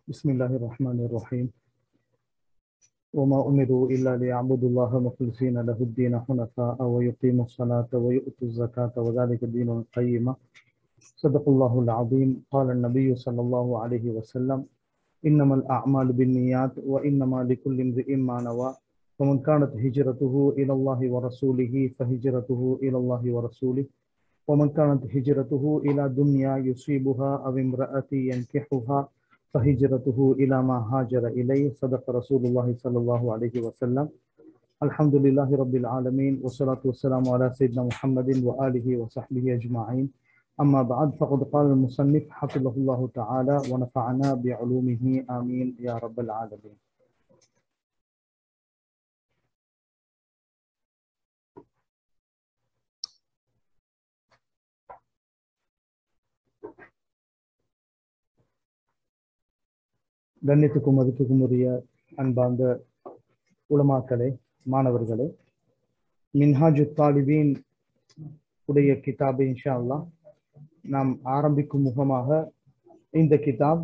بسم الله الرحمن الرحيم وما أمروا إلا ليعبدوا الله مخلصين له الدين حنفاء ويقيموا الصلاة ويؤتوا الزكاة وذلك الدين القيمة صدق الله العظيم قال النبي صلى الله عليه وسلم إنما الأعمال بالنيات وإنما لكل امرئ ما نوى ومن كانت هجرته إلى الله ورسوله فهجرته إلى الله ورسوله ومن كانت هجرته إلى دنيا يصيبها أو امرأة ينكحها فهجرته إلى ما هاجر إليه صدق رسول الله صلى الله عليه وسلم الحمد لله رب العالمين والصلاة والسلام على سيدنا محمد وآله وصحبه أجمعين أما بعد فقد قال المصنف حفظه الله تعالى ونفعنا بعلومه آمين يا رب العالمين கண்ணியத்துக்கும் மதிப்புக்கும் உரிய அன்பார்ந்த உலமாக்களே மாணவர்களே மின்ஹாஜு தாலிபீன் உடைய கிதாபை இன்ஷா அல்லாஹ் நாம் ஆரம்பிக்கும் முகமாக இந்த கிதாப்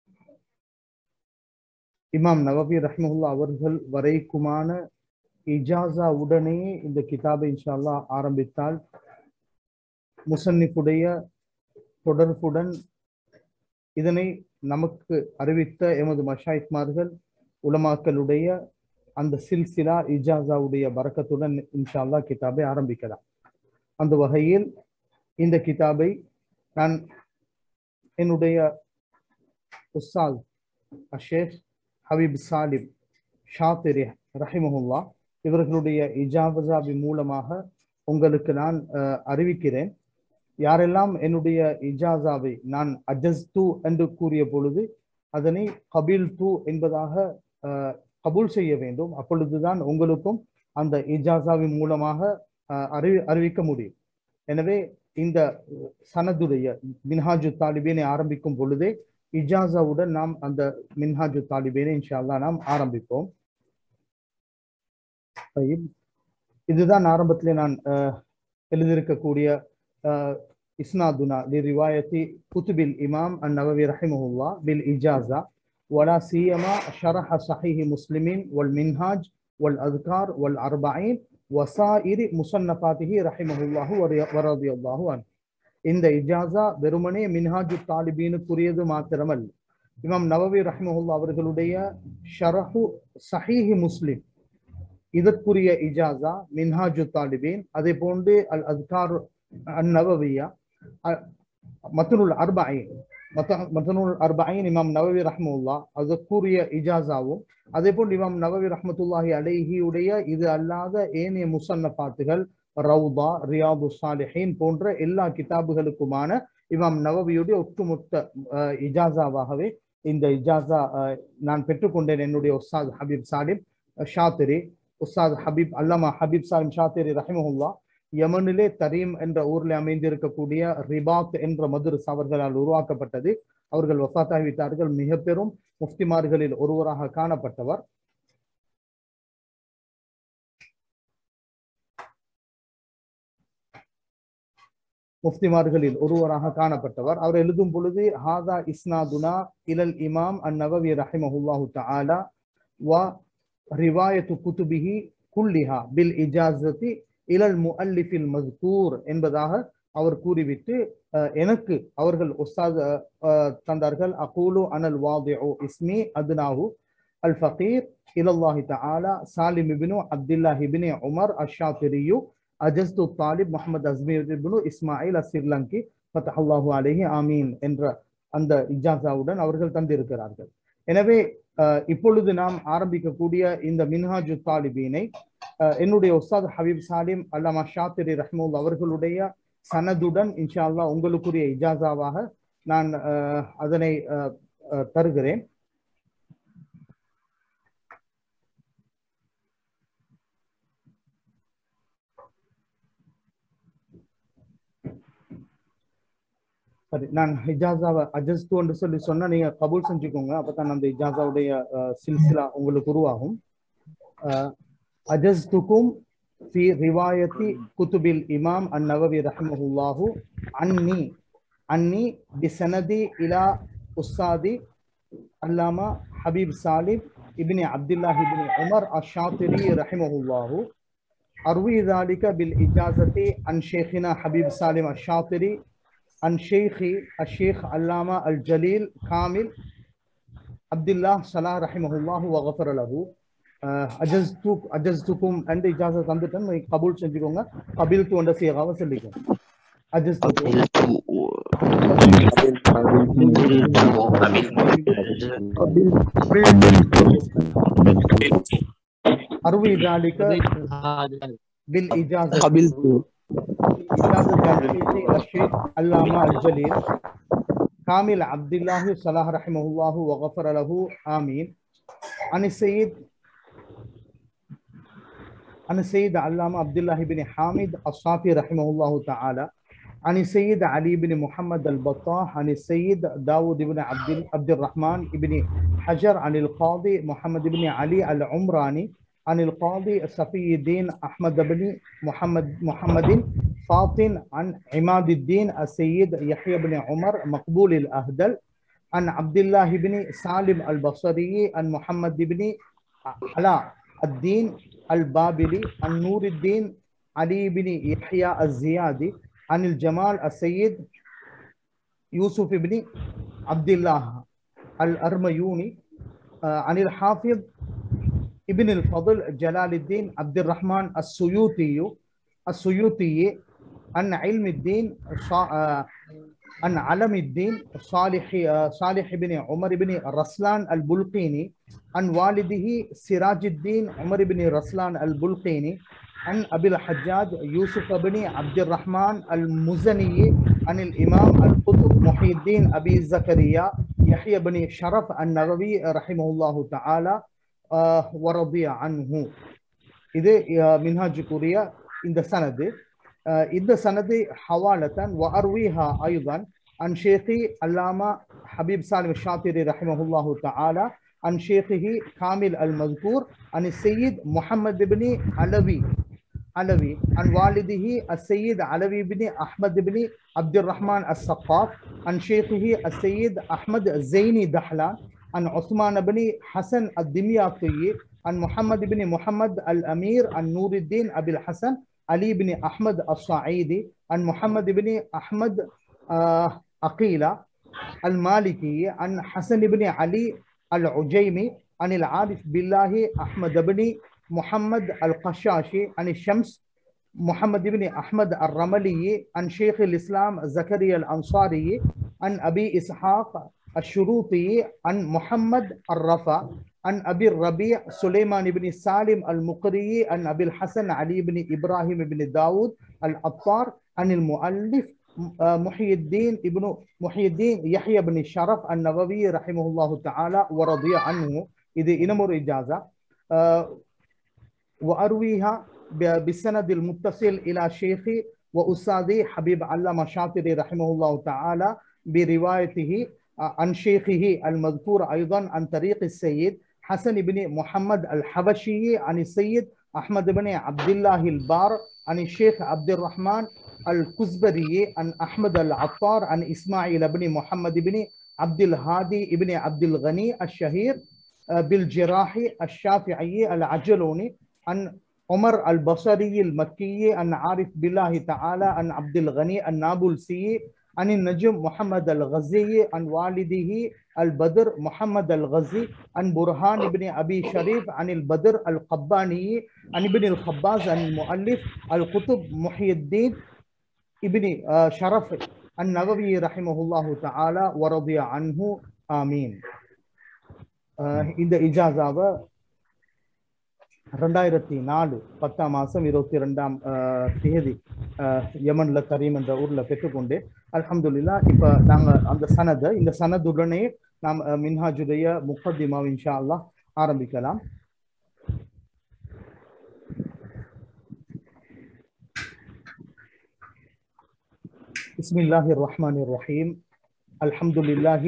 இமாம் நவபி ரஹ்மஹுல்லா அவர்கள் வரைக்குமான இஜாசா உடனே இந்த கிதாபை இன்ஷா அல்லாஹ் ஆரம்பித்தால் முசன்னிஃபுடைய தொடர்புடன் இதனை நமக்கு அறிவித்த எமது மஷாயிக்மார்கள் உலமாக்களுடைய அந்த சில்சிலா இஜாசாவுடைய பறக்கத்துடன் இன்ஷா அல்லா கிதாபை ஆரம்பிக்கலாம் அந்த வகையில் இந்த கிதாபை நான் என்னுடைய உஸ்தாத் அஷேக் ஹபீப் சாலிப் ஷாத்திரி ரஹிமஹுல்லா இவர்களுடைய இஜாபசாபி மூலமாக உங்களுக்கு நான் அறிவிக்கிறேன் யாரெல்லாம் என்னுடைய இஜாசாவை நான் அஜஸ்து என்று கூறிய பொழுது அதனை கபில் து என்பதாக கபூல் செய்ய வேண்டும் அப்பொழுதுதான் உங்களுக்கும் அந்த இஜாசாவின் மூலமாக அறிவி அறிவிக்க முடியும் எனவே இந்த சனதுடைய மின்ஹாஜு தாலிபேனை ஆரம்பிக்கும் பொழுதே இஜாசாவுடன் நாம் அந்த மின்ஹாஜு தாலிபேனை இன்ஷால்லா நாம் ஆரம்பிப்போம் இதுதான் ஆரம்பத்திலே நான் எழுதியிருக்கக்கூடிய إسنادنا لرواية كتب الإمام النووي رحمه الله بالإجازة ولا سيما شرح صحيح مسلم والمنهاج والأذكار والأربعين وسائر مصنفاته رحمه الله ورضي الله عنه இந்த இஜாசா வெறுமனே மின்ஹாஜு தாலிபீனுக்குரியது மாத்திரமல்ல இமாம் நவவி ரஹ்மஹுல்லா அவர்களுடைய ஷரஹு சஹீஹி முஸ்லிம் இதற்குரிய இஜாசா மின்ஹாஜு தாலிபீன் அதே போன்று அல் அஸ்கார் அந்நவவியா மத்தனுல் அர்பாயின் மத்தனுல் அர்பாயின் இமாம் நவவி ரஹ்முல்லா அதற்குரிய இஜாசாவும் அதே போல் இமாம் நவவி ரஹமத்துல்லாஹி அலைஹியுடைய இது அல்லாத ஏனைய முசன்னபாத்துகள் ரவுதா ரியாது சாலிஹின் போன்ற எல்லா கிதாபுகளுக்குமான இமாம் நவவியுடைய ஒட்டுமொத்த இஜாசாவாகவே இந்த இஜாசா நான் பெற்றுக்கொண்டேன் என்னுடைய உஸ்தாத் ஹபீப் சாலிம் ஷாத்திரி உஸ்தாத் ஹபீப் அல்லாமா ஹபீப் சாலிம் ஷாத்திரி ரஹிமஹுல்லா யமனிலே தரீம் என்ற ஊரில் அமைந்திருக்கக்கூடிய ரிபாத் என்ற மதுரஸ் அவர்களால் உருவாக்கப்பட்டது அவர்கள் வஃத்தாகிவிட்டார்கள் மிக பெரும் முஃப்திமார்களில் ஒருவராக காணப்பட்டவர் முஃப்திமார்களில் ஒருவராக காணப்பட்டவர் அவர் எழுதும் பொழுது ஹாதா இஸ்னாதுனா இலல் இமாம் அன் நவவி ரஹிமஹுல்லாஹு தஆலா வ ரிவாயத்து குதுபிஹி குல்லிஹா பில் இஜாசதி இலல் முஅல்லிஃபில் மஸ்கூர் என்பதாக அவர் கூறிவிட்டு எனக்கு அவர்கள் உஸ்தாத் தந்தார்கள் அகூலு அனல் வாதிஉ இஸ்மி அத்னாஹு அல் ஃபகீர் இலல்லாஹி தஆலா சாலிம் இப்னு அப்துல்லாஹ் இப்னு உமர் அஷ்-ஷாத்திரியு அஜஸ்து தாலிப் முஹம்மது அஸ்மீர் இப்னு இஸ்மாயில் அஸ்ஸிர்லங்கி ஃபதஹல்லாஹு அலைஹி ஆமீன் என்ற அந்த இஜாசாவுடன் அவர்கள் தந்திருக்கிறார்கள் எனவே இப்பொழுது நாம் ஆரம்பிக்கக்கூடிய இந்த மின்ஹாஜு தாலிபீனை என்னுடைய உஸ்தாத் ஹபீப் சாலிம் அல்லாமா ஷாத்திரி ரஹ்மூல் அவர்களுடைய சனதுடன் இன்ஷா அல்லா உங்களுக்குரிய இஜாசாவாக நான் அதனை தருகிறேன் சரி நான் இஜாசாவை அஜஸ்து என்று சொல்லி சொன்னா நீங்க கபூல் செஞ்சுக்கோங்க அப்பதான் அந்த இஜாசாவுடைய சில்சிலா உங்களுக்கு உருவாகும் أجزتكم في رواية كتب الإمام النووي رحمه الله عني عني بسندي إلى أستاذي علامة حبيب سالم ابن عبد الله بن عمر الشاطري رحمه الله أروي ذلك بالإجازة عن شيخنا حبيب سالم الشاطري عن شيخي الشيخ علامة الجليل كامل عبد الله صلاح رحمه الله وغفر له அஜஸ்து அஜஸ்துக்கும் என்ற இஜாசை தந்துட்டேன் நீ கபூல் செஞ்சுக்கோங்க கபில் டு என்ற சீகாவை சொல்லிக்கோங்க அஜஸ்துக்கும் أروي ذلك بالإجازة قبلت إجازة الشيخ الشيخ علامة الجليل كامل عبد الله صلاح رحمه الله وغفر له آمين عن السيد عن السيد علامة عبد الله بن حامد الصافي رحمه الله تعالى عن السيد علي بن محمد البطاح عن السيد داود بن عبد عبد الرحمن بن حجر عن القاضي محمد بن علي العمراني عن القاضي صفي الدين أحمد بن محمد محمد فاطن عن عماد الدين السيد يحيى بن عمر مقبول الأهدل عن عبد الله بن سالم البصري عن محمد بن علاء الدين البابلي عن نور الدين علي بن يحيى الزيادي عن الجمال السيد يوسف بن عبد الله الأرميوني عن الحافظ ابن الفضل جلال الدين عبد الرحمن السيوطي السيوطي عن علم الدين عن علم الدين صالح صالح بن عمر بن رسلان البلقيني عن والده سراج الدين عمر بن رسلان البلقيني عن ابي الحجاج يوسف بن عبد الرحمن المزني عن الامام القطب محي الدين ابي زكريا يحيى بن شرف النووي رحمه الله تعالى ورضي عنه இது மின்ஹாஜுக்குரிய இந்த சனது இந்த சனது ஹவாலத்தன் وأرويها أيضا عن شيخي علامة حبيب سالم الشاطري رحمه الله تعالى عن شيخه كامل المذكور عن السيد محمد بن علوي علوي عن والده السيد علوي بن أحمد بن عبد الرحمن السقاف عن شيخه السيد أحمد الزيني دحلان عن عثمان بن حسن الدمياطي عن محمد بن محمد الأمير عن نور الدين أبي الحسن علي بن أحمد الصعيدي عن محمد بن أحمد أقيلة المالكي عن حسن بن علي العجيمي عن العارف بالله أحمد بن محمد القشاشي عن الشمس محمد بن أحمد الرملي عن شيخ الإسلام زكريا الأنصاري عن أبي إسحاق الشروطي عن محمد الرفا عن أبي الربيع سليمان بن سالم المقري عن أبي الحسن علي بن إبراهيم بن داود العطار عن المؤلف محي الدين ابن محي الدين يحيى بن الشرف النووي رحمه الله تعالى ورضي عنه إذا إنمر إجازة وأرويها بالسند المتصل إلى شيخي وأستاذي حبيب علامة شاطري رحمه الله تعالى بروايته عن شيخه المذكور أيضا عن طريق السيد حسن بن محمد الحبشي عن السيد أحمد بن عبد الله البار عن الشيخ عبد الرحمن الكزبري عن أحمد العطار عن إسماعيل بن محمد بن عبد الهادي بن عبد الغني الشهير بالجراحي الشافعي العجلوني عن عمر البصري المكي عن عارف بالله تعالى عن عبد الغني النابلسي عن النجم محمد الغزي عن والده البدر محمد الغزي عن برهان بن أبي شريف عن البدر القباني عن ابن الخباز عن المؤلف القطب محي الدين ابن شرف النووي رحمه الله تعالى ورضي عنه آمين இந்த இஜாசாவை ரெண்டாயிரத்தி நாலு பத்தாம் மாசம் இருபத்தி ரெண்டாம் தேதி யமன்ல கரீம் என்ற ஊர்ல பெற்றுக்கொண்டு அல்ஹம்துல்லா இப்ப நாங்க அந்த சனதை இந்த சனதுடனே நாம் மின்ஹாஜுடைய முக்கத்திமா இன்ஷா அல்லாஹ் ஆரம்பிக்கலாம் بسم الله الرحمن الرحيم الحمد لله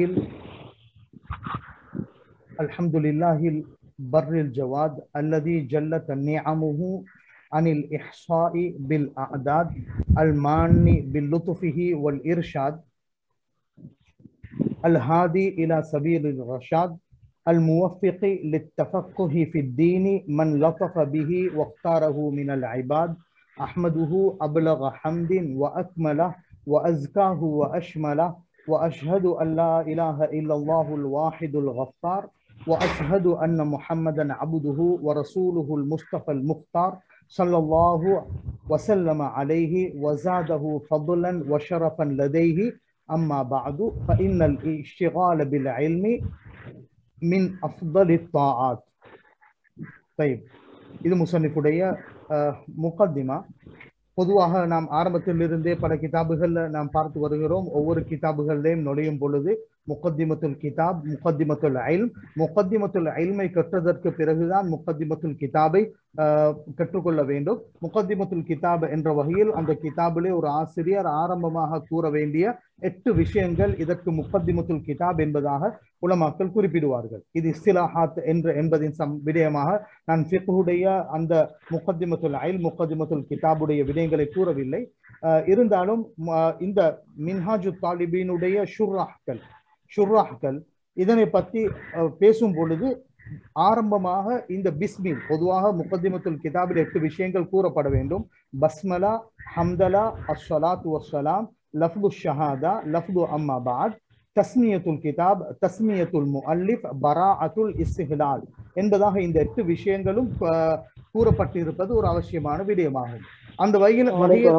الحمد لله البر الجواد الذي جلت نعمه عن الإحصاء بالأعداد المان بلطفه والإرشاد الهادي إلى سبيل الرشاد الموفق للتفقه في الدين من لطف به واختاره من العباد أحمده أبلغ حمد وأكمله وأزكاه وأشمله وأشهد أن لا إله إلا الله الواحد الغفار وأشهد أن محمدا عبده ورسوله المصطفى المختار صلى الله وسلم عليه وزاده فضلا وشرفا لديه أما بعد فإن الاشتغال بالعلم من أفضل الطاعات طيب இது முசன்னிஃபுடைய முகத்திமா பொதுவாக நாம் ஆரம்பத்திலிருந்தே பல கிதாபுகள்ல நாம் பார்த்து வருகிறோம் ஒவ்வொரு கிதாபுகள்லையும் நுழையும் பொழுது முகத்திமத்துல் கிதாப் முகத்திமத்துல் ஐல் முகத்திமத்துல் ஐல்மை கற்றதற்கு பிறகுதான் முகத்திமத்துல் கிதாபை கற்றுக்கொள்ள வேண்டும் முகத்திமத்துல் கிதாப் என்ற வகையில் அந்த கிதாபிலே ஒரு ஆசிரியர் ஆரம்பமாக கூற வேண்டிய எட்டு விஷயங்கள் இதற்கு முகத்திமத்துல் கிதாப் என்பதாக உலமாக்கள் குறிப்பிடுவார்கள் இது இஸ்திலாஹாத் என்ற என்பதின் சம் விடயமாக நான் ஃபிக்ஹுடைய அந்த முகத்திமத்துல் ஐல் முகத்திமத்துல் கிதாபுடைய விடயங்களை கூறவில்லை இருந்தாலும் இந்த மின்ஹாஜு தாலிபீனுடைய ஷுர்ராஹ்கள் ஷுர்ராஹ்கள் இதனை பற்றி பேசும் பொழுது ஆரம்பமாக இந்த பிஸ்மில் பொதுவாக முகத்திமத்துல் கிதாபில் எட்டு விஷயங்கள் கூறப்பட வேண்டும் பஸ்மலா ஹம்தலா அஸ்ஸலாத்து வஸ்ஸலாம் லஃப்து ஷஹாதா லஃப்து அம்மா பாத் தஸ்மியத்துல் கிதாப் தஸ்மியத்துல் முஅல்லிஃப் பராஅத்துல் இஸ்திஹ்லால் என்பதாக இந்த எட்டு விஷயங்களும் கூறப்பட்டிருப்பது ஒரு அவசியமான விடயமாகும் அந்த வகையில்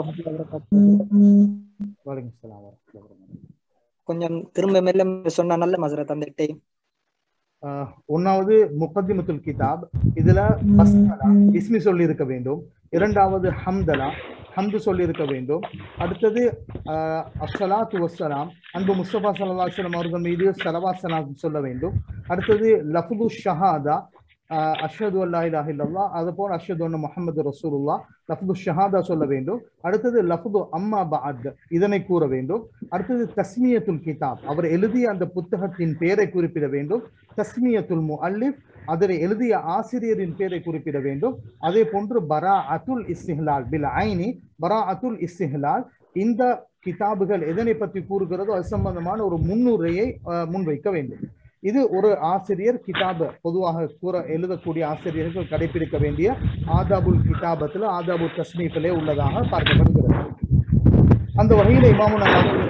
கொஞ்சம் திரும்ப மெல்ல சொன்ன நல்ல மசரத் அந்த எட்டையும் ஒன்னாவது முகத்திமத்துல் கிதாப் இதுல பஸ்மலா இஸ்மி சொல்லி இருக்க வேண்டும் இரண்டாவது ஹம்தலா ஹம்து சொல்லி இருக்க வேண்டும் அடுத்தது அஸ்ஸலாத்து வஸ்ஸலாம் அன்பு முஸ்தபா சல்லா அலுவலம் அவர்கள் மீது சலவாசலாம் சொல்ல வேண்டும் அடுத்தது லஃபுது ஷஹாதா அஷது அல்லா இலாஹ் இல்லல்லா அது போல் அஷது ஒன்று முகமது ரசூலுல்லா லஃபுது ஷஹாதா சொல்ல வேண்டும் அடுத்தது லஃபுது அம்மா பாத் இதனை கூற வேண்டும் அடுத்தது தஸ்மியத்துல் கிதாப் அவர் எழுதிய அந்த புத்தகத்தின் பெயரை குறிப்பிட வேண்டும் தஸ்மியத்துல் முஅல்லிஃப் அதனை எழுதிய ஆசிரியரின் பெயரை குறிப்பிட வேண்டும் அதே போன்று பரா அத்துல் இஸ்திஹ்லால் பில் ஐனி பரா அத்துல் இஸ்திஹ்லால் இந்த கிதாபுகள் எதனை பற்றி கூறுகிறதோ அது சம்பந்தமான ஒரு முன்னுரையை முன்வைக்க வேண்டும் இது ஒரு ஆசிரியர் கிதாப பொதுவாக கூற எழுதக்கூடிய ஆசிரியர்கள் கடைபிடிக்க வேண்டிய ஆதாபுல் கிதாபத்துல ஆதாபுல் தஸ்மீஃபிலே உள்ளதாக பார்க்கப்படுகிறது அந்த வகையில் இமாமுனா நவவி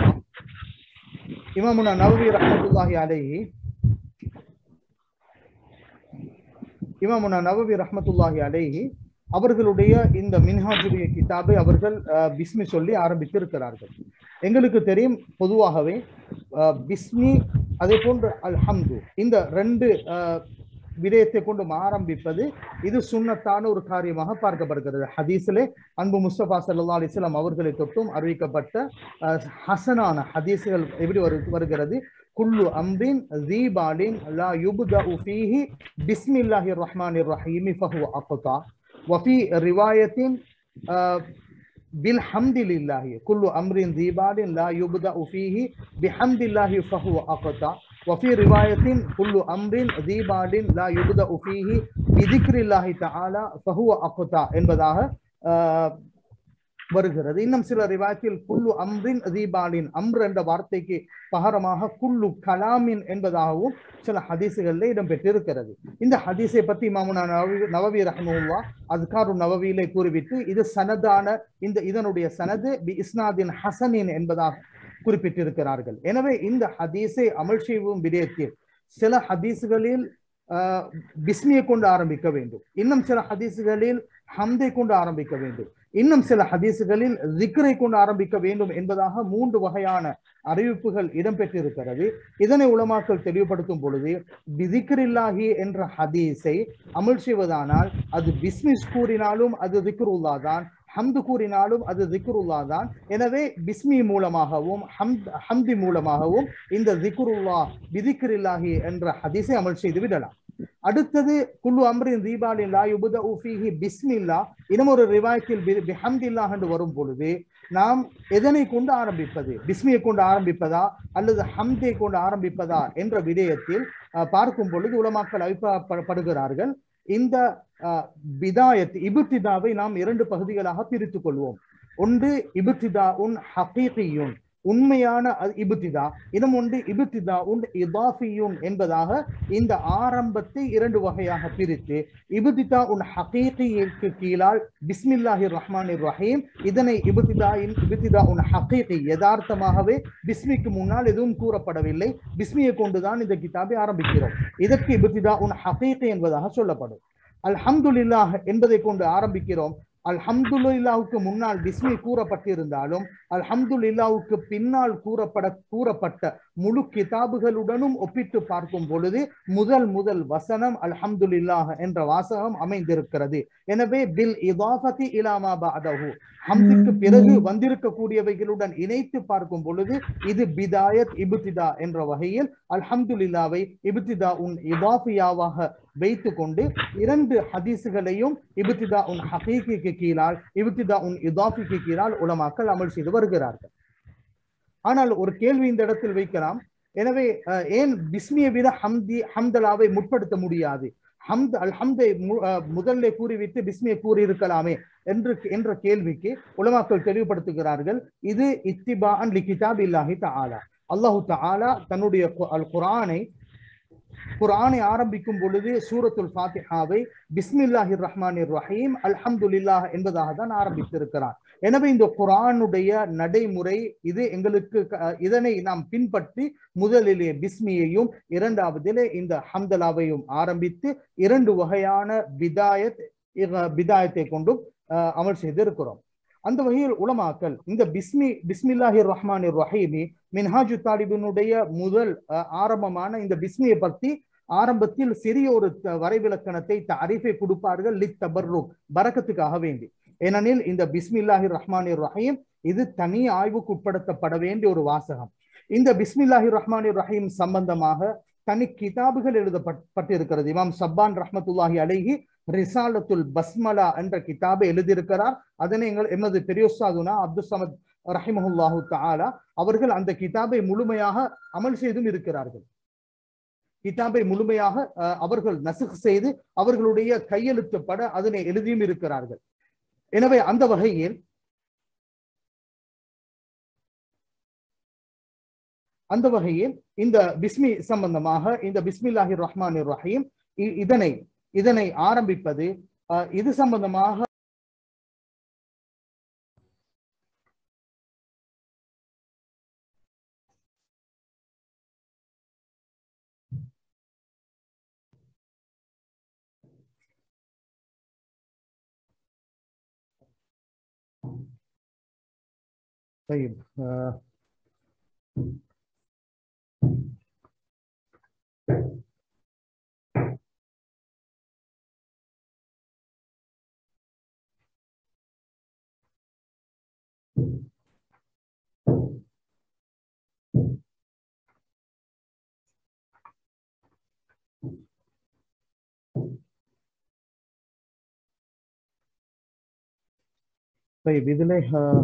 இமாமுனா நவவி ரஹமத்துல்லாஹி அலைஹி இமாமுனா நவவி ரஹமத்துல்லாஹி அலைஹி அவர்களுடைய இந்த மின்ஹாஜுடைய கிதாபை அவர்கள் பிஸ்மி சொல்லி ஆரம்பித்திருக்கிறார்கள் எங்களுக்கு தெரியும் பொதுவாகவே பிஸ்மி அதே போன்று அல் ஹம்து இந்த ரெண்டு விடயத்தை கொண்டு ஆரம்பிப்பது இது சுண்ணத்தான ஒரு காரியமாக பார்க்கப்படுகிறது ஹதீஸிலே அன்பு முஸ்தபா சல்லா அலிஸ்லாம் அவர்களை தொட்டும் அறிவிக்கப்பட்ட ஹசனான ஹதீஸுகள் எப்படி வரு வருகிறது குல்லு அம்பின் தீபாலின் லா யுபுதா ஃபீஹி பிஸ்மில்லாஹிர் ரஹ்மானிர் ரஹீமி ஃபஹு அக்தா وفي رواية بالحمد لله كل أمر ذي بال لا يبدأ فيه بحمد الله فهو أقطع وفي رواية كل أمر ذي بال لا يبدأ فيه بذكر الله تعالى فهو أقطع என்பதாக வருகிறது இன்னும் சில ரிவாயத்தில் குல்லு அம்ரின் தீபாலின் அம்ர் என்ற வார்த்தைக்கு பகரமாக குல்லு கலாமின் என்பதாகவும் சில ஹதீசுகளில் இடம்பெற்றிருக்கிறது இந்த ஹதீஸை பற்றி இமாமுனா நவவி நவவி ரஹமுல்லா அதுக்காரு நவவியிலே கூறிவிட்டு இது சனதான இந்த இதனுடைய சனது பி இஸ்னாதின் ஹசனின் என்பதாக குறிப்பிட்டிருக்கிறார்கள் எனவே இந்த ஹதீஸை அமல் செய்வும் விடயத்தில் சில ஹதீஸுகளில் பிஸ்மியை கொண்டு ஆரம்பிக்க வேண்டும் இன்னும் சில ஹதீஸுகளில் ஹம்தை கொண்டு ஆரம்பிக்க வேண்டும் இன்னும் சில ஹதீஸுகளில் திக்ரை கொண்டு ஆரம்பிக்க வேண்டும் என்பதாக மூன்று வகையான அறிவிப்புகள் இடம்பெற்றிருக்கிறது இதனை உலமாக்கள் தெளிவுபடுத்தும் பொழுது பிதிக்ரில்லாஹி என்ற ஹதீஸை அமல் செய்வதானால் அது பிஸ்மிஸ் கூறினாலும் அது திக்ருல்லா தான் ஹம்து கூறினாலும் அது திக்ருல்லா தான் எனவே பிஸ்மி மூலமாகவும் ஹம்த் ஹம்தி மூலமாகவும் இந்த திக்ருல்லா பிதிக்ரில்லாஹி என்ற ஹதீஸை அமல் செய்து விடலாம் அடுத்தது குல்லு அம்ரின் தீபாலின் லா யுபுத உஃபிஹி பிஸ்மில்லா இன்னும் ஒரு ரிவாயத்தில் பிஹம்தில்லா என்று வரும் பொழுது நாம் எதனை கொண்டு ஆரம்பிப்பது பிஸ்மியை கொண்டு ஆரம்பிப்பதா அல்லது ஹம்தை கொண்டு ஆரம்பிப்பதா என்ற விடயத்தில் பார்க்கும் பொழுது உலமாக்கள் அபிப்பிராயப்படுகிறார்கள் இந்த பிதாயத் இபுத்திதாவை நாம் இரண்டு பகுதிகளாக பிரித்துக் கொள்வோம் ஒன்று இபுத்திதா உன் ஹகீகியுன் உண்மையான அ- இபுத்திதா இன்னும் ஒன்று இபுத்திதா உண்டு இதாஃபியுன் என்பதாக இந்த ஆரம்பத்தை இரண்டு வகையாக பிரித்து இபுத்திதா உன் ஹகீகிக்கு கீழால் பிஸ்மில்லாஹி ரஹ்மான் ரஹீம் இதனை இபுத்திதாயின் இபுத்திதா உன் ஹகீகி யதார்த்தமாகவே பிஸ்மிக்கு முன்னால் எதுவும் கூறப்படவில்லை பிஸ்மியை கொண்டுதான் இந்த கிதாபை ஆரம்பிக்கிறோம் இதற்கு இபுத்திதா உன் ஹகீகி என்பதாக சொல்லப்படும் அல்ஹம்துலில்லாஹ் என்பதை கொண்டு ஆரம்பிக்கிறோம் அல்ஹம்துலில்லாவுக்கு முன்னால் பிஸ்மி கூறப்பட்டிருந்தாலும் அல்ஹம்துலில்லாவுக்கு பின்னால் கூறப்பட கூறப்பட்ட முழு கிதாபுகளுடனும் ஒப்பிட்டு பார்க்கும் பொழுது முதல் முதல் வசனம் அல்ஹம்துலில்லாஹ் என்ற வாசகம் அமைந்திருக்கிறது எனவே பில் இதாஃபதி இலாமா பஅதஹு ஹம்துக்கு பிறகு வந்திருக்கக்கூடியவைகளுடன் இணைத்து பார்க்கும் பொழுது இது பிதாயத் இபுத்திதா என்ற வகையில் அல்ஹம்துலில்லாவை இபுத்திதா உன் இதாஃபியாவாக வைத்து கொண்டு இரண்டு ஹதீஸுகளையும் இபுத்திதா உன் ஹகீகிக்கு கீழால் இபுத்திதா உன் இதாஃபிக்கு கீழால் உலமாக்கள் அமல் செய்து வருகிறார்கள் ஆனால் ஒரு கேள்வி இந்த இடத்தில் வைக்கலாம் எனவே அஹ், ஏன் பிஸ்மியை விட ஹம்தி ஹம்தலாவை முற்படுத்த முடியாது ஹம்த் அல்ஹம்தை மு- அஹ், முதல்ல கூறிவிட்டு பிஸ்மியை கூறி இருக்கலாமே என்று என்ற கேள்விக்கு உலமாக்கள் தெளிவுபடுத்துகிறார்கள் இது இத்திபா அன் கிதாப் இல்லாஹி தஆலா அல்லாஹு தஆலா தன்னுடைய கு- அல் குர்ஆனை குர்ஆனை ஆரம்பிக்கும் பொழுது சூரத்துல் ஃபாத்திஹாவை பிஸ்மில்லாஹிர் ரஹ்மானிர் ரஹீம் அல்ஹம்துலில்லாஹ் என்பதாக தான் ஆரம்பித்திருக்கிறார் எனவே இந்த குர்ஆனுடைய நடைமுறை இது எங்களுக்கு க- இதனை நாம் பின்பற்றி முதலிலே பிஸ்மியையும் இரண்டாவதிலே இந்த ஹம்தலாவையும் ஆரம்பித்து இரண்டு வகையான பிதாயத் இக- பிதாயத்தை கொண்டும் அஹ், அமல் செய்திருக்கிறோம் அந்த வகையில் உலமாக்கல் இந்த பிஸ்மி பிஸ்மில்லாஹிர் ரஹ்மானிர் ரஹீமி மின்ஹாஜு தாலிபினுடைய முதல் அஹ், ஆரம்பமான இந்த பிஸ்மியை பற்றி ஆரம்பத்தில் சிறிய ஒரு த- வரைவிலக்கணத்தை தாரிஃபை கொடுப்பார்கள் லித் தபர்ருக் பரக்கத்துக்காக வேண்டி ஏனெனில் இந்த பிஸ்மில்லாஹிர் ரஹ்மானிர் ரஹீம் இது தனி ஆய்வுக்கு உட்படுத்தப்பட வேண்டிய ஒரு வாசகம் இந்த பிஸ்மில்லாஹிர் ரஹ்மானிர் ரஹீம் சம்பந்தமாக தனி கிதாபுகள் எழுதப்பட்டிருக்கிறது இமாம் சப்பான் ரஹ்மத்துல்லாஹி அலைஹி ரிசாலத்துல் பஸ்மலா என்ற கிதாபை எழுதியிருக்கிறார் அதனை எங்கள் எமது பெரியோஸ்தாதுனா அப்துல் சமத் ரஹிமஹுல்லாஹு தஆலா அவர்கள் அந்த கிதாபை முழுமையாக அமல் செய்தும் இருக்கிறார்கள் கிதாபை முழுமையாக அஹ், அவர்கள் நசுக் செய்து அவர்களுடைய கையெழுத்துப்பட அதனை எழுதியும் இருக்கிறார்கள் எனவே அந்த வகையில் அந்த வகையில் இந்த பிஸ்மி சம்பந்தமாக இந்த பிஸ்மில்லாஹிர் ரஹ்மானிர் ரஹீம் இ- இதனை இதனை ஆரம்பிப்பது அஹ், இது சம்பந்தமாக طيب آه، طيب இதுல ஆஹ்,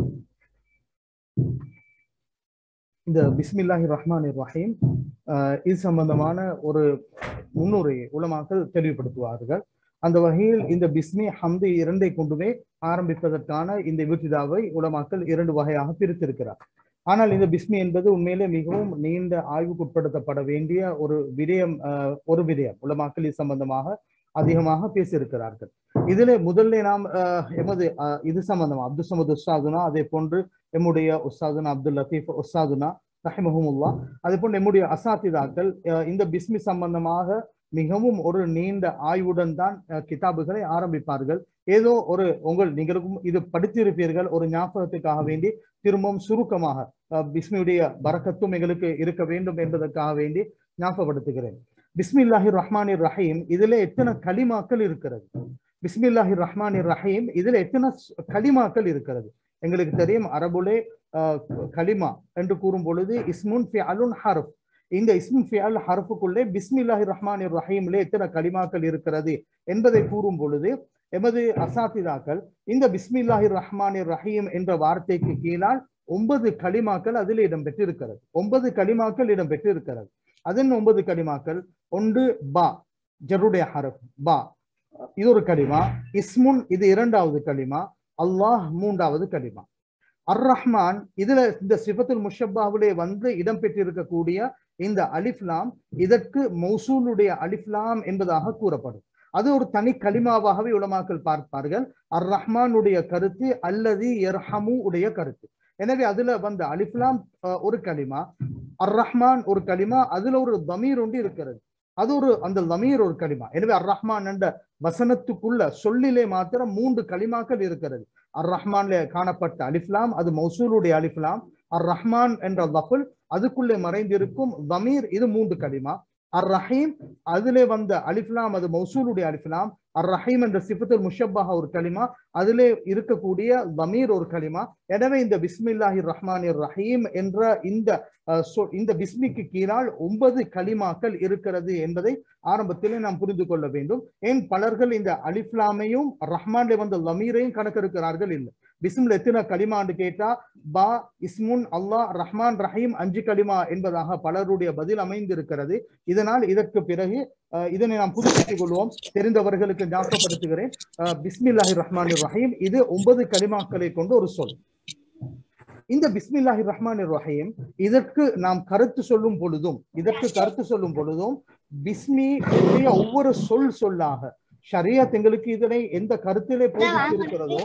இந்த பிஸ்மில்லாஹி ரஹ்மான் ரஹீம் ஆஹ், இது சம்பந்தமான ஒரு முன்னுரையை உலமாக்கள் தெளிவுபடுத்துவார்கள் அந்த வகையில் இந்த பிஸ்மி ஹம்து இரண்டை கொண்டுமே ஆரம்பிப்பதற்கான இந்த விருத்திதாவை உலமாக்கள் இரண்டு வகையாக பிரித்திருக்கிறார் ஆனால் இந்த பிஸ்மி என்பது உண்மையிலே மிகவும் நீண்ட ஆய்வுக்குட்படுத்தப்பட வேண்டிய ஒரு விடயம் ஆஹ், ஒரு விடயம் உலமாக்கள் இது சம்பந்தமாக அதிகமாக பேசியிருக்கிறார்கள் இதிலே முதல்ல நாம் ஆஹ், எமது ஆஹ், இது சம்பந்தமா அப்துல் சமது உஸ்தாதுனா அதே போன்று எம்முடைய உஸ்தாதுனா அப்துல் லத்தீப் உஸ்தாதுனா ரஹிமஹமுல்லா அதே போன்று எம்முடைய அசாத்திதாக்கள் அஹ், இந்த பிஸ்மி சம்பந்தமாக மிகவும் ஒரு நீண்ட ஆய்வுடன் தான் அஹ், கிதாபுகளை ஆரம்பிப்பார்கள் ஏதோ ஒரு உங்கள் நீங்களுக்கும் இது படித்திருப்பீர்கள் ஒரு ஞாபகத்துக்காக வேண்டி திரும்பவும் சுருக்கமாக அஹ், பிஸ்மியுடைய பரக்கத்தும் எங்களுக்கு இருக்க வேண்டும் என்பதற்காக வேண்டி ஞாபகப்படுத்துகிறேன் பிஸ்மில்லாஹி ரஹ்மானிர் ரஹீம் இதுல எத்தனை கலிமாக்கள் இருக்கிறது பிஸ்மில்லாஹி ரஹ்மானிர் ரஹீம் இதுல எத்தனை ஸ்- கலிமாக்கள் இருக்கிறது எங்களுக்கு தெரியும் அரபுலே ஆஹ், கலிமா என்று கூறும் பொழுது இஸ்முன் ஃபிஅலுன் ஹர்ஃப் இந்த இஸ்முன் ஃபிஅல் ஹர்ஃபுக்குள்ளே பிஸ்மில்லாஹி ரஹ்மானிர் ரஹீம்ல எத்தனை கலிமாக்கள் இருக்கிறது என்பதை கூறும் பொழுது எமது அசாத்திதாக்கள் இந்த பிஸ்மில்லாஹி ரஹ்மானிர் ரஹீம் என்ற வார்த்தைக்கு கீழால் ஒன்பது களிமாக்கள் அதில் இடம்பெற்றிருக்கிறது ஒன்பது களிமாக்கள் இடம்பெற்றிருக்கிறது அதன் ஒன்பது களிமாக்கள் ஒன்று பா ஜருடைய ஹரப் பா இது ஒரு களிமா இஸ்முன் இது இரண்டாவது களிமா அல்லாஹ் மூன்றாவது களிமா அர் ரஹ்மான் இதுல இந்த சிபத்துல் முஷப்பாவிலே வந்து இடம்பெற்றிருக்கக்கூடிய இந்த அலிஃப்லாம் இதற்கு மௌசூலுடைய அலிஃப்லாம் என்பதாக கூறப்படும் அது ஒரு தனி கலிமாவாகவே உலமாக்கள் பார்ப்பார்கள் அர் ரஹ்மானுடைய கருத்து அல்லது எர்ஹமு உடைய கருத்து எனவே அதுல வந்த அலிஃப்லாம் ஒரு கலிமா அர் ரஹ்மான் ஒரு கலிமா அதுல ஒரு தமீர் ஒன்று இருக்கிறது அது ஒரு அந்த லமீர் ஒரு கலிமா எனவே அர் ரஹ்மான் என்ற வசனத்துக்குள்ள சொல்லிலே மாத்திரம் மூன்று கலிமாக்கள் இருக்கிறது அர் ரஹ்மான்ல காணப்பட்ட அலிஃப்லாம் அது மௌசூலுடைய அலிஃப்லாம் அர் ரஹ்மான் என்ற லஃபுல் அதுக்குள்ளே மறைந்திருக்கும் தமீர் இது மூன்று கலிமா அர் ரஹீம் அதிலே வந்த அலிஃப்லாம் அது மௌசூலுடைய அலிஃப்லாம் அர் ரஹீம் என்ற சிஃபத்துல் முஷப்பாக ஒரு கலிமா அதிலே இருக்கக்கூடிய லமீர் ஒரு கலிமா எனவே இந்த பிஸ்மில்லாஹி ரஹ்மான் ரஹீம் என்ற இந்த இந்த பிஸ்மிக்கு கீழால் ஒன்பது கலிமாக்கள் இருக்கிறது என்பதை ஆரம்பத்திலே நாம் புரிந்து கொள்ள வேண்டும் ஏன் பலர்கள் இந்த அலிஃப்லாமையும் ரஹ்மான்ல வந்த லமீரையும் கணக்கெடுக்கிறார்கள் இல்லை பிஸ்மில் எத்தனை கலிமான்னு கேட்டா பா இஸ்முன் அல்லாஹ் ரஹ்மான் ரஹீம் அஞ்சு கலிமா என்பதாக பலருடைய பதில் அமைந்திருக்கிறது இதனால் இதற்கு பிறகு இதனை நாம் புதுப்பித்துக் கொள்வோம் தெரிந்தவர்களுக்கு ஞாபகப்படுத்துகிறேன் பிஸ்மில்லாஹி ரஹ்மான் ரஹீம் இது ஒன்பது கலிமாக்களை கொண்டு ஒரு சொல் இந்த பிஸ்மில்லாஹி ரஹ்மான் ரஹீம் இதற்கு நாம் கருத்து சொல்லும் பொழுதும் இதற்கு கருத்து சொல்லும் பொழுதும் பிஸ்மி ஒவ்வொரு சொல் சொல்லாக ஷரியாத் எங்களுக்கு இதனை எந்த கருத்திலே போதித்திருக்கிறதோ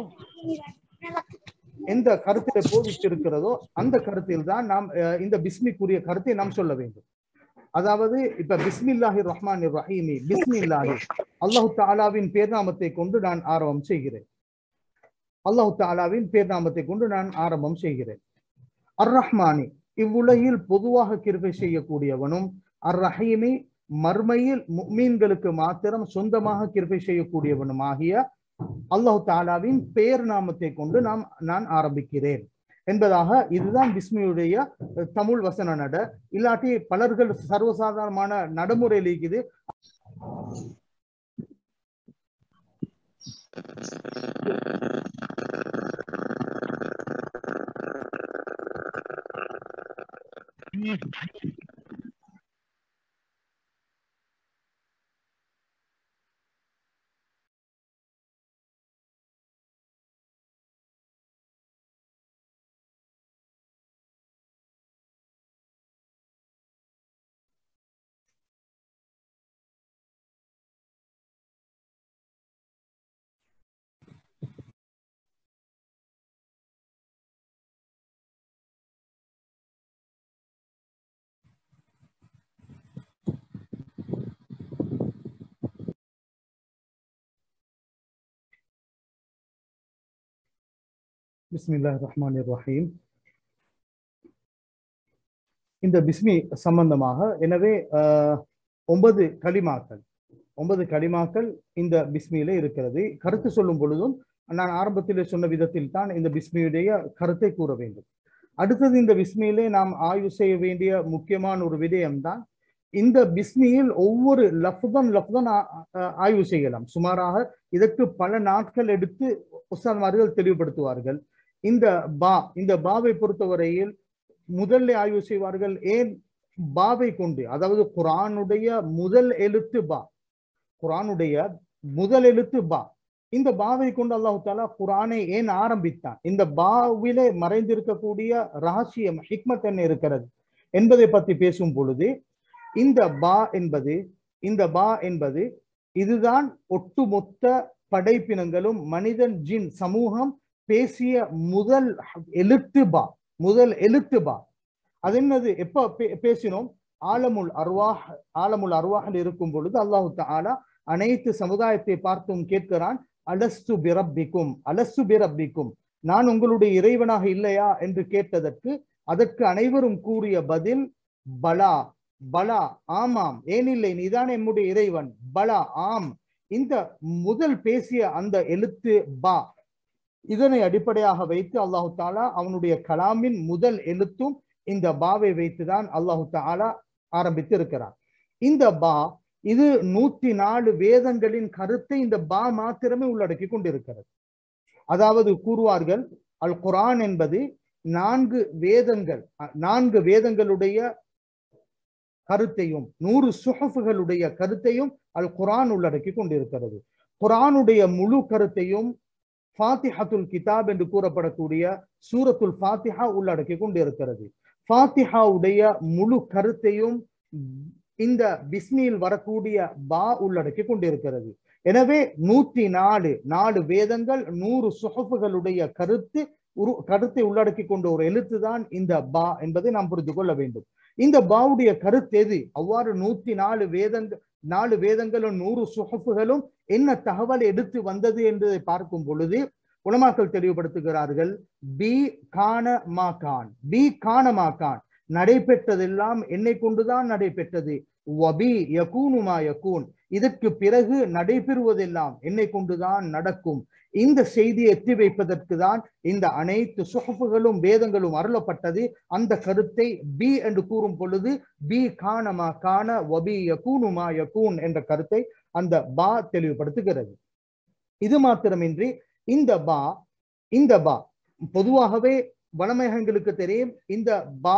எந்த கருத்திலே போதித்திருக்கிறதோ அந்த கருத்தில் தான் நாம் இந்த பிஸ்மிக்குரிய கருத்தை நாம் சொல்ல வேண்டும் அதாவது இப்ப பிஸ்மில்லாஹி ரஹ்மான் ரஹீமி பிஸ்மில்லாஹி அல்லாஹு தாலாவின் பேர்நாமத்தை கொண்டு நான் ஆரம்பம் செய்கிறேன் அல்லாஹு தாலாவின் பேர்நாமத்தை கொண்டு நான் ஆரம்பம் செய்கிறேன் அர் ரஹ்மானி இவ்வுலகில் பொதுவாக கிருபை செய்யக்கூடியவனும் அர் ரஹீமி மர்மையில் மீன்களுக்கு மாத்திரம் சொந்தமாக கிருபை செய்யக்கூடியவனும் ஆகிய அல்லாஹு தாலாவின் பேர் நாமத்தை கொண்டு நாம் நான் ஆரம்பிக்கிறேன் என்பதாக இதுதான் பிஸ்மியுடைய தமிழ் வசன நட இல்லாட்டி பலர்கள் சர்வசாதாரணமான நடைமுறையில் இருக்குது பிஸ்மில்லா ரஹ்மான் ரஹீம் இந்த பிஸ்மி சம்பந்தமாக எனவே ஒன்பது களிமாக்கள் ஒன்பது களிமாக்கள் இந்த பிஸ்மியில இருக்கிறது கருத்து சொல்லும் பொழுதும் நான் ஆரம்பத்தில் சொன்ன விதத்தில் தான் இந்த பிஸ்மியுடைய கருத்தை கூற வேண்டும் அடுத்தது இந்த பிஸ்மியிலே நாம் ஆய்வு செய்ய வேண்டிய முக்கியமான ஒரு விடயம்தான் இந்த பிஸ்மியில் ஒவ்வொரு லஃப்தன் லஃப்தன் ஆய்வு செய்யலாம் சுமாராக இதற்கு பல நாட்கள் எடுத்து உஸ்தான்மார்கள் தெளிவுபடுத்துவார்கள் இந்த பா இந்த பாவை பொறுத்தவரையில் முதல்ல ஆய்வு செய்வார்கள் ஏன் பாவை கொண்டு அதாவது குரானுடைய முதல் எழுத்து பா குரானுடைய முதல் எழுத்து பா இந்த பாவை கொண்டு அல்லாஹு தாலா குரானை ஏன் ஆரம்பித்தான் இந்த பாவிலே மறைந்திருக்கக்கூடிய ரகசியம் ஹிக்மத் என்ன இருக்கிறது என்பதை பற்றி பேசும் பொழுது இந்த பா என்பது இந்த பா என்பது இதுதான் ஒட்டுமொத்த படைப்பினங்களும் மனிதன் ஜின் சமூகம் பேசிய முதல் எழுத்து பா முதல் எழுத்து பா அது என்னது எப்ப பேசினோம் ஆலமுல் அர்வாஹ் ஆலமுல் அர்வாஹில் இருக்கும் பொழுது அல்லாஹு தாலா அனைத்து சமுதாயத்தை பார்த்தும் கேட்கிறான் அலஸ்து பிரப்பிக்கும் அலஸ்து பிரப்பிக்கும் நான் உங்களுடைய இறைவனாக இல்லையா என்று கேட்டதற்கு அதற்கு அனைவரும் கூறிய பதில் பலா பலா ஆமாம் ஏனில்லை நீதான் என்னுடைய இறைவன் பலா ஆம் இந்த முதல் பேசிய அந்த எழுத்து பா இதனை அடிப்படையாக வைத்து அல்லாஹு தாலா அவனுடைய கலாமின் முதல் எழுத்தும் இந்த பாவை வைத்துதான் அல்லாஹு தாலா ஆரம்பித்து இருக்கிறார் இந்த பா இது நூத்தி நாலு வேதங்களின் கருத்தை இந்த பா மாத்திரமே உள்ளடக்கி கொண்டிருக்கிறது அதாவது கூறுவார்கள் அல் குரான் என்பது நான்கு வேதங்கள் நான்கு வேதங்களுடைய கருத்தையும் நூறு சுஹஃபுகளுடைய கருத்தையும் அல் குரான் உள்ளடக்கி கொண்டிருக்கிறது குரானுடைய முழு கருத்தையும் ஃபாத்திஹத்துல் கிதாப் என்று கூறப்படக்கூடிய சூரத்துல் ஃபாத்திஹா உள்ளடக்கி கொண்டு இருக்கிறது ஃபாத்திஹாவுடைய முழு கருத்தையும் இந்த பிஸ்மியில் வரக்கூடிய பா உள்ளடக்கி கொண்டிருக்கிறது எனவே நூத்தி நாலு நாலு வேதங்கள் நூறு சுகப்புகளுடைய கருத்து உரு கருத்தை உள்ளடக்கி கொண்ட ஒரு எழுத்து தான் இந்த பா என்பதை நாம் புரிந்து கொள்ள வேண்டும் இந்த பாவுடைய கருத்து எது அவ்வாறு நூத்தி நாலு வேதங்கள் நாலு வேதங்களும் நூறு சுகப்புகளும் என்ன தகவல் எடுத்து வந்தது என்பதை பார்க்கும் பொழுது உலமாக்கள் தெளிவுபடுத்துகிறார்கள் பி கான மா கான் பி கான மா கான் நடைபெற்றதெல்லாம் என்னை கொண்டுதான் நடைபெற்றது வபி யகூனுமா யகூன் இதற்கு பிறகு நடைபெறுவதெல்லாம் என்னை கொண்டுதான் நடக்கும் இந்த செய்தியை எத்தி வைப்பதற்கு தான் இந்த அனைத்து சுகப்புகளும் வேதங்களும் அருளப்பட்டது அந்த கருத்தை பி என்று கூறும் பொழுது பி காணமா காண வபி யகூனுமா யகூன் என்ற கருத்தை அந்த பா தெளிவுபடுத்துகிறது இது மாத்திரமின்றி இந்த பா இந்த பா பொதுவாகவே வனமேகங்களுக்கு தெரியும் இந்த பா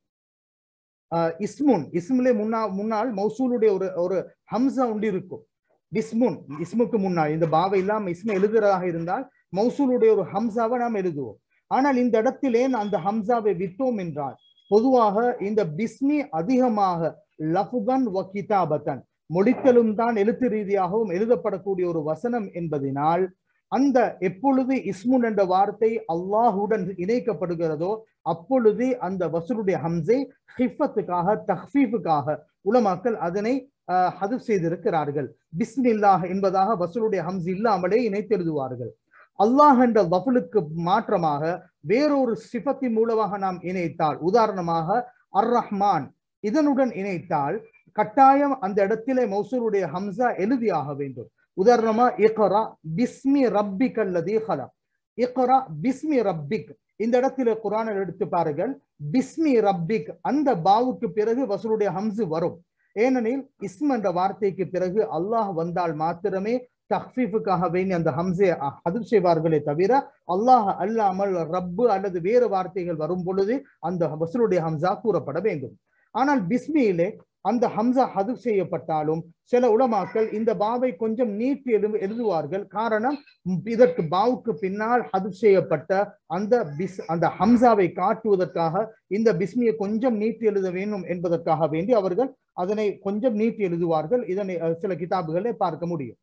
இஸ்முன் இஸ்முலே முன்னா முன்னால் மௌசூலுடைய ஒரு ஒரு ஹம்சா உண்டு இருக்கும் இஸ்முன் இஸ்முக்கு முன்னால் இந்த பாவை இல்லாம இஸ்ம எழுதுறதாக இருந்தால் மௌசூலுடைய ஒரு ஹம்சாவை நாம் எழுதுவோம் ஆனால் இந்த இடத்திலே அந்த ஹம்சாவை விட்டோம் என்றால் பொதுவாக இந்த பிஸ்மி அதிகமாக லஃபுகன் வ கிதாபத்தன் மொழித்தலும் தான் எழுத்து ரீதியாகவும் எழுதப்படக்கூடிய ஒரு வசனம் என்பதனால் அந்த எப்பொழுது இஸ்முன் என்ற வார்த்தை அல்லாஹுடன் இணைக்கப்படுகிறதோ அப்பொழுது அந்த வசூலுடைய ஹம்சை ஹிஃபத்துக்காக தஹ்ஃபீஃபுக்காக உலமாக்கள் அதனை ஹதுப் செய்திருக்கிறார்கள் பிஸ்மில்லாஹ் என்பதாக வசூலுடைய ஹம்ஸ் இல்லாமலே இணைத்தெழுதுவார்கள் அல்லாஹ் என்ற வஃபுலுக்கு மாற்றமாக வேறொரு சிஃபத்தின் மூலமாக நாம் இணைத்தால் உதாரணமாக அர் ரஹ்மான் இதனுடன் இணைத்தால் கட்டாயம் அந்த இடத்திலே மௌசூருடைய ஹம்சா எழுதியாக வேண்டும் உதாரணமா இக்ரா பிஸ்மி ரப்பிக் அல்லது ஹலா இக்ரா பிஸ்மி ரப்பிக் இந்த இடத்துல குரானை எடுத்து பாருங்கள் பிஸ்மி ரப்பிக் அந்த பாவுக்கு பிறகு வசூலுடைய ஹம்சு வரும் ஏனெனில் இஸ்ம் என்ற வார்த்தைக்கு பிறகு அல்லாஹ் வந்தால் மாத்திரமே தஹ்ஃபீஃபுக்காக வேண்டி அந்த ஹம்சை ஹதுப் செய்வார்களே தவிர அல்லாஹ் அல்லாமல் ரப்பு அல்லது வேறு வார்த்தைகள் வரும் பொழுது அந்த வசூலுடைய ஹம்சா கூறப்பட வேண்டும் ஆனால் பிஸ்மியிலே அந்த ஹம்சா ஹதுப் செய்யப்பட்டாலும் சில உலமாக்கள் இந்த பாவை கொஞ்சம் நீட்டி எழு எழுதுவார்கள் காரணம் இதற்கு பாவுக்கு பின்னால் ஹதுப் செய்யப்பட்ட அந்த பிஸ் அந்த ஹம்சாவை காட்டுவதற்காக இந்த பிஸ்மியை கொஞ்சம் நீட்டி எழுத வேண்டும் என்பதற்காக வேண்டி அவர்கள் அதனை கொஞ்சம் நீட்டி எழுதுவார்கள் இதனை சில கிதாபுகளை பார்க்க முடியும்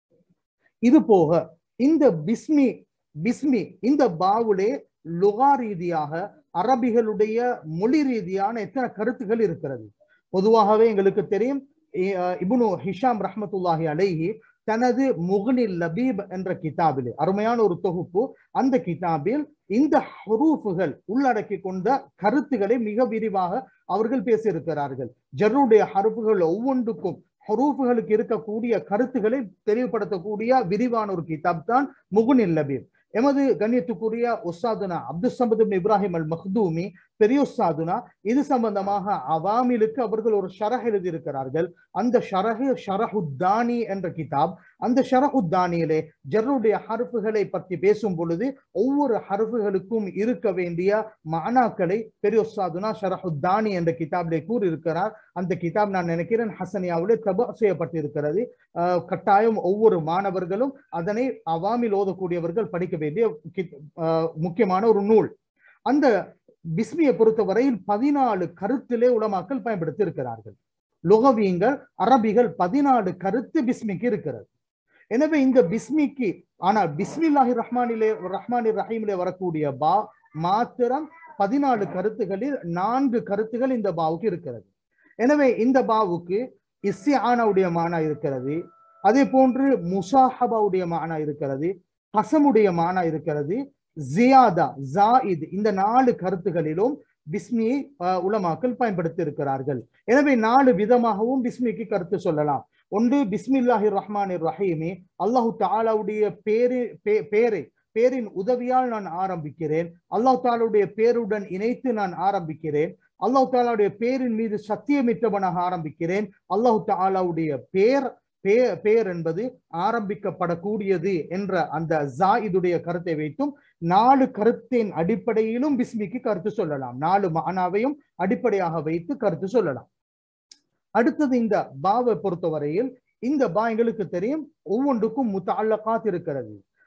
இது போக இந்த பிஸ்மி பிஸ்மி இந்த பாவுலே லுகா ரீதியாக அரபிகளுடைய மொழி ரீதியான எத்தனை கருத்துகள் இருக்கிறது பொதுவாகவே எங்களுக்கு தெரியும் இபுனு ஹிஷாம் ரஹமத்துல்லாஹி அலைஹி தனது முகனில் லபீப் என்ற கிதாபிலே அருமையான ஒரு தொகுப்பு அந்த கிதாபில் இந்த ஹரூஃபுகள் உள்ளடக்கி கொண்ட கருத்துக்களை மிக விரிவாக அவர்கள் பேசியிருக்கிறார்கள் ஜருடைய ஹருப்புகள் ஒவ்வொன்றுக்கும் ஹரூஃபுகளுக்கு இருக்கக்கூடிய கருத்துக்களை தெளிவுபடுத்தக்கூடிய விரிவான ஒரு கிதாப் தான் முகுனில் லபீப் எமது கண்ணியத்துக்குரிய உஸ்தாதுனா அப்துல் சமது இப்ராஹிம் அல் மஹ்தூமி பெரிய உஸ்தாதுனா இது சம்பந்தமாக அவாமிலுக்கு அவர்கள் ஒரு ஷரஹ் எழுதியிருக்கிறார்கள் அந்த ஷரஹு ஷரஹுத்தானி என்ற கிதாப் அந்த ஷரஹுத்தானியிலே ஜர்ருடைய ஹருப்புகளை பற்றி பேசும் பொழுது ஒவ்வொரு ஹருப்புகளுக்கும் இருக்க வேண்டிய மானாக்களை பெரிய உஸ்தாதுனா ஷரஹுத்தானி என்ற கிதாபிலே கூறியிருக்கிறார் அந்த கிதாப் நான் நினைக்கிறேன் ஹசனியாவிலே தபா செய்யப்பட்டிருக்கிறது கட்டாயம் ஒவ்வொரு மாணவர்களும் அதனை அவாமில் ஓதக்கூடியவர்கள் படிக்க வேண்டிய முக்கியமான ஒரு நூல் அந்த பிஸ்மியை பொறுத்தவரையில் பதினாலு கருத்திலே உலமாக்கள் பயன்படுத்தி இருக்கிறார்கள் லுகவீங்கள் அரபிகள் பதினாலு கருத்து பிஸ்மிக்கு இருக்கிறது எனவே இந்த பிஸ்மிக்கு ஆனால் பிஸ்மில்லாஹி ரஹ்மானிலே ரஹ்மானி ரஹீமிலே வரக்கூடிய பா மாத்திரம் பதினாலு கருத்துகளில் நான்கு கருத்துகள் இந்த பாவுக்கு இருக்கிறது எனவே இந்த பாவுக்கு இஸ்ஸியானாவுடைய மானா இருக்கிறது அதே போன்று முசாஹபாவுடைய மானா இருக்கிறது கசமுடைய மானா இருக்கிறது ஜியாதா ஜாயித் இந்த நாலு கருத்துகளிலும் பிஸ்மியை உலமாக்கள் பயன்படுத்தி இருக்கிறார்கள் எனவே நாலு விதமாகவும் பிஸ்மிக்கு கருத்து சொல்லலாம் ஒன்று பிஸ்மில்லாஹி ரஹ்மான் ரஹீமி அல்லாஹு தாலாவுடைய பேரு பேரை பேரின் உதவியால் நான் ஆரம்பிக்கிறேன் அல்லாஹ் தாலாவுடைய பேருடன் இணைத்து நான் ஆரம்பிக்கிறேன் அல்லாஹ் தாலாவுடைய பேரின் மீது சத்தியமிட்டவனாக ஆரம்பிக்கிறேன் அல்லாஹு தாலாவுடைய பேர் பெயர் என்பது ஆரம்பிக்கப்படக்கூடியது என்ற அந்த ஜாயிதுடைய கருத்தை வைத்தும் நாலு கருத்தின் அடிப்படையிலும் பிஸ்மிக்கு கருத்து சொல்லலாம் நாலு மானாவையும் அடிப்படையாக வைத்து கருத்து சொல்லலாம் அடுத்தது இந்த பாவை பொறுத்தவரையில் இந்த பா எங்களுக்கு தெரியும் ஒவ்வொன்றுக்கும் முத்தாலக்காத் இருக்கிறது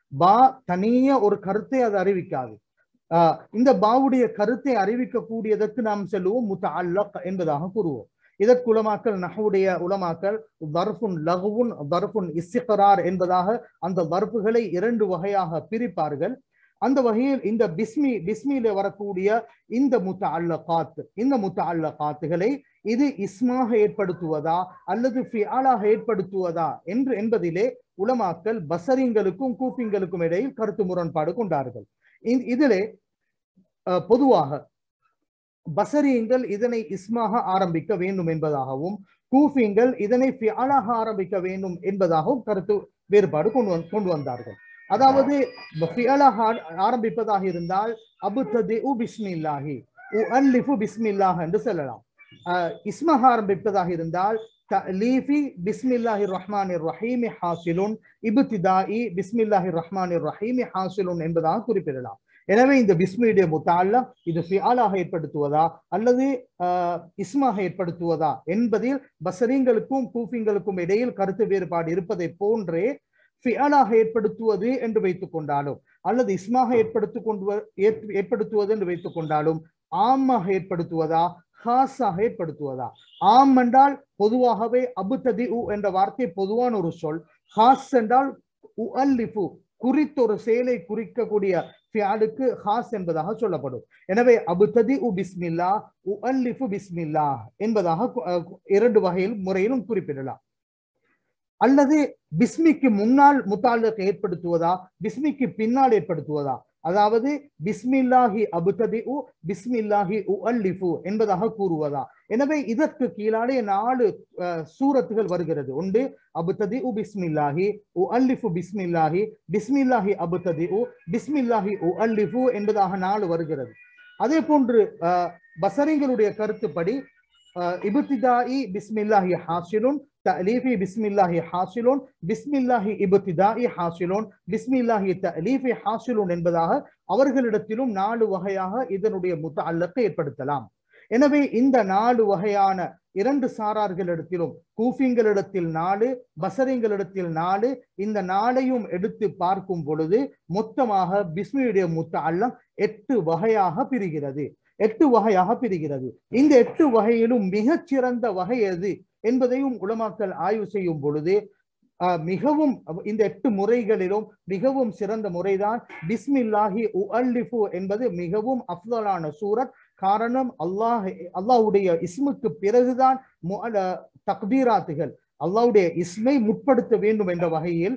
பா தனிய ஒரு கருத்தை அது அறிவிக்காது ஆஹ் இந்த பாவுடைய கருத்தை அறிவிக்கக்கூடியதற்கு நாம் செல்லுவோம் முத்த என்பதாக கூறுவோம் இதற்கு உலமாக்கல் நஹுடைய உலமாக்கல் தர்ஃபுன் லகுவுன் தர்ஃபுன் இஸ்திகரார் என்பதாக அந்த தர்ப்புகளை இரண்டு வகையாக பிரிப்பார்கள் அந்த வகையில் இந்த பிஸ்மி பிஸ்மியில வரக்கூடிய இந்த முத்த அல்ல காத்து இந்த முத்த அல்ல காத்துகளை இது இஸ்மாக ஏற்படுத்துவதா அல்லது ஃபியாலாக ஏற்படுத்துவதா என்று என்பதிலே உலமாக்கல் பசரிங்களுக்கும் கூப்பிங்களுக்கும் இடையில் கருத்து முரண்பாடு கொண்டார்கள் இதிலே பொதுவாக பசரியங்கள் இதனை இஸ்மாக ஆரம்பிக்க வேண்டும் என்பதாகவும் கூஃபிங்கள் இதனை ஃபியாலாக ஆரம்பிக்க வேண்டும் என்பதாகவும் கருத்து வேறுபாடு கொண்டு கொண்டு வந்தார்கள் அதாவது ஃபியாலாக ஆரம்பிப்பதாக இருந்தால் அபுத்ததி உ பிஸ்மில்லாஹி உ அல்லிஃபு பிஸ்மில்லாஹ் என்று சொல்லலாம் இஸ்மாக ஆரம்பிப்பதாக இருந்தால் தலீஃபி பிஸ்மில்லாஹி ரஹ்மான் ரஹீமி ஹாசிலுன் இபுத்திதாயி பிஸ்மில்லாஹி ரஹ்மான் ரஹீமி ஹாசிலுன் என்பதாக குறிப்பிடலாம் எனவே இந்த பிஸ்மியுடைய முத்தாலம் இது ஃபியாலாக ஏற்படுத்துவதா அல்லது இஸ்மாக ஏற்படுத்துவதா என்பதில் பசரிங்களுக்கும் கூஃபிங்களுக்கும் இடையில் கருத்து வேறுபாடு இருப்பதை போன்றே ஃபியாலாக ஏற்படுத்துவது என்று வைத்துக் கொண்டாலும் அல்லது இஸ்மாக ஏற்படுத்திக் கொண்டு ஏற்படுத்துவது என்று வைத்துக் கொண்டாலும் ஆமாக ஏற்படுத்துவதா ஹாஸாக ஏற்படுத்துவதா ஆம் என்றால் பொதுவாகவே அபுத்ததி உ என்ற வார்த்தை பொதுவான ஒரு சொல் ஹாஸ் என்றால் உ அல்லிஃபு குறித்த ஒரு செயலை குறிக்கக்கூடிய ஃபியாலுக்கு ஹாஸ் என்பதாக சொல்லப்படும் எனவே அபுத்ததி உ பிஸ்மில்லா உ அல்லிஃபு பிஸ்மில்லா என்பதாக இரண்டு வகையில் முறையிலும் குறிப்பிடலாம் அல்லது பிஸ்மிக்கு முன்னால் முத்தாலத்தை ஏற்படுத்துவதா பிஸ்மிக்கு பின்னால் ஏற்படுத்துவதா அதாவது பிஸ்மில்லாஹி அபுத்ததி உ பிஸ்மில்லாஹி உ அல்லிஃபு என்பதாக கூறுவதா எனவே இதற்கு கீழாலே நாலு சூரத்துகள் வருகிறது ஒன்று அபுத்ததி உ பிஸ்மில்லாஹி உ அல்லிஃபு பிஸ்மில்லாஹி பிஸ்மில்லாஹி அபுத்ததி உ பிஸ்மில்லாஹி உ அல்லிஃபு என்பதாக நாலு வருகிறது அதே போன்று பசரிங்களுடைய கருத்துப்படி இபுத்திதாயி பிஸ்மில்லாஹி ஹாசிலுன் தலீஃபி பிஸ்மில்லாஹி ஹாசிலுன் பிஸ்மில்லாஹி இபுத்திதாயி ஹாசிலுன் பிஸ்மில்லாஹி தலீஃபி ஹாசிலுன் என்பதாக அவர்களிடத்திலும் நாலு வகையாக இதனுடைய முத்த அல்லத்தை ஏற்படுத்தலாம் எனவே இந்த நாலு வகையான இரண்டு சாரார்களிடத்திலும் கூஃபிங்களிடத்தில் நாலு பசரிங்களிடத்தில் நாலு இந்த நாளையும் எடுத்து பார்க்கும் பொழுது மொத்தமாக பிஸ்மியுடைய முத்த அல்லம் எட்டு வகையாக பிரிகிறது எட்டு வகையாக பிரிகிறது இந்த எட்டு வகையிலும் மிகச்சிறந்த வகை எது என்பதையும் உலமாக்கல் ஆய்வு செய்யும் பொழுது மிகவும் இந்த எட்டு முறைகளிலும் மிகவும் சிறந்த முறைதான் பிஸ்மில்லாஹி உ அல்லிஃபு என்பது மிகவும் அஃதலான சூரத் காரணம் அல்லாஹ் அல்லாஹுடைய இஸ்முக்கு பிறகுதான் தக்பீராத்துகள் அல்லாஹுடைய இஸ்மை முற்படுத்த வேண்டும் என்ற வகையில்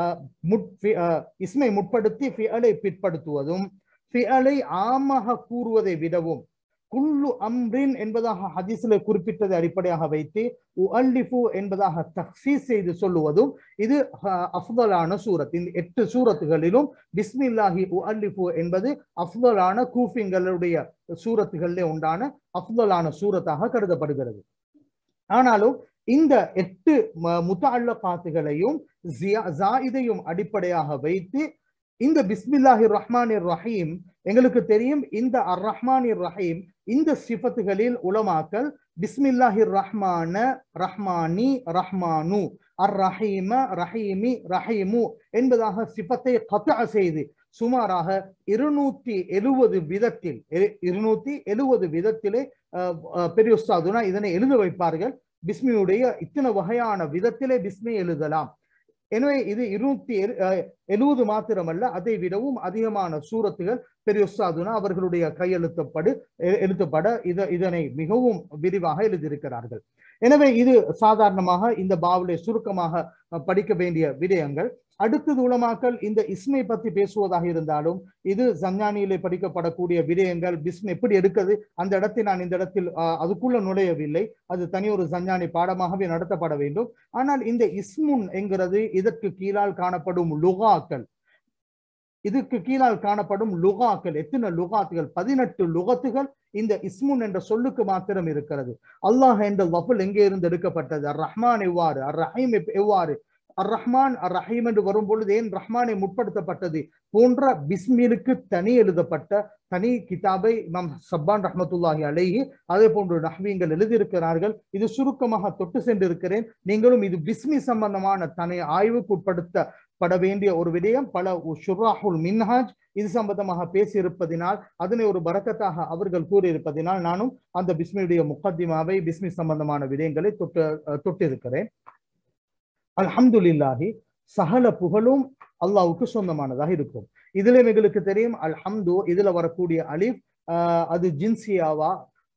இஸ்மை முற்படுத்தி ஃபியலை பிற்படுத்துவதும் ஃபியலை ஆமாக கூறுவதை விடவும் குல்லு அம்ரின் என்பதாக ஹதீஸ்ல குறிப்பிட்டதை அடிப்படையாக வைத்து உஅல்லிஃபு என்பதாக தக்சீஸ் செய்து சொல்லுவதும் இது அஃதலான சூரத் இந்த எட்டு சூரத்துகளிலும் பிஸ்மில்லாஹி உஅல்லிஃபு என்பது அஃதலான கூஃபிங்களுடைய சூரத்துகளிலே உண்டான அஃதலான சூரத்தாக கருதப்படுகிறது ஆனாலும் இந்த எட்டு முத்தாள்ள காத்துகளையும் ஜாயிதையும் அடிப்படையாக வைத்து இந்த பிஸ்மில்லாஹி ரஹ்மானிர் ரஹீம் எங்களுக்கு தெரியும் இந்த அர் ரஹ்மானிர் ரஹீம் இந்த சிஃபத்துகளில் உலமாக்கல் பிஸ்மில்லாஹி ரஹ்மான ரஹ்மானி ரஹ்மானு அர் ரஹீம ரஹீமி ரஹீமு என்பதாக சிஃபத்தை கத்த செய்து சுமாராக இருநூத்தி எழுவது விதத்தில் இருநூத்தி எழுவது விதத்திலே பெரிய உஸ்தாதுனா இதனை எழுத வைப்பார்கள் பிஸ்மியுடைய இத்தனை வகையான விதத்திலே பிஸ்மி எழுதலாம் எனவே இது இருநூத்தி எழுபது மாத்திரமல்ல அதை விடவும் அதிகமான சூரத்துகள் பெரிய உஸ்தாதுனா அவர்களுடைய கையெழுத்தப்படு எழுத்தப்பட இத இதனை மிகவும் விரிவாக எழுதியிருக்கிறார்கள் எனவே இது சாதாரணமாக இந்த பாவலை சுருக்கமாக படிக்க வேண்டிய விடயங்கள் அடுத்தது உலமாக்கல் இந்த இஸ்மை பத்தி பேசுவதாக இருந்தாலும் இது சஞ்ஞானியிலே படிக்கப்படக்கூடிய விடயங்கள் பிஸ்ம் எப்படி எடுக்கிறது அந்த இடத்தை நான் இந்த இடத்தில் அதுக்குள்ள நுழையவில்லை அது தனி ஒரு சஞ்ஞானி பாடமாகவே நடத்தப்பட வேண்டும் ஆனால் இந்த இஸ்முன் என்கிறது இதற்கு கீழால் காணப்படும் லுகாக்கள் இதுக்கு கீழால் காணப்படும் லுகாக்கள் எத்தனை லுகாத்துகள் பதினெட்டு லுகத்துகள் இந்த இஸ்முன் என்ற சொல்லுக்கு மாத்திரம் இருக்கிறது அல்லாஹ் என்ற வஃபுல் எங்கே இருந்து எடுக்கப்பட்டது அர் ரஹ்மான் எவ்வாறு அர் ரஹீம் எவ்வாறு அர் ரஹ்மான் அர் ரஹீம் என்று வரும் பொழுது ஏன் ரஹ்மானை முற்படுத்தப்பட்டது போன்ற பிஸ்மிலுக்கு தனி எழுதப்பட்ட தனி கிதாபை இமாம் சப்பான் ரஹ்மத்துல்லாஹி அலைஹி அதே போன்று நஹ்வீங்கள் எழுதியிருக்கிறார்கள் இது சுருக்கமாக தொட்டு சென்றிருக்கிறேன் நீங்களும் இது பிஸ்மி சம்பந்தமான தனி ஆய்வுக்கு உட்படுத்தப்பட வேண்டிய ஒரு விடயம் பல ஷுராஹுல் மின்ஹாஜ் இது சம்பந்தமாக பேசியிருப்பதினால் அதனை ஒரு பரக்கத்தாக அவர்கள் கூறியிருப்பதினால் நானும் அந்த பிஸ்மியுடைய முக்கத்திமாவை பிஸ்மி சம்பந்தமான விடயங்களை தொட்டு தொட்டிருக்கிறேன் அல்ஹம்துலில்லாஹி சகல புகழும் அல்லாவுக்கு சொந்தமானதாக இருக்கும் இதுல எங்களுக்கு தெரியும் அல்ஹம்து இதுல வரக்கூடிய அலிஃப் அது ஜின்சியாவா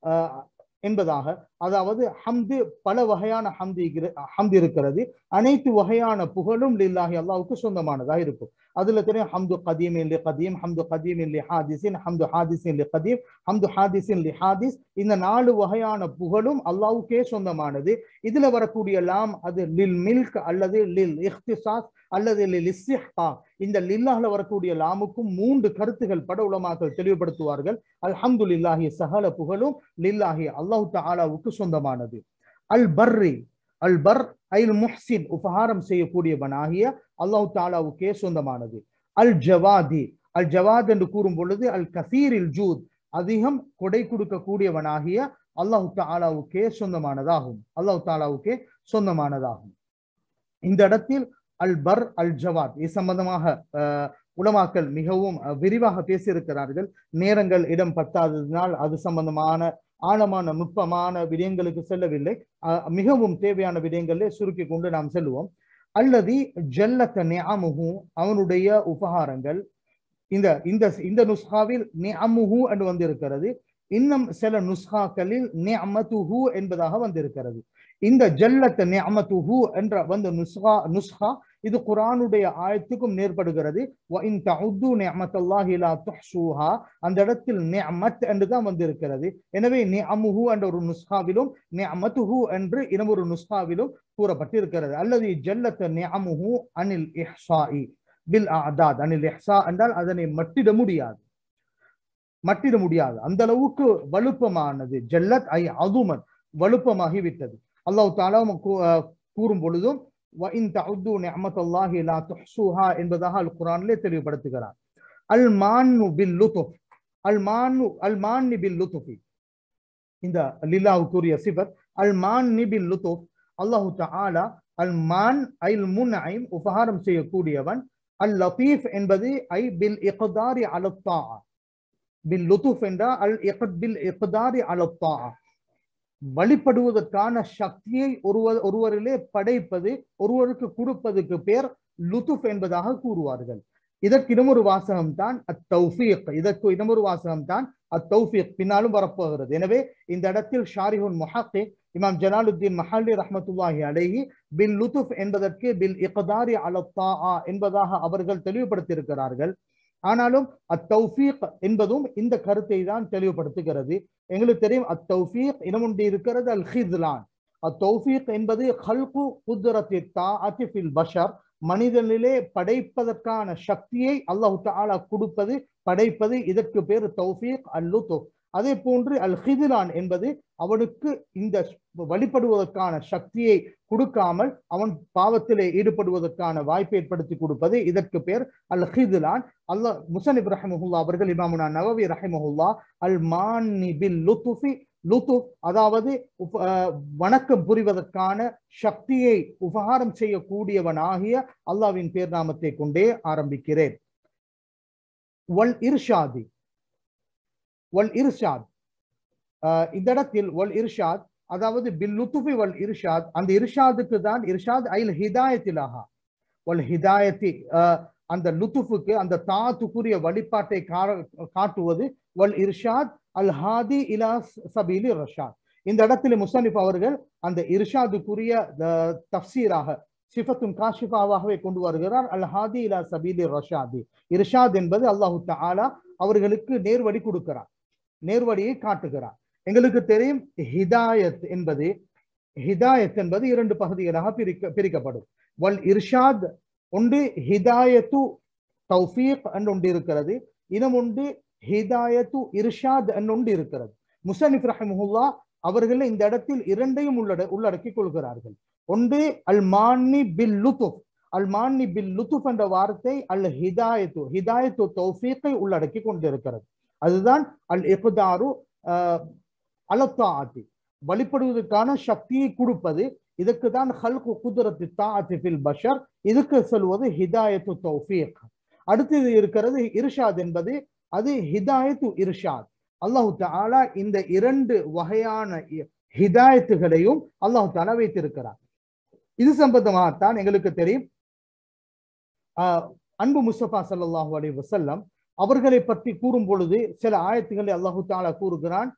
என்பதாக அதாவது ஹம்து பல வகையான ஹம்தி ஹம்து இருக்கிறது அனைத்து வகையான புகழும் லில்லாஹி அல்லாவுக்கு சொந்தமானதாக இருக்கும் அதுல தெரியும் ஹம்து கதீம் இல்லி கதீம் ஹம்து கதீம் இல்லி ஹாதிசின் ஹம்து ஹாதிசின் லி கதீம் ஹம்து ஹாதிசின் லி ஹாதிஸ் இந்த நாலு வகையான புகழும் அல்லாவுக்கே சொந்தமானது இதுல வரக்கூடிய லாம் அது லில் மில்க் அல்லது லில் இஹ்திசாஸ் அல்லது லில் இஸ்ஸிஹா இந்த லில்லாஹ்ல வரக்கூடிய லாமுக்கும் மூன்று கருத்துகள் பட உலமாக்கள் தெளிவுபடுத்துவார்கள் அல்ஹம்து லில்லாஹி சகல புகழும் லில்லாஹி அல்லாஹு தாலாவுக்கு சொந்தமானது அல் பர்ரி அல் பர் ஐல் முஹ்சின் உபகாரம் செய்யக்கூடியவனாகிய அல்லாஹு தாலாவுக்கே சொந்தமானது அல் ஜவாதி அல் ஜவாத் என்று கூறும் பொழுது அல் கசீரில் ஜூத் அதிகம் கொடை கொடுக்கக்கூடியவனாகிய அல்லாஹு தாலாவுக்கே சொந்தமானதாகும் அல்லாஹு தாலாவுக்கே சொந்தமானதாகும் இந்த இடத்தில் அல் பர் அல் ஜவாத் இது சம்பந்தமாக உலமாக்கள் மிகவும் விரிவாக பேசியிருக்கிறார்கள் நேரங்கள் இடம் பத்தாததினால் அது சம்பந்தமான ஆழமான நுட்பமான விடயங்களுக்கு செல்லவில்லை மிகவும் தேவையான விடயங்களே சுருக்கி கொண்டு நாம் செல்வோம் அல்லது ஜல்லத்த நியாமுகு அவனுடைய உபகாரங்கள் இந்த இந்த இந்த நுஸ்காவில் நியமுஹு என்று வந்திருக்கிறது இன்னும் சில நுஸ்காக்களில் நியமத்துஹு என்பதாக வந்திருக்கிறது இந்த ஜல்லத்த நியமத்துஹு என்ற வந்த நுஸ்கா நுஸ்கா இது குரானுடைய ஆயத்துக்கும் நேர்படுகிறது அந்த இடத்தில் நியமத் என்றுதான் வந்திருக்கிறது எனவே நியமுஹு என்ற ஒரு நுஸ்காவிலும் நியமத்துஹு என்று இன்னொரு நுஸ்காவிலும் கூறப்பட்டிருக்கிறது அல்லது ஜல்லத்த நியமுஹு அனில் இஹ்சாஇ பில் ஆதாத் அனில் இஹ்சா என்றால் அதனை மட்டிட முடியாது மட்டிட முடியாது அந்த அளவுக்கு வலுப்பமானது ஜல்லத் ஐ அதுமன் வலுப்பமாகிவிட்டது அல்லாஹ் தாலா கூறும் பொழுதும் என்பதாக அல் குரானிலே தெளிவுபடுத்துகிறார் அல் மான்னு பில் லுத்துப் அல் மான்னு அல் மான்னி பில் லுத்துஃபி இந்த லில்லாவுக்குரிய சிபத் அல் மான்னி பில் லுத்துப் அல்லாஹு தாலா அல் மான் ஐல் முன் ஐம் உபகாரம் செய்யக்கூடியவன் அல் லத்தீஃப் என்பது ஐ பில் இக்தாரி அலத்தா பில் லுத்துஃப் என்றால் அல் இக் பில் இக்தாரி அலத்தா வழிபடுவதற்கான சக்தியை ஒருவர் ஒருவரிலே படைப்பது ஒருவருக்கு கொடுப்பதுக்கு பேர் லுத்துஃப் என்பதாக கூறுவார்கள் இதற்கு இன்னொரு வாசகம் தான் அத்தௌஃபீக் இதற்கு இன்னொரு வாசகம் தான் அத்தௌஃபீக் பின்னாலும் வரப்போகிறது எனவே இந்த இடத்தில் ஷாரிஹுன் முஹக்கி இமாம் ஜலாலுத்தீன் மஹல்லி ரஹமத்துல்லாஹி அலைஹி பில் லுத்துஃப் என்பதற்கு பில் இக்தாரி அலத்தா என்பதாக அவர்கள் தெளிவுபடுத்தியிருக்கிறார்கள் ஆனாலும் அத்தௌஃபீக் என்பதும் இந்த கருத்தை தான் தெளிவுபடுத்துகிறது எங்களுக்கு தெரியும் அத்தௌஃபீக் இனமுண்டி இருக்கிறது அல் ஹித்லான் அத்தௌஃபீக் என்பது ஹல்கு குத்ரத்தி தாஅத்தி ஃபில் பஷர் மனிதனிலே படைப்பதற்கான சக்தியை அல்லாஹு தாலா கொடுப்பது படைப்பது இதற்கு பேர் தௌஃபீக் அல் லுத்துஃப் அதே போன்று அல் ஹிதிலான் என்பது அவனுக்கு இந்த வழிபடுவதற்கான சக்தியை கொடுக்காமல் அவன் பாவத்திலே ஈடுபடுவதற்கான வாய்ப்பை ஏற்படுத்தி கொடுப்பது இதற்கு பேர் அல் ஹிதிலான் அல்லாஹ் முசனிப் ரஹமுல்லா அவர்கள் இமாமுனா நவவி ரஹமுல்லா அல் மான்னி பில் லுத்துஃபி லுத்துஃப் அதாவது வணக்கம் புரிவதற்கான சக்தியை உபகாரம் செய்யக்கூடியவனாகிய அல்லாவின் பேர் நாமத்தை கொண்டே ஆரம்பிக்கிறேன் வல் இர்ஷாதி வல் இர்ஷாத் இந்த இடத்தில் வல் இர்ஷாத் அதாவது பில் லுத்துஃபி வல் இர்ஷாத் அந்த இர்ஷாதுக்கு தான் இர்ஷாத் ஐல் ஹிதாயத்திலாகா வல் ஹிதாயத்தி அந்த லுத்துஃபுக்கு அந்த தாத்துக்குரிய வழிபாட்டை காட்டுவது வல் இர்ஷாத் அல் ஹாதி இலா சபீலி ரஷாத் இந்த இடத்துல முசனிப் அவர்கள் அந்த இர்ஷாதுக்குரிய தப்சீராக சிஃபத்தும் காஷிஃபாவாகவே கொண்டு வருகிறார் அல் ஹாதி இலா சபீலி ரஷாதி இர்ஷாத் என்பது அல்லாஹு தாலா அவர்களுக்கு நேர்வழி கொடுக்கிறார் நேர்வழியை காட்டுகிறார் எங்களுக்கு தெரியும் ஹிதாயத் என்பது ஹிதாயத் என்பது இரண்டு பகுதிகளாக பிரிக்க பிரிக்கப்படும் வல் இர்ஷாத் ஒன்று ஹிதாயத்து தௌஃபீக் என்று ஒன்று இருக்கிறது இனம் ஒன்று ஹிதாயத்து இர்ஷாத் என்று ஒன்று இருக்கிறது முசனிப் ரஹமுல்லா அவர்கள் இந்த இடத்தில் இரண்டையும் உள்ளட உள்ளடக்கிக் கொள்கிறார்கள் ஒன்று அல் மானி பில் லுத்துஃப் அல் மான்னி பில் லுத்துஃப் என்ற வார்த்தை அல் ஹிதாயத்து ஹிதாயத்து தௌஃபீக்கை உள்ளடக்கி கொண்டிருக்கிறது அதுதான் அல் இஃப்தாரு அலத்தாத்தி வழிபடுவதற்கான சக்தியை கொடுப்பது இதுக்கு தான் ஹல்கு குதிரத்து தாத்தி ஃபில் பஷர் இதுக்கு சொல்வது ஹிதாயத்து தௌஃபீக் அடுத்தது இருக்கிறது இர்ஷாத் என்பது அது ஹிதாயத்து இர்ஷாத் அல்லாஹு தாலா இந்த இரண்டு வகையான ஹிதாயத்துகளையும் அல்லாஹு தாலா வைத்திருக்கிறார் இது சம்பந்தமாகத்தான் எங்களுக்கு தெரியும் அன்பு முஸ்தபா சல்லாஹூ அலி வசல்லம் அவர்களை பற்றி கூறும் பொழுது சில ஆயத்துக்களை அல்லாஹு தாலா கூறுகிறான்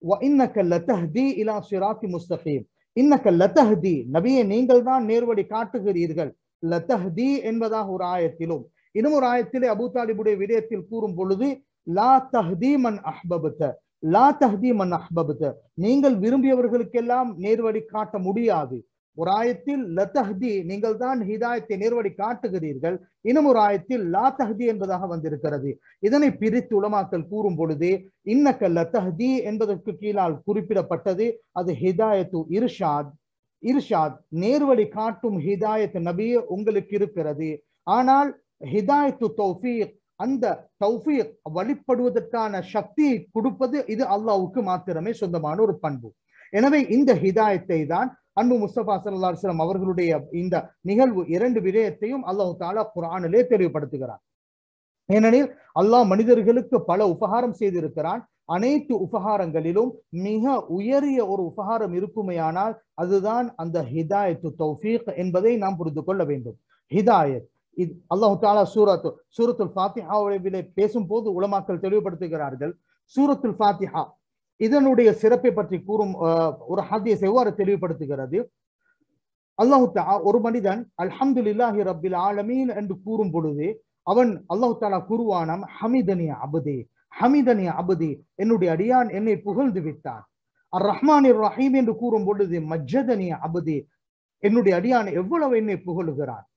நபியை நீங்கள் தான் நேர்வழி காட்டுகிறீர்கள் லத்தஹ்தி என்பதாக ஒரு ஆயத்திலும் இன்னும் ஒரு ஆயத்திலே அபு தாலிபுடைய விடயத்தில் கூறும் பொழுது லா தஹ்தி மன் அஹ்பபத்த லா தஹ்தி மன் அஹ்பபத்த நீங்கள் விரும்பியவர்களுக்கெல்லாம் நேர்வழி காட்ட முடியாது ஒரு ஆயத்தில் லத்தஹ்தி நீங்கள் தான் ஹிதாயத்தை நேர்வழி காட்டுகிறீர்கள் இன்னும் ஒரு ஆயத்தில் லா தஹ்தி என்பதாக வந்திருக்கிறது இதனை பிரித்து உலமாக்கல் கூறும் பொழுது இன்னக்க லத்தஹ்தி என்பதற்கு கீழால் குறிப்பிடப்பட்டது அது ஹிதாயத்து இர்ஷாத் இர்ஷாத் நேர்வழி காட்டும் ஹிதாயத் நபியே உங்களுக்கு இருக்கிறது ஆனால் ஹிதாயத்து தௌஃபீக் அந்த தௌஃபீக் வழிபடுவதற்கான சக்தியை கொடுப்பது இது அல்லாவுக்கு மாத்திரமே சொந்தமான ஒரு பண்பு எனவே இந்த ஹிதாயத்தை தான் அன்பு முஸ்தபா சல்லா அலுவலம் அவர்களுடைய இந்த நிகழ்வு இரண்டு விடயத்தையும் அல்லாஹு தாலா குரானிலே தெளிவுபடுத்துகிறார் ஏனெனில் அல்லாஹ் மனிதர்களுக்கு பல உபகாரம் செய்திருக்கிறான் அனைத்து உபகாரங்களிலும் மிக உயரிய ஒரு உபகாரம் இருக்குமேயானால் அதுதான் அந்த ஹிதாயத்து தௌஃபீக் என்பதை நாம் புரிந்து கொள்ள வேண்டும் ஹிதாயத் இது அல்லாஹு தாலா சூரத் சூரத்துல் ஃபாத்திஹாவிலே பேசும் போது உலமாக்கள் தெளிவுபடுத்துகிறார்கள் சூரத்துல் ஃபாத்திஹா இதனுடைய சிறப்பை பற்றி கூறும் ஒரு ஹதீஸ் எவ்வாறு தெளிவுபடுத்துகிறது அல்லாஹு தா ஒரு மனிதன் அல்ஹம்துலில்லாஹி ரப்பில் ஆலமீன் என்று கூறும் பொழுது அவன் அல்லாஹு தாலா கூறுவானாம் ஹமிதனி அபுதே ஹமிதனி அபுதி என்னுடைய அடியான் என்னை புகழ்ந்து விட்டான் அர் ரஹ்மான் ரஹீம் என்று கூறும் பொழுது மஜ்ஜதனி அபுதி என்னுடைய அடியான் எவ்வளவு என்னை புகழுகிறான்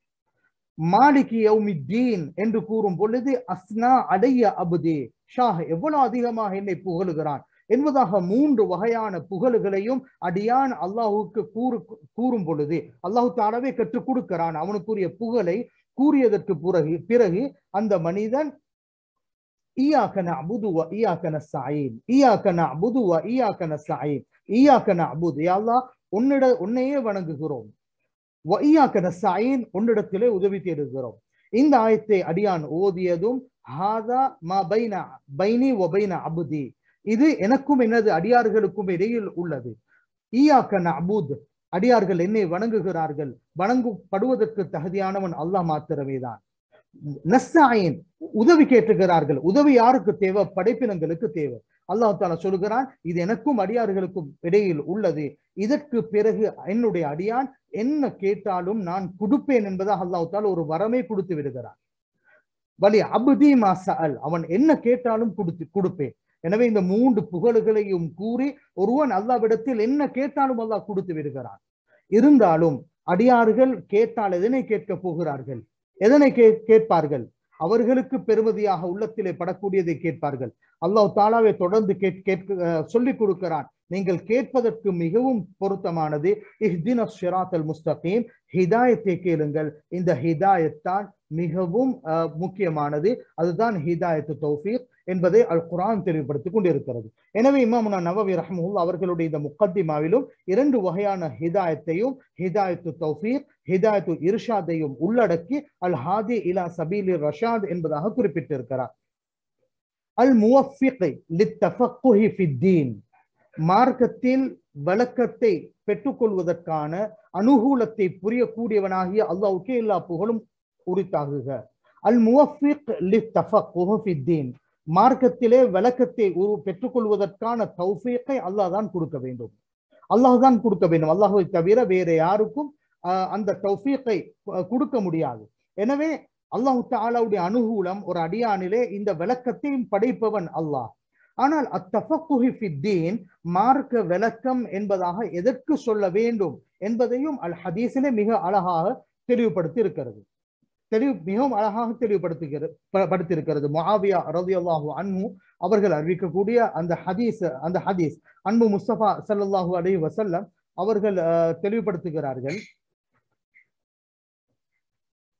மாலிகி யௌமித்தீன் என்று கூறும் பொழுது அஸ்னா அடைய அபுதே ஷாஹ் எவ்வளவு அதிகமாக என்னை புகழுகிறான் என்பதாக மூன்று வகையான புகழுகளையும் அடியான் அல்லாஹுக்கு கூறு கூறும் பொழுது அல்லாஹு தாலாவே கற்றுக் கொடுக்கிறான் அவனுக்குரிய புகழை கூறியதற்கு பிறகு பிறகு அந்த மனிதன் ஈயாக்கன அபுதுவ ஈயாக்கன சாயின் ஈயாக்கன அபுதுவ ஈயாக்கன சாயின் ஈயாக்கன அபுது யாழ்லா உன்னிட உன்னையே வணங்குகிறோம் வையாக்கன சாயின் உன்னிடத்திலே உதவி தேடுகிறோம் இந்த ஆயத்தை அடியான் ஓதியதும் ஹாதா மா பைன பைனி ஒபைன அபுதி இது எனக்கும் எனது அடியார்களுக்கும் இடையில் உள்ளது ஈயாக்கன அபுத் அடியார்கள் என்னை வணங்குகிறார்கள் வணங்கப்படுவதற்கு தகுதியானவன் அல்லாஹ் மாத்திரமே தான் நஸ்ஸாயின் உதவி கேட்டுகிறார்கள் உதவி யாருக்கு தேவை படைப்பினங்களுக்கு தேவை அல்லாஹ் தாலா சொல்லுகிறான் இது எனக்கும் அடியார்களுக்கும் இடையில் உள்ளது இதற்கு பிறகு என்னுடைய அடியான் என்ன கேட்டாலும் நான் கொடுப்பேன் என்பதாக அல்லாஹ் தாலா ஒரு வரமே கொடுத்து விடுகிறான் வலி அபுதி மாசல் அவன் என்ன கேட்டாலும் கொடுத்து கொடுப்பேன் எனவே இந்த மூன்று புகழுகளையும் கூறி ஒருவன் அல்லாவிடத்தில் என்ன கேட்டாலும் அல்லாஹ் கொடுத்து விடுகிறான் இருந்தாலும் அடியார்கள் கேட்டால் எதனை கேட்க போகிறார்கள் எதனை கே கேட்பார்கள் அவர்களுக்கு பெருமதியாக உள்ளத்திலே படக்கூடியதை கேட்பார்கள் அல்லாஹ் தாலாவை தொடர்ந்து கேட் கேட்க சொல்லிக் கொடுக்கிறான் நீங்கள் கேட்பதற்கு மிகவும் பொருத்தமானது இஹ்தின ஷிராத்தல் முஸ்தகீம் ஹிதாயத்தை கேளுங்கள் இந்த ஹிதாயத் தான் மிகவும் முக்கியமானது அதுதான் ஹிதாயத்து தௌஃபீக் என்பதை அல் குரான் தெளிவுபடுத்திக் கொண்டிருக்கிறது எனவே இமாமுனா நவவி ரஹமுல் அவர்களுடைய இந்த முக்கத்திமாவிலும் இரண்டு வகையான ஹிதாயத்தையும் ஹிதாயத்து தௌஃபீக் ஹிதாயத்து இர்ஷாதையும் உள்ளடக்கி அல் ஹாதி இலா சபீலி ரஷாத் என்பதாக குறிப்பிட்டிருக்கிறார் அல் முவஃபிகை லித்தஃபக்குஹி ஃபித்தீன் மார்க்கத்தில் வழக்கத்தை பெற்றுக்கொள்வதற்கான அனுகூலத்தை புரியக்கூடியவனாகிய அல்லாவுக்கே எல்லா புகழும் உரித்தாகுக அல் முவஃபிக் லித்தஃபக்குஹு ஃபித்தீன் மார்க்கத்திலே விளக்கத்தை பெற்றுக்கொள்வதற்கான தௌஃபீக்கை அல்லாஹ் தான் கொடுக்க வேண்டும் அல்லாஹ் தான் கொடுக்க வேண்டும் அல்லாஹுவை தவிர வேற யாருக்கும் அந்த தௌஃபீக்கை கொடுக்க முடியாது எனவே அல்லாஹு தாலாவுடைய அனுகூலம் ஒரு அடியானிலே இந்த விளக்கத்தையும் படைப்பவன் அல்லாஹ் ஆனால் அத்தஃபக்குஹி ஃபித்தீன் மார்க்க விளக்கம் என்பதாக எதற்கு சொல்ல வேண்டும் என்பதையும் அல் ஹதீஸிலே மிக அழகாக தெளிவுபடுத்தி இருக்கிறது தெளிவு மிகவும் அழகாக தெளிவுபடுத்துகிறது படுத்திருக்கிறது முஆவியா ரலியல்லாஹு அன்ஹு அவர்கள் அறிவிக்கக்கூடிய அந்த ஹதீஸ் அந்த ஹதீஸ் அன்பு முஸ்தபா சல்லல்லாஹு அலைஹி வஸல்லம் அவர்கள் தெளிவுபடுத்துகிறார்கள்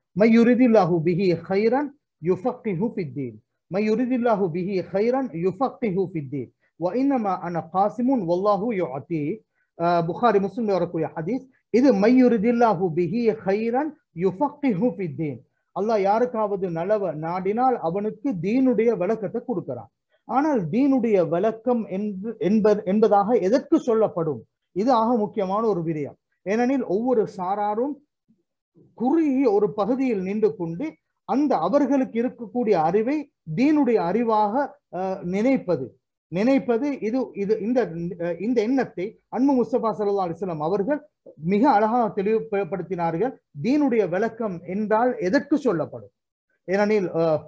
மையுரிதில்லாஹு பிஹி ஹைரன் யுஃபக்கிஹு ஃபித்தீன் மையுரிதில்லாஹு பிஹி ஹைரன் யுஃபக்கிஹு ஃபித்தீன் وإنما أنا قاسم والله يعطي புகாரி முஸ்லிம் வரக்கூடிய ஹதீஸ் இது மையுரிதில்லாஹு பிஹி ஹைரன் யுஃபக்கிஹு ஃபித்தீன் அல்லாஹ் யாருக்காவது நலவ நாடினால் அவனுக்கு தீனுடைய விளக்கத்தை கொடுக்கிறான் ஆனால் தீனுடைய விளக்கம் என்று என்பது என்பதாக எதற்கு சொல்லப்படும் இது ஆக முக்கியமான ஒரு விடயம் ஏனெனில் ஒவ்வொரு சாராரும் குறுகிய ஒரு பகுதியில் நின்று கொண்டு அந்த அவர்களுக்கு இருக்கக்கூடிய அறிவை தீனுடைய அறிவாக நினைப்பது நினைப்பது இது இது இந்த இந்த எண்ணத்தை அன்பு முஸ்தபா சல்லா அலிஸ்லாம் அவர்கள் மிக அழகாக தெளிவுபடுத்தினார்கள் தீனுடைய விளக்கம் என்றால் எதற்கு சொல்லப்படும் ஏனெனில்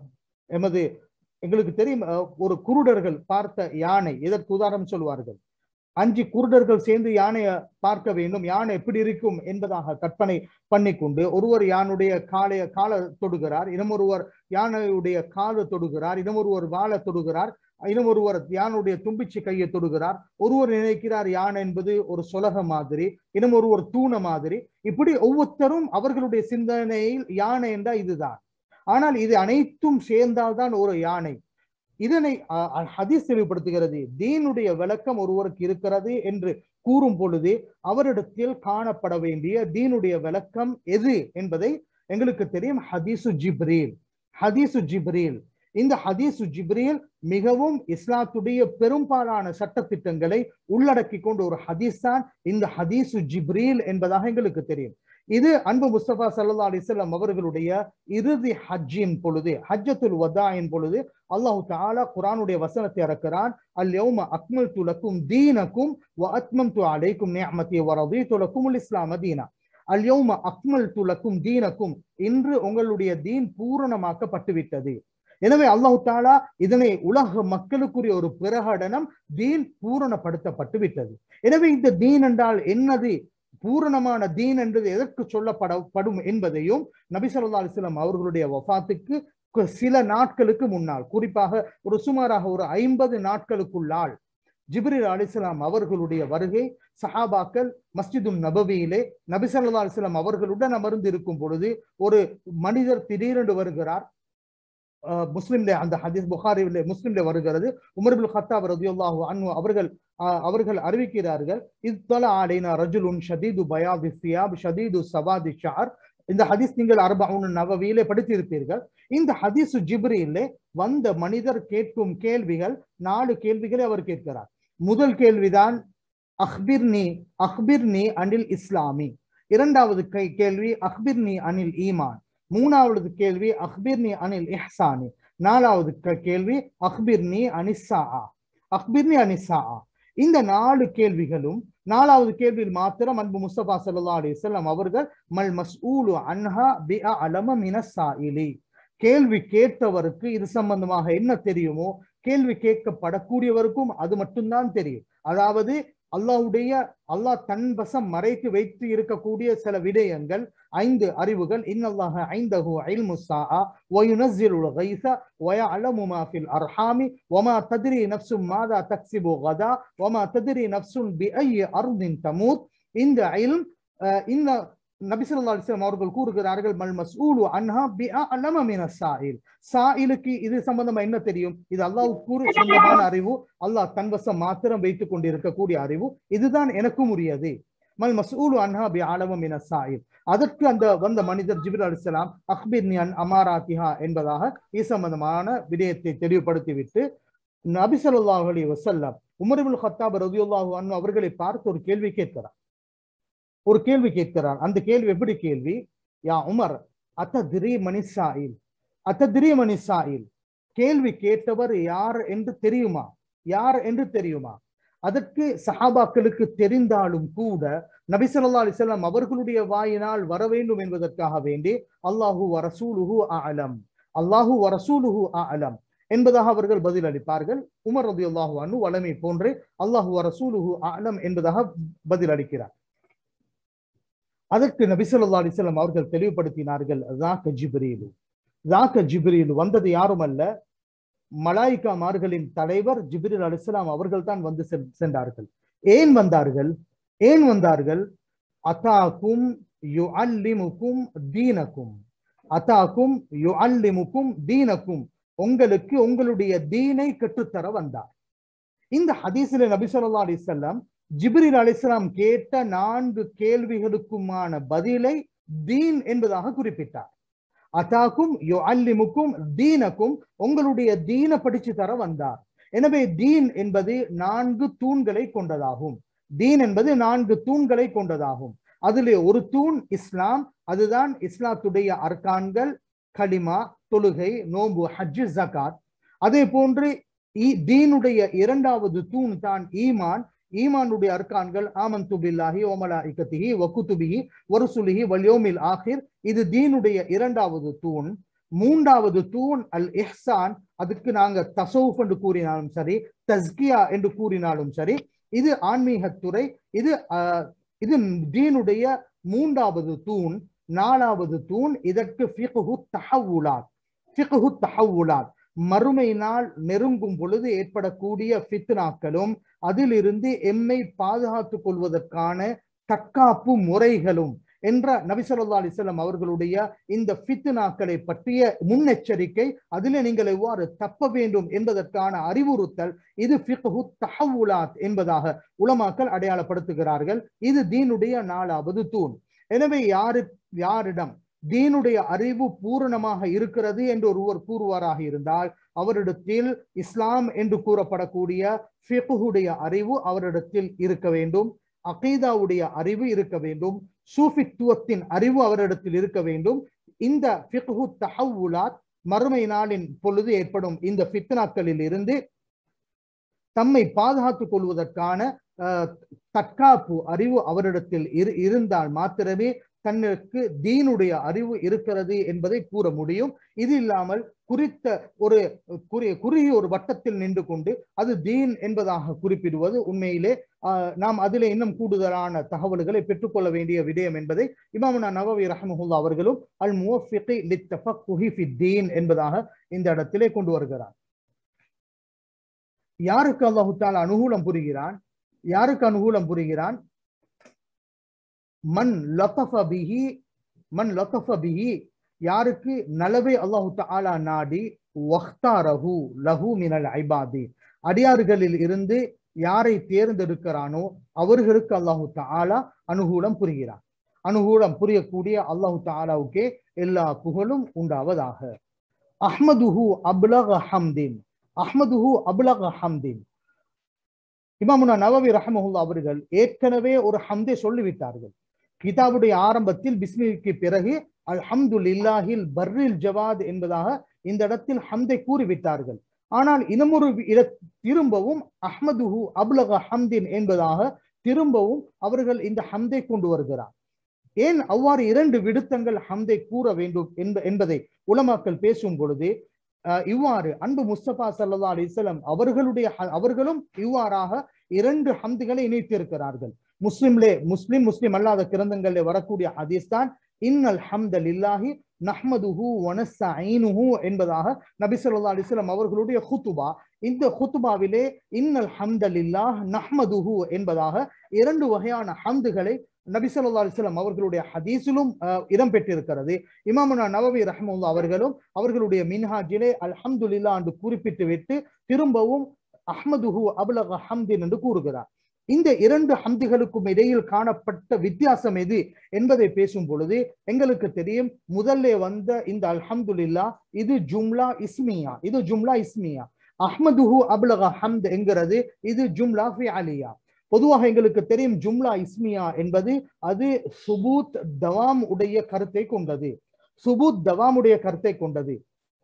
எமது எங்களுக்கு தெரியும் ஒரு குருடர்கள் பார்த்த யானை எதற்கு உதாரணம் சொல்வார்கள் அஞ்சு குருடர்கள் சேர்ந்து யானையை பார்க்க வேண்டும் யானை எப்படி இருக்கும் என்பதாக கற்பனை பண்ணிக்கொண்டு ஒருவர் யானுடைய காலைய காலை தொடுகிறார் இன்னமொருவர் யானையுடைய காலை தொடுகிறார் இன்னமொருவர் வாழை தொடுகிறார் இன்னும் ஒருவர் யானுடைய தும்பிச்சு கையை தொடுகிறார் ஒருவர் நினைக்கிறார் யானை என்பது ஒரு சொலக மாதிரி இன்னும் ஒருவர் தூண மாதிரி இப்படி ஒவ்வொருத்தரும் அவர்களுடைய சிந்தனையில் யானை என்றால் இதுதான் ஆனால் இது அனைத்தும் சேர்ந்தால்தான் ஒரு யானை இதனை ஹதீஸ் தெளிவுபடுத்துகிறது தீனுடைய விளக்கம் ஒருவருக்கு இருக்கிறது என்று கூறும் பொழுது அவரிடத்தில் காணப்பட வேண்டிய தீனுடைய விளக்கம் எது என்பதை எங்களுக்கு தெரியும் ஹதீசு ஜிப்ரீல் ஹதீசு ஜிப்ரீல் இந்த ஹதீசு ஜிப்ரீல் மிகவும் இஸ்லாத்துடைய பெரும்பாலான சட்டத்திட்டங்களை உள்ளடக்கி கொண்ட ஒரு ஹதீஸ் தான் இந்த ஹதீசு ஜிப்ரீல் என்பதாக எங்களுக்கு தெரியும் இது அன்பு முஸ்தபா சல்லா அலிசல்லாம் அவர்களுடைய இறுதி ஹஜ்ஜின் பொழுது ஹஜ்ஜத்துல் வதாயின் பொழுது அல்லாஹு தாலா குரானுடைய வசனத்தை இறக்கிறான் அல் யௌம அக்மல் துலக்கும் தீனக்கும் வ அத்மம் து அலைக்கும் நியமத்தி வரதி துலக்கும் இஸ்லாம் தீனா அல் யௌம அக்மல் துலக்கும் தீனக்கும் இன்று உங்களுடைய தீன் பூரணமாக்கப்பட்டு விட்டது எனவே அல்லாஹு தாலா இதனை உலக மக்களுக்குரிய ஒரு பிரகடனம் தீன் பூரணப்படுத்தப்பட்டு விட்டது எனவே இந்த தீன் என்றால் என்னது பூரணமான தீன் என்றது எதற்கு சொல்லப்படப்படும் என்பதையும் நபி சொல்லா அலிஸ்லாம் அவர்களுடைய வஃபாத்துக்கு சில நாட்களுக்கு முன்னால் குறிப்பாக ஒரு சுமாராக ஒரு ஐம்பது நாட்களுக்குள்ளால் ஜிப்ரில் அலிஸ்லாம் அவர்களுடைய வருகை சஹாபாக்கள் மஸ்ஜிதும் நபவியிலே நபி சொல்லா அலிஸ்லாம் அவர்களுடன் அமர்ந்து இருக்கும் பொழுது ஒரு மனிதர் திடீரென்று வருகிறார் முஸ்லிம்ல அந்த ஹதீஸ் புகாரில முஸ்லிம்ல வருகிறது உமர்புல் ஹத்தாப் ரதியுல்லாஹு அன்ஹு அவர்கள் அவர்கள் அறிவிக்கிறார்கள் இத்தல ஆலைனா ரஜுலுன் ஷதீது பயாதி சியாப் ஷதீது சவாதி ஷார் இந்த ஹதீஸ் நீங்கள் அரபவுன் நவவியிலே படித்திருப்பீர்கள் இந்த ஹதீசு ஜிப்ரியிலே வந்த மனிதர் கேட்கும் கேள்விகள் நாலு கேள்விகளை அவர் கேட்கிறார் முதல் கேள்விதான் அஹ்பிர்னி அஹ்பிர்னி அனில் இஸ்லாமி இரண்டாவது கேள்வி அஹ்பிர்னி அனில் ஈமான் மூணாவது கேள்வி அக்பிர்னி அனில் இஹ்சானி நாலாவது கேள்வி அக்பிர்னி அனிசா அக்பிர்னி அனிசா இந்த நாலு கேள்விகளும் நாலாவது கேள்வியில் மாத்திரம் அன்பு முஸ்தபா சல்லா அலிசல்லாம் அவர்கள் மல் மஸ்ஊலு அன்ஹா பி அலம மினசாயிலி கேள்வி கேட்டவருக்கு இது சம்பந்தமாக என்ன தெரியுமோ கேள்வி கேட்கப்படக்கூடியவருக்கும் அது மட்டும்தான் தெரியும் அதாவது அல்லாஹ்வுடைய அல்லாஹ் தன் வசம் மறைத்து வைத்து இருக்கக்கூடிய சில விடயங்கள் ஐந்து அறிவுகள் இன்னல்லாஹ ஐந்தஹு இல்மு ஸாஆ வ யுனஸ்ஸிலுல் கைஸ வ யஅலமு மா ஃபில் அர்ஹாமி வ மா தத்ரி நஃப்சும் மாதா தக்ஸிபு கதா வ மா தத்ரி நஃப்சுன் பி ஐயி அர்தின் தமூத் இந்த இல்ம் இந்த நபி ஸல்லல்லாஹு அலைஹி வஸல்லம் அவர்கள் கூறுகிறார்கள் மல் மஸ்ஊலு அன்ஹா பி அலம மின சாயில் சாயிலுக்கு இது சம்பந்தமா என்ன தெரியும் இது அல்லாஹ்வுக்கு சொந்தமான அறிவு அல்லாஹ் தன்வசம் மாத்திரம் வைத்துக் கொண்டிருக்கக்கூடிய அறிவு இதுதான் எனக்கும் உரியது மல் மஸ்ஊலு அன்ஹா பி அலம மின சாயில் அதற்கு அந்த வந்த மனிதர் ஜிபிர் அலிஸ்லாம் அக்பிர்னி அன் அமாராத்திஹா என்பதாக இது சம்பந்தமான விடயத்தை தெளிவுபடுத்திவிட்டு நபி ஸல்லல்லாஹு அலைஹி வஸல்லம் உமர் இப்னு ஹத்தாப் ரலியல்லாஹு அன்ஹு அவர்களை பார்த்து ஒரு கேள்வி கேட்கிறார் ஒரு கேள்வி கேட்கிறார் அந்த கேள்வி எப்படி கேள்வி யா உமர் அத்ததிரி மணிசாயில் அத்ததிரி மணிசாயில் கேள்வி கேட்டவர் யார் என்று தெரியுமா யார் என்று தெரியுமா அதற்கு சஹாபாக்களுக்கு தெரிந்தாலும் கூட நபி சொல்லா அலிசல்லாம் அவர்களுடைய வாயினால் வர வேண்டும் என்பதற்காக வேண்டி அல்லாஹூ வரசூலுஹு அலம் அல்லாஹூ வரசூலுஹு அலம் என்பதாக அவர்கள் பதில் அளிப்பார்கள் உமர் ரதி அல்லாஹு அனு வளமை போன்று அல்லாஹூ வரசூலுஹு அலம் என்பதாக பதில் அளிக்கிறார் அதற்கு நபி சொல்லா அலிசல்லாம் அவர்கள் தெளிவுபடுத்தினார்கள் ஜாக்க ஜிப்ரீலு ஜாக்க ஜிப்ரீலு வந்தது யாரும் அல்ல மலாய்காமார்களின் தலைவர் ஜிப்ரில் அலிஸ்லாம் அவர்கள் தான் வந்து சென்றார்கள் ஏன் வந்தார்கள் ஏன் வந்தார்கள் அத்தாக்கும் யு அல்லிமுக்கும் தீனக்கும் அத்தாக்கும் யுஅல்லிமுக்கும் தீனக்கும் உங்களுக்கு உங்களுடைய தீனை கற்றுத்தர வந்தார் இந்த ஹதீஸில் நபி ஸல்லல்லாஹு அலைஹி வஸல்லம் ஜிப்ரீல் அலைஹிஸ்ஸலாம் கேட்ட நான்கு கேள்விகளுக்குமான பதிலை தீன் என்பதாக குறிப்பிட்டார் அத்தாக்கும் யுஅல்லிமுக்கும் தீனக்கும் உங்களுடைய தீன படிச்சு தர வந்தார் எனவே தீன் என்பது நான்கு தூண்களை கொண்டதாகும் தீன் என்பது நான்கு தூண்களை கொண்டதாகும் அதிலே ஒரு தூண் இஸ்லாம் அதுதான் இஸ்லாத்துடைய அர்கான்கள் கலிமா தொழுகை நோன்பு ஹஜ்ஜு ஜகாத் அதே போன்று தீனுடைய இரண்டாவது தூண் தான் ஈமான் ஈமானுடைய அர்கான்கள் ஆமந்து பில்லாஹி ஒமலாஇகத்திஹி வகுத்துபிஹி வருசுலிஹி வல்யோமில் ஆஹிர் இது தீனுடைய இரண்டாவது தூண் மூன்றாவது தூண் அல் இஹ்சான் அதுக்கு நாங்க தசவுஃப் என்று கூறினாலும் சரி தஸ்கியா என்று கூறினாலும் சரி இது ஆன்மீகத்துறை இது இது தீனுடைய மூன்றாவது தூண் நாலாவது தூண் இதற்கு ஃபிக்ஹு தஹவுலாத் ஃபிக்ஹு தஹவுலாத் மறுமை நாள் நெருங்கும் பொழுது ஏற்படக்கூடிய ஃபித்னாக்களும் அதிலிருந்து எம்மை பாதுகாத்துக் கொள்வதற்கான தற்காப்பு முறைகளும் என்ற நபிசல்லா அலிசல்லாம் அவர்களுடைய இந்த ஃபித்னாக்களை பற்றிய முன்னெச்சரிக்கை அதிலே நீங்கள் எவ்வாறு தப்ப வேண்டும் என்பதற்கான அறிவுறுத்தல் இது ஃபிக்ஹு தஹவுலாத் என்பதாக உலமாக்கள் அடையாளப்படுத்துகிறார்கள் இது தீனுடைய நாலாவது தூண் எனவே யாரு யாரிடம் தீனுடைய அறிவு பூரணமாக இருக்கிறது என்று ஒருவர் கூறுவாராக இருந்தால் அவரிடத்தில் இஸ்லாம் என்று கூறப்படக்கூடிய ஃபிகுடைய அறிவு அவரிடத்தில் இருக்க வேண்டும் அகீதாவுடைய அறிவு இருக்க வேண்டும் சூஃபித்துவத்தின் அறிவு அவரிடத்தில் இருக்க வேண்டும் இந்த ஃபிகு தஹவுலாத் மறுமை நாளின் பொழுது ஏற்படும் இந்த ஃபித்னாக்களில் இருந்து தம்மை பாதுகாத்துக் கொள்வதற்கான தற்காப்பு அறிவு அவரிடத்தில் இருந்தால் மாத்திரமே தன்னுக்கு தீனுடைய அறிவு இருக்கிறது என்பதை கூற முடியும் இது இல்லாமல் குறித்த ஒரு குறுகிய ஒரு வட்டத்தில் நின்று கொண்டு அது தீன் என்பதாக குறிப்பிடுவது உண்மையிலே நாம் அதிலே இன்னும் கூடுதலான தகவல்களை பெற்றுக்கொள்ள வேண்டிய விடயம் என்பதை இமாமுனா நவவி ரஹமுல்லா அவர்களும் அல் முவஃபிகி லித்தஃபக்குஹி ஃபி தீன் என்பதாக இந்த இடத்திலே கொண்டு வருகிறார் யாருக்கு அல்லாஹு தாலா அனுகூலம் புரிகிறான் யாருக்கு அனுகூலம் புரிகிறான் மன் லத்தஃப பிஹி மன் லத்தஃப பிஹி யாருக்கு நலவை அல்லாஹு தாலா நாடி வஹ்தாரஹு லஹு மினல் ஐபாதி அடியார்களில் இருந்து யாரை தேர்ந்தெடுக்கிறானோ அவர்களுக்கு அல்லாஹு தாலா அனுகூலம் புரிகிறான் அனுகூலம் புரியக்கூடிய அல்லாஹு தாலாவுக்கே எல்லா புகழும் உண்டாவதாக அஹ்மதுஹு அப்லக ஹம்தின் அஹ்மதுஹு அப்லக ஹம்தின் இமாமுனா நவவி ரஹமஹுல்லா அவர்கள் ஏற்கனவே ஒரு ஹம்தை சொல்லிவிட்டார்கள் கிதாபுடைய ஆரம்பத்தில் பிஸ்மிக்கு பிறகு அல்ஹம்து இல்லாஹில் பர்ரில் ஜவாத் என்பதாக இந்த இடத்தில் ஹம்தை கூறிவிட்டார்கள் ஆனால் இன்னமொரு திரும்பவும் அஹ்மதுஹு அப்லக ஹம்தின் என்பதாக திரும்பவும் அவர்கள் இந்த ஹம்தை கொண்டு வருகிறார் ஏன் அவ்வாறு இரண்டு விடுத்தங்கள் ஹம்தை கூற வேண்டும் என்பதை உலமாக்கள் பேசும் பொழுது இவ்வாறு அன்பு முஸ்தபா சல்லா அலிசலம் அவர்களுடைய அவர்களும் இவ்வாறாக இரண்டு ஹம்துகளை இணைத்திருக்கிறார்கள் முஸ்லிம்லே முஸ்லிம் முஸ்லிம் அல்லாத கிரந்தங்களில் வரக்கூடிய ஹதீஸ் தான் இன்னல் ஹம்த லில்லாஹி நஹ்மதுஹு வனஸ்தஈனுஹு என்பதாக நபி ஸல்லல்லாஹு அலைஹி வஸல்லம் அவர்களுடைய ஹுத்துபா இந்த ஹுத்துபாவிலே இன்னல் ஹம்த லில்லாஹ் நஹ்மதுஹு என்பதாக இரண்டு வகையான ஹம்துகளை நபி ஸல்லல்லாஹு அலைஹி வஸல்லம் அவர்களுடைய ஹதீஸிலும் இடம்பெற்றிருக்கிறது இமாமுனா நவவி ரஹ்மத்துல்லா அவர்களும் அவர்களுடைய மின்ஹாஜிலே அல்ஹம்துலில்லாஹ் என்று குறிப்பிட்டு விட்டு திரும்பவும் அஹ்மதுஹு அபுலக ஹம்தின் என்று கூறுகிறார் இந்த இரண்டு ஹம்துகளுக்கும் இடையில் காணப்பட்ட வித்தியாசம் எது என்பதை பேசும் பொழுது எங்களுக்கு தெரியும் முதல்ல வந்த இந்த அல்ஹம்துலில்லா இது ஜும்லா இஸ்மியா இது ஜும்லா இஸ்மியா அஹ்மதுஹு அபுலக ஹம்த் என்கிறது இது ஜும்லா ஃபி அலியா பொதுவாக எங்களுக்கு தெரியும் ஜும்லா இஸ்மியா என்பது அது சுபூத் தவாம் உடைய கருத்தை கொண்டது சுபூத் தவாம் உடைய கருத்தை கொண்டது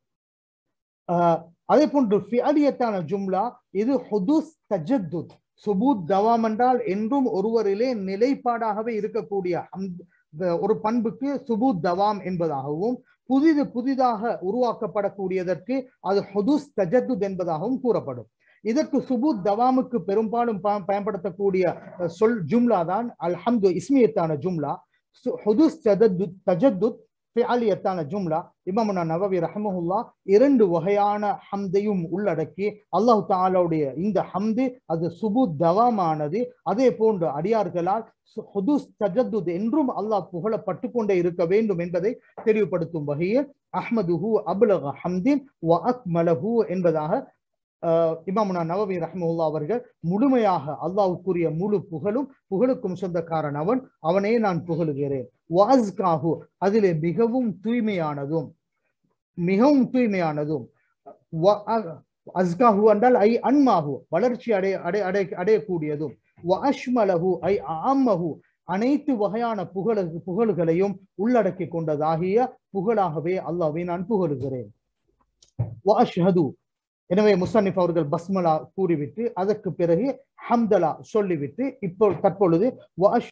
அதே போன்று ஃபிஅலியத்தான ஜும்லா இது ஹுதுஸ் தஜத்துத் சுபூத் தவாம் என்றால் என்றும் ஒருவரிலே நிலைப்பாடாகவே இருக்கக்கூடிய ஒரு பண்புக்கு சுபூத் தவாம் என்பதாகவும் புதிது புதிதாக உருவாக்கப்படக்கூடியதற்கு அது ஹுதுஸ் தஜத்துத் என்பதாகவும் கூறப்படும் இதற்கு சுபூத் தவாமுக்கு பெரும்பாலும் பயன்படுத்தக்கூடிய சொல் ஜும்லா தான் அல்ஹம்து இஸ்மியத்தான ஜும்லா ஹுதுஸ் தஜத்துத் ஃபிஅலியத்தான ஜும்லா இமாமுனா நவவி ரஹமஹுல்லா இரண்டு வகையான ஹம்தையும் உள்ளடக்கி அல்லாஹ் தாலாவுடைய இந்த ஹம்து அது சுபு தவாமானது அதே போன்று அடியார்களால் ஹுதுஸ் தஜத்துத் என்றும் அல்லாஹ் புகழப்பட்டு கொண்டே இருக்க வேண்டும் என்பதை தெளிவுபடுத்தும் வகையில் அஹ்மதுஹு அபுலக ஹம்தின் வ அக்மலஹு என்பதாக இமாமுனா நவவி ரஹ்முல்லா அவர்கள் முழுமையாக அல்லாவுக்குரிய முழு புகழும் புகழுக்கும் சொந்தக்காரன் அவன் அவனே நான் புகழுகிறேன் வாஸ்காஹு அதிலே மிகவும் தூய்மையானதும் மிகவும் தூய்மையானதும் அஸ்காஹு என்றால் ஐ அன்மாஹு வளர்ச்சி அடைய அடை அடை அடையக்கூடியதும் அஷ்மலஹு ஐ ஆமஹு அனைத்து வகையான புகழ புகழ்களையும் உள்ளடக்கி கொண்டதாகிய புகழாகவே அல்லாவை நான் புகழுகிறேன் வாஷ்ஹது எனவே முசன்னிப் அவர்கள் பஸ்மலா கூறிவிட்டு அதற்கு பிறகு ஹம்தலா சொல்லிவிட்டு இப்போ தற்பொழுது வாஷ்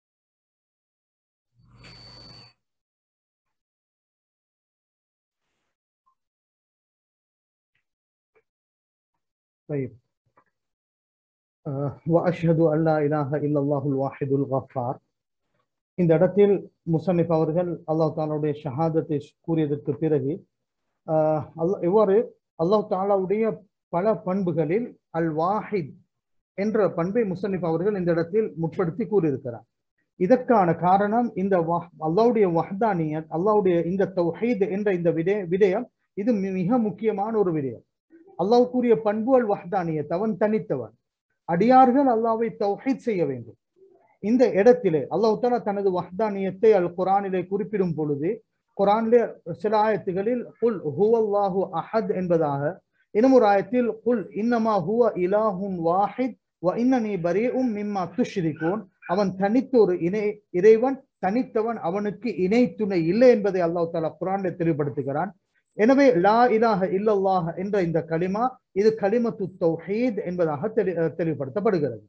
طيب وأشهد أن لا إله إلا الله الواحد الغفار இந்த இடத்தில் முசன்னிப் அவர்கள் அல்லாஹ் தாலாவுடைய ஷஹாதத்தை கூறியதற்கு பிறகு அல்லாஹ் எவ்வாறு அல்லாஹ் தாலாவுடைய பல பண்புகளில் அல் வாஹித் என்ற பண்பை முசன்னிப் அவர்கள் இந்த இடத்தில் முற்படுத்தி கூறியிருக்கிறார் இதற்கான காரணம் இந்த அல்லாவுடைய வஹ்தானியத் அல்லாவுடைய இந்த தௌஹீத் என்ற இந்த விடய விடயம் இது மிக முக்கியமான ஒரு விடயம் அல்லாஹ் கூறிய பண்பு அல் வஹ்தானியத் அவன் தனித்தவன் அடியார்கள் அல்லாவை தௌஹீத் செய்ய வேண்டும் இந்த இடத்திலே அல்லாஹ் தாலா தனது வஹ்தானியத்தை அல் குரானிலே குறிப்பிடும் பொழுது குரானிலே சில ஆயத்துகளில் குல் ஹுவல்லாஹு அஹத் என்பதாக இன்னும் ஒரு ஆயத்தில் குல் இன்னமா ஹுவ இலாஹுன் வாஹித் வ இன்னனி பரீஉம் மிம்மா துஷ்ரிகூன் அவன் தனித்த ஒரு இணை இறைவன் தனித்தவன் அவனுக்கு இணை துணை இல்லை என்பதை அல்லாஹ் தாலா குரானிலே தெளிவுபடுத்துகிறான் எனவே லா இலாஹ இல்லல்லாஹ் என்ற இந்த களிமா இது களிமத்து தௌஹீத் என்பதாக தெளி தெளிவுபடுத்தப்படுகிறது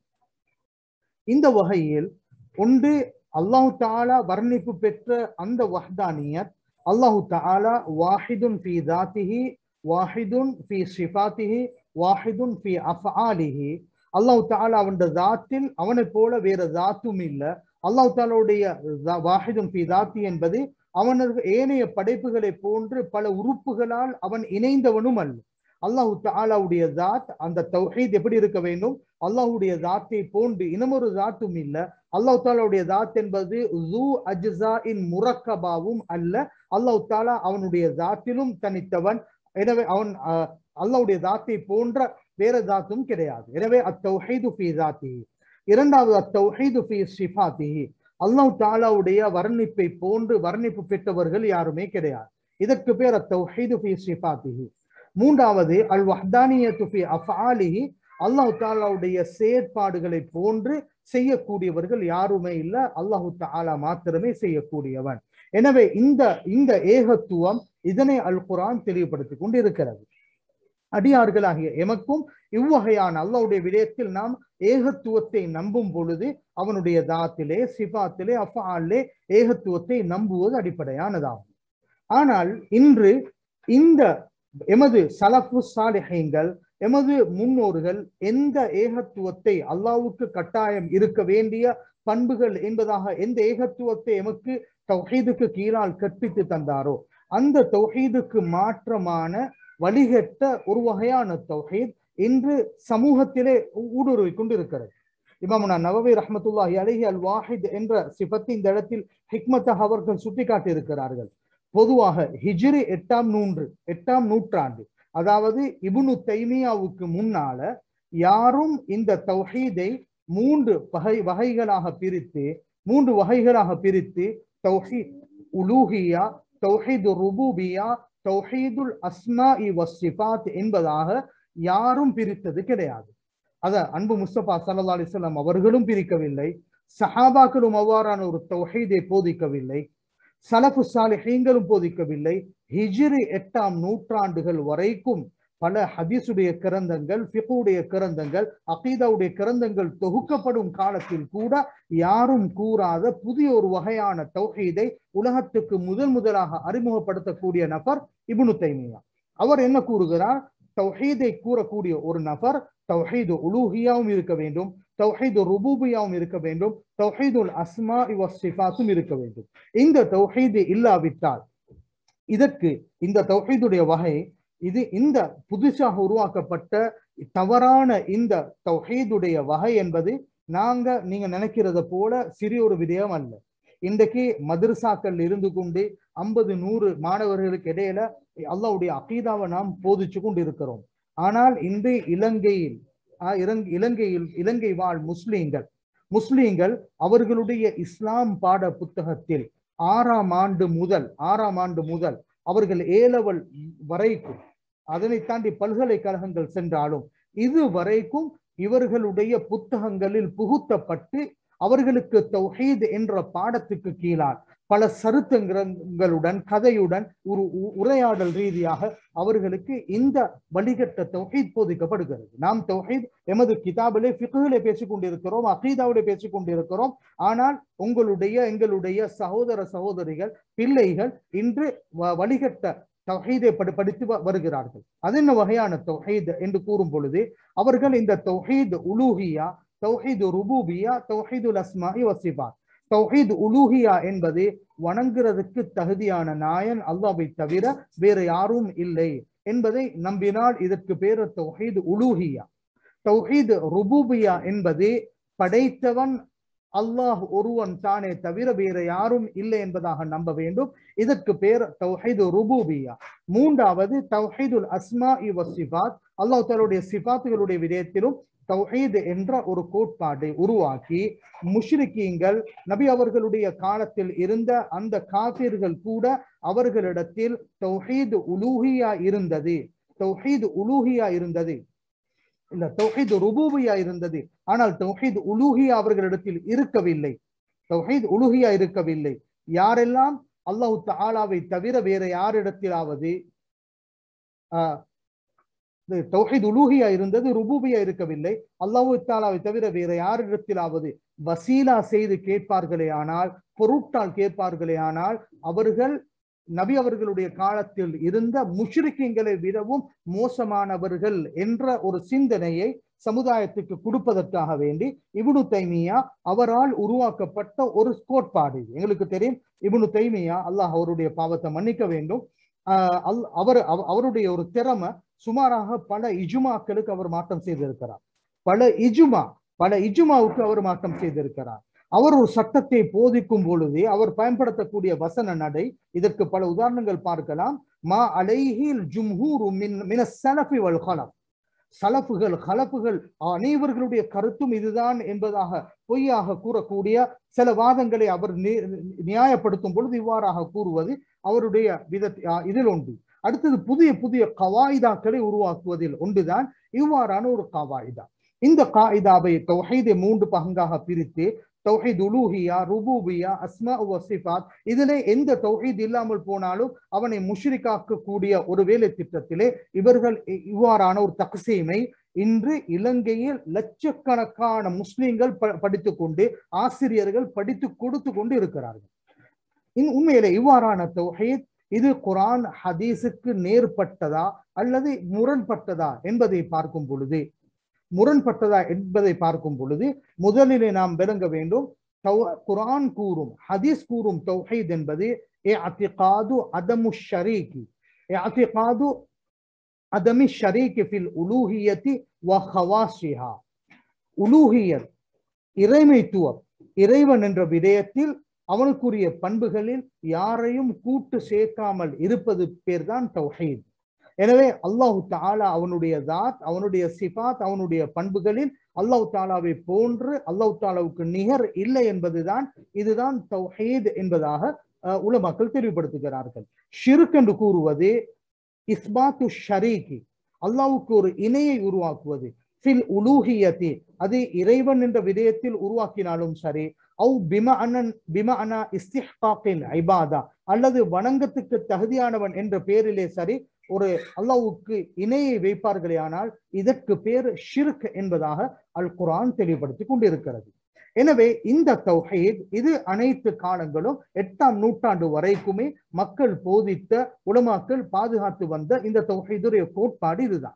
இந்த வகையில் ஒன்று அல்லாஹு தாலா வர்ணிப்பு பெற்ற அந்த வஹ்தானியத் அல்லாஹு தாலா வாஹிதுன் ஃபி தாத்திஹி வாஹிதுன் ஃபி ஷிஃபாத்திஹி வாஹிதுன் ஃபி அஃஆலிஹி அல்லாஹு தாலா அவனுடைய தாத்தில் அவனை போல வேற தாத்தும் இல்லை அல்லாஹு தாலாவுடைய வாஹிதுன் ஃபி தாத்தி என்பது அவனது ஏனைய படைப்புகளை போன்று பல உறுப்புகளால் அவன் இணைந்தவனும் அல்ல அல்லாஹு தாலாவுடைய தாத் அந்த தௌஹீத் எப்படி இருக்க வேண்டும் அல்லாஹுடைய தாத்தை போன்று இனமொரு தாத்தும் இல்ல அல்லாஹு தாலாவுடைய தாத் என்பது ஜூ அஜ்ஸா இன் முரக்கபாவும் அல்ல அல்லாஹு தாலா அவனுடைய தாத்திலும் தனித்தவன் எனவே அவன் அல்லாஹுடைய தாத்தை போன்ற வேற தாத்தும் கிடையாது எனவே அத்தௌஹீது ஃபி தாத்தி இரண்டாவது அத்தௌஹீது ஃபி ஷிஃபாத்திஹி அல்லாஹ் தாலாவுடைய வர்ணிப்பை போன்று வர்ணிப்பு பெற்றவர்கள் யாருமே கிடையாது இதற்கு பேர் அத்தௌஹீது ஃபி ஷிஃபாத்திஹி மூன்றாவது அல் வஹ்தானியத்து ஃபி அஃஆலிஹி அல்லாஹ் தாலாவுடைய செயற்பாடுகளை போன்று செய்யக்கூடியவர்கள் யாருமே இல்லை அல்லாஹு தாலா மாத்திரமே செய்யக்கூடியவன் எனவே இந்த இந்த ஏகத்துவம் இதனை அல் குரான் தெளிவுபடுத்தி கொண்டு இருக்கிறது அடியார்களாகிய எமக்கும் இவ்வகையான அல்லாவுடைய விடயத்தில் நாம் ஏகத்துவத்தை நம்பும் பொழுது அவனுடைய தாத்திலே சிபாத்திலே அஃபாலே ஏகத்துவத்தை நம்புவது அடிப்படையானதாகும் ஆனால் இன்று இந்த எமது சலப்பு சாலிஹங்கள் எமது முன்னோர்கள் எந்த ஏகத்துவத்தை அல்லாவுக்கு கட்டாயம் இருக்க வேண்டிய பண்புகள் என்பதாக எந்த ஏகத்துவத்தை எமக்கு தௌஹீதுக்கு கீழால் கற்பித்து தந்தாரோ அந்த தௌஹீதுக்கு மாற்றமான வழிகட்ட ஒரு வகையான தௌஹீத் இன்று சமூகத்திலே ஊடுருவி கொண்டிருக்கிறது இமாமுனா நவவி ரஹமத்துல்லாஹி அலஹி அல் வாஹித் என்ற சிபத்தை இந்த இடத்தில் ஹிக்மத்தாக அவர்கள் சுட்டிக்காட்டி இருக்கிறார்கள் பொதுவாக ஹிஜ்ரி எட்டாம் நூன்று எட்டாம் நூற்றாண்டு அதாவது இபுனு தைமியாவுக்கு முன்னால யாரும் இந்த தௌஹீதை மூன்று வகை வகைகளாக பிரித்து மூன்று வகைகளாக பிரித்து தௌஹீத் உலூஹியா தௌஹீது ருபூபியா தௌஹீதுல் அஸ்மா வசிபாத் என்பதாக யாரும் பிரித்தது கிடையாது அத அன்பு முஸ்தபா சல்லா அலிஸ்லாம் அவர்களும் பிரிக்கவில்லை சஹாபாக்களும் அவ்வாறான ஒரு தௌஹீதை போதிக்கவில்லை சலஃபு சாலிஹீங்களும் போதிக்கவில்லை ஹிஜ்ரி எட்டாம் நூற்றாண்டுகள் வரைக்கும் பல ஹதீஸுடைய கிரந்தங்கள் ஃபிகுடைய கிரந்தங்கள் அகீதாவுடைய கிரந்தங்கள் தொகுக்கப்படும் காலத்தில் கூட யாரும் கூறாத புதிய ஒரு வகையான தௌஹீதை உலகத்துக்கு முதல் முதலாக அறிமுகப்படுத்தக்கூடிய நபர் இபுனு தைமியா அவர் என்ன கூறுகிறார் தௌஹீதை கூறக்கூடிய ஒரு நபர் தௌஹீது உலூஹியாவும் இருக்க வேண்டும் தௌஹீது ருபூபியாவும் இருக்க வேண்டும் தௌஹீதுல் அஸ்மா இவ சிஃபாத்தும் இருக்க வேண்டும் இந்த தௌஹீது இல்லாவிட்டால் இதற்கு இந்த தௌஹீதுடைய வகை இது இந்த புதுசாக உருவாக்கப்பட்ட தவறான இந்த தௌஹீதுடைய வகை என்பது நாங்க நீங்க நினைக்கிறத போல சிறிய ஒரு விடயம் அல்ல இன்றைக்கு மதரசாக்கள் இருந்து கொண்டு ஐம்பது நூறு மாணவர்களுக்கு இடையில அல்லாவுடைய அகீதாவை நாம் போதிச்சு கொண்டு இருக்கிறோம் ஆனால் இன்று இலங்கையில் இலங்கையில் இலங்கை வாழ் முஸ்லீம்கள் முஸ்லீம்கள் அவர்களுடைய இஸ்லாம் பாட புத்தகத்தில் ஆறாம் ஆண்டு முதல் ஆறாம் ஆண்டு முதல் அவர்கள் ஏலவல் வரைக்கும் அதனை தாண்டி பல்கலைக்கழகங்கள் சென்றாலும் இது வரைக்கும் இவர்களுடைய புத்தகங்களில் புகுத்தப்பட்டு அவர்களுக்கு தௌஹீத் என்ற பாடத்துக்கு கீழால் பல சருத்தங்களுடன் கதையுடன் ஒரு உரையாடல் ரீதியாக அவர்களுக்கு இந்த வழிகட்ட தௌஹீத் போதிக்கப்படுகிறது நாம் தௌஹீத் எமது கிதாபிலே ஃபிகுலே பேசிக் கொண்டிருக்கிறோம் அகீதாவிலே பேசிக் கொண்டிருக்கிறோம் ஆனால் உங்களுடைய எங்களுடைய சகோதர சகோதரிகள் பிள்ளைகள் இன்று வழிகட்ட தௌஹீதை படி படித்து வருகிறார்கள் அது என்ன வகையான தௌஹீத் என்று கூறும் பொழுது அவர்கள் இந்த தௌஹீத் உலூஹியா தௌஹீது ருபூபியா தௌஹீதுல் அஸ்மாஇ வசிபாத் தௌஹீத் உலூஹியா என்பது வணங்குறதுக்கு தகுதியான நாயன் அல்லாவை தவிர வேற யாரும் இல்லை என்பதை நம்பினால் இதற்கு பேரு தௌஹீத் உலூஹியா தௌஹீத் ருபூபியா என்பது படைத்தவன் அல்லாஹ் ஒருவன் தானே தவிர வேற யாரும் இல்லை என்பதாக நம்ப வேண்டும் இதற்கு பேர் தௌஹீது ருபூபியா மூன்றாவது தௌஹீதுல் அஸ்மா இவ சிபாத் அல்லாஹ் தன்னுடைய சிபாத்துகளுடைய விடயத்திலும் தௌஹீத் என்ற ஒரு கோட்பாட்டை உருவாக்கி முஷ்ரிக்கீங்கள் நபி அவர்களுடைய காலத்தில் இருந்த அந்த காபிர்கள் கூட அவர்களிடத்தில் தௌஹீத் உலூஹியா இருந்தது தௌஹீத் உலூஹியா இருந்தது இல்ல தௌஹீத் ருபூபியா இருந்தது ஆனால் தௌஹீத் உலூஹியா அவர்களிடத்தில் இருக்கவில்லை தௌஹீத் உலூஹியா இருக்கவில்லை யாரெல்லாம் அல்லாஹு தாலாவை தவிர வேற யாரிடத்திலாவது ஆஹ் தௌஹீத் உலூஹியா இருந்தது ருபூபியா இருக்கவில்லை அல்லாஹு தாலாவை தவிர வேற யாரிடத்திலாவது வசீலா செய்து கேட்பார்களே ஆனால் பொருட்டால் கேட்பார்களே ஆனால் அவர்கள் நபி அவர்களுடைய காலத்தில் இருந்த முஷ்ரிக்கங்களை விடவும் மோசமானவர்கள் என்ற ஒரு சிந்தனையை சமுதாயத்துக்கு கொடுப்பதற்காக வேண்டி இபுனு தைமியா அவரால் உருவாக்கப்பட்ட ஒரு கோட்பாடு எங்களுக்கு தெரியும் இபுனு தைமியா அல்லாஹ் அவருடைய பாவத்தை மன்னிக்க வேண்டும் அல் அவர் அவருடைய ஒரு திறமை சுமாராக பல இஜுமாக்களுக்கு அவர் மாற்றம் செய்திருக்கிறார் பல இஜுமா பல இஜுமாவுக்கு அவர் மாற்றம் செய்திருக்கிறார் அவர் ஒரு சட்டத்தை போதிக்கும் பொழுது அவர் பயன்படுத்தக்கூடிய வசன நடை இதற்கு பல உதாரணங்கள் பார்க்கலாம் மா அலைஹில் ஜும்ஹூர் மின் மின சலஃபி வல் ஹலப் சலப்புகள் ஹலப்புகள் அனைவர்களுடைய கருத்தும் இதுதான் என்பதாக பொய்யாக கூறக்கூடிய சில வாதங்களை அவர் நியாயப்படுத்தும் பொழுது இவ்வாறாக கூறுவது அவருடைய வித இதில் உண்டு அடுத்தது புதிய புதிய கவாயிதாக்களை உருவாக்குவதில் ஒன்றுதான் இவ்வாறான ஒரு கவாயிதா இந்த காயிதாவை தொகைதை மூன்று பங்காக பிரித்து தௌஹீத் உலூஹியா ருபூபியா அஸ்மா வசிஃபாத் இதிலே எந்த தௌஹீத் இல்லாமல் போனாலும் அவனை முஷ்ரிக்காக்க கூடிய ஒரு வேலை திட்டத்திலே இவர்கள் இவ்வாறான ஒரு தக்சீமை இன்று இலங்கையில் லட்சக்கணக்கான முஸ்லிம்கள் படித்துக் கொண்டு ஆசிரியர்கள் படித்து கொடுத்து கொண்டு இருக்கிறார்கள் உண்மையிலே இவ்வாறான தௌஹீத் இது குரான் ஹதீஸுக்கு நேர்பட்டதா அல்லது முரண்பட்டதா என்பதை பார்க்கும் பொழுது முரண்பட்டதா என்பதை பார்க்கும் பொழுது முதலிலே நாம் விளங்க வேண்டும் குரான் கூறும் ஹதீஸ் கூறும் தௌஹீத் என்பது அதமு ஷரீகி அதமி ஷரீகி ஃபில் உலூஹியத்தி வஹவாசிஹா உலூஹியத் இறைமைத்துவம் இறைவன் என்ற விடயத்தில் அவனுக்குரிய பண்புகளில் யாரையும் கூட்டு சேர்க்காமல் இருப்பது பேர்தான் தௌஹீத் எனவே அல்லாஹு தாலா அவனுடைய தாத் அவனுடைய சிபாத் அவனுடைய பண்புகளில் அல்லாஹு தாலாவை போன்று அல்லாஹு தாலாவுக்கு நிகர் இல்லை என்பதுதான் இதுதான் தௌஹீத் என்பதாக உலமாக்கள் தெளிவுபடுத்துகிறார்கள் ஷிருக் என்று கூறுவது இஸ்பாத்து ஷரீகி அல்லாவுக்கு ஒரு இணையை உருவாக்குவது ஃபில் உலூஹியத்தி அது இறைவன் என்ற விடயத்தில் உருவாக்கினாலும் சரி அவு பிம அனன் பிம அனா இஸ்திஹாக்கின் ஐபாதா அல்லது வணங்கத்துக்கு தகுதியானவன் என்ற பேரிலே சரி ஒரு அல்லாவுக்கு இணையை வைப்பார்களே ஆனால் இதற்கு பேர் ஷிர்க் என்பதாக அல் குரான் தெளிவுபடுத்தி கொண்டிருக்கிறது எனவே இந்த தௌஹீத் இது அனைத்து காலங்களும் எட்டாம் நூற்றாண்டு வரைக்குமே மக்கள் போதித்த உலமாக்கள் பாதுகாத்து வந்த இந்த தௌஹீதுடைய கோட்பாடு இதுதான்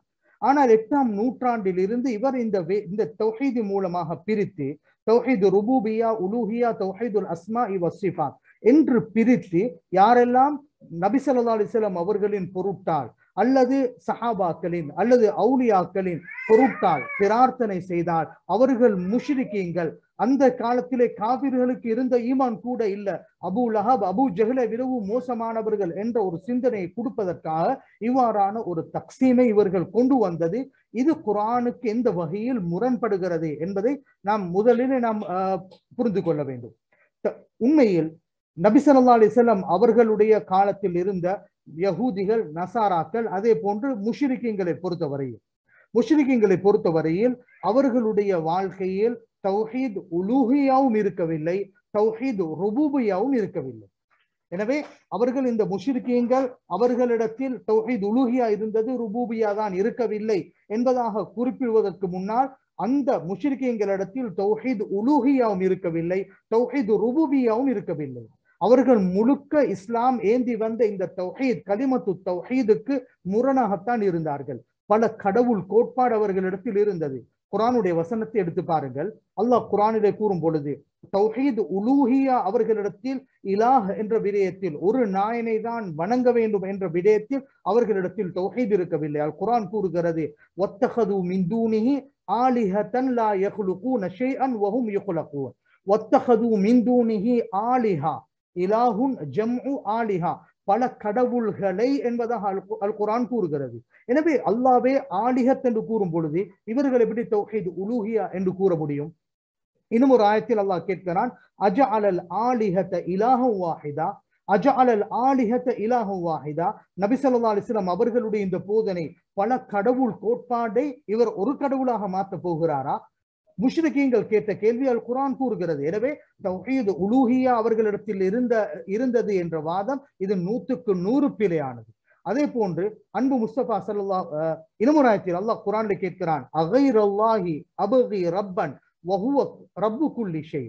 ஆனால் எட்டாம் நூற்றாண்டில் இருந்து இவர் இந்த வே- இந்த தௌஹீது மூலமாக பிரித்து தௌஹீது ருபூபியா உலூஹியா தௌஹீதுல் அஸ்மா வசிஃபாத் என்று பிரித்து யாரெல்லாம் நபி ஸல்லல்லாஹு அலைஹி வஸல்லம் அவர்களின் பொருட்டால் அல்லது சஹாபாக்களின் அல்லது அவுலியாக்களின் பொருட்டால் பிரார்த்தனை செய்தால் அவர்கள் முஷ்ரிக்கீங்கள் அந்த காலத்திலே காபிர்களுக்கு இருந்த ஈமான் கூட இல்ல அபு லஹப் அபு ஜஹலை விடவும் மோசமானவர்கள் என்ற ஒரு சிந்தனையை கொடுப்பதற்காக இவ்வாறான ஒரு தக்சீமை இவர்கள் கொண்டு வந்தது இது குர்ஆனுக்கு எந்த வகையில் முரண்படுகிறது என்பதை நாம் முதலில் நாம் ஆஹ், புரிந்து கொள்ள வேண்டும் த- உண்மையில் நபி ஸல்லல்லாஹு அலைஹி வஸல்லம் அவர்களுடைய காலத்தில் இருந்த யகூதிகள் நசாராக்கள் அதே போன்று முஷ்ரிக்கீங்களை பொறுத்தவரையில் முஷ்ரிக்கீங்களை பொறுத்தவரையில் அவர்களுடைய வாழ்க்கையில் தௌஹீத் உலூஹியாவும் இருக்கவில்லை தௌஹீத் ருபூபியாவும் இருக்கவில்லை எனவே அவர்கள் இந்த முஷ்ரிக்கீங்கள் அவர்களிடத்தில் தௌஹீத் உலூஹியா இருந்தது ருபூபியா தான் இருக்கவில்லை என்பதாக குறிப்பிடுவதற்கு முன்னால் அந்த முஷ்ரிக்கீங்களிடத்தில் தௌஹீத் உலூஹியாவும் இருக்கவில்லை தௌஹீத் ருபூபியாவும் இருக்கவில்லை அவர்கள் முழுக்க இஸ்லாம் ஏந்தி வந்த இந்த தௌஹீத் கலிமத்து தௌஹீதுக்கு முரணாகத்தான் இருந்தார்கள் பல கடவுள் கோட்பாடு அவர்களிடத்தில் இருந்தது குரானுடைய வசனத்தை எடுத்து பாருங்கள் அல்லாஹ் குரானிலே கூறும் பொழுது தௌஹீத் உலூஹியா அவர்களிடத்தில் இலாஹ் என்ற விடயத்தில் ஒரு நாயனை தான் வணங்க வேண்டும் என்ற விடயத்தில் அவர்களிடத்தில் தௌஹீத் இருக்கவில்லை அல் குரான் கூறுகிறது ஒத்தகது மிந்தூனிஹி ஆலிஹத்தன் லா யஹ்லுகூன ஷைஅன் வஹும் யுக்லகூன் ஒத்தகது மிந்தூனிஹி ஆலிஹா இலாஹுன் ஜம்உ ஆலிஹா பல கடவுள்களை என்பதாக அல் கு- அல் குரான் கூறுகிறது எனவே அல்லாவே ஆலிஹத் என்று கூறும் பொழுது இவர்கள் எப்படி தௌஹீத் உலூஹியா என்று கூற முடியும் இன்னும் ஒரு ஆயத்தில் அல்லாஹ் கேட்கிறான் அஜ அலல் ஆலிஹத்த இலாஹம் வாஹிதா அஜ அலல் ஆலிஹத்த இலாஹம் வாஹிதா நபி ஸல்லல்லாஹு அலைஹி வஸல்லம் அவர்களுடைய இந்த போதனை பல கடவுள் கோட்பாடை இவர் ஒரு கடவுளாக மாற்ற போகிறாரா முஷ்ரிக்கீங்கள் கேட்ட கேள்வி அல் குரான் கூறுகிறது எனவே தௌஹீத் உலூஹியா அவர்களிடத்தில் இருந்த இருந்தது என்ற வாதம் இது நூற்றுக்கு நூறு பிழையானது அதே போன்று அன்பு முஸ்தபா சல்லல்லாஹ் அஹ், இன்னும் ஆயத்தில் அல்லாஹ் குரான்ல கேட்கிறான் அகைர் அல்லாஹி அபகி ரப்பன் வஹுவ ரப்பு குல்லி ஷை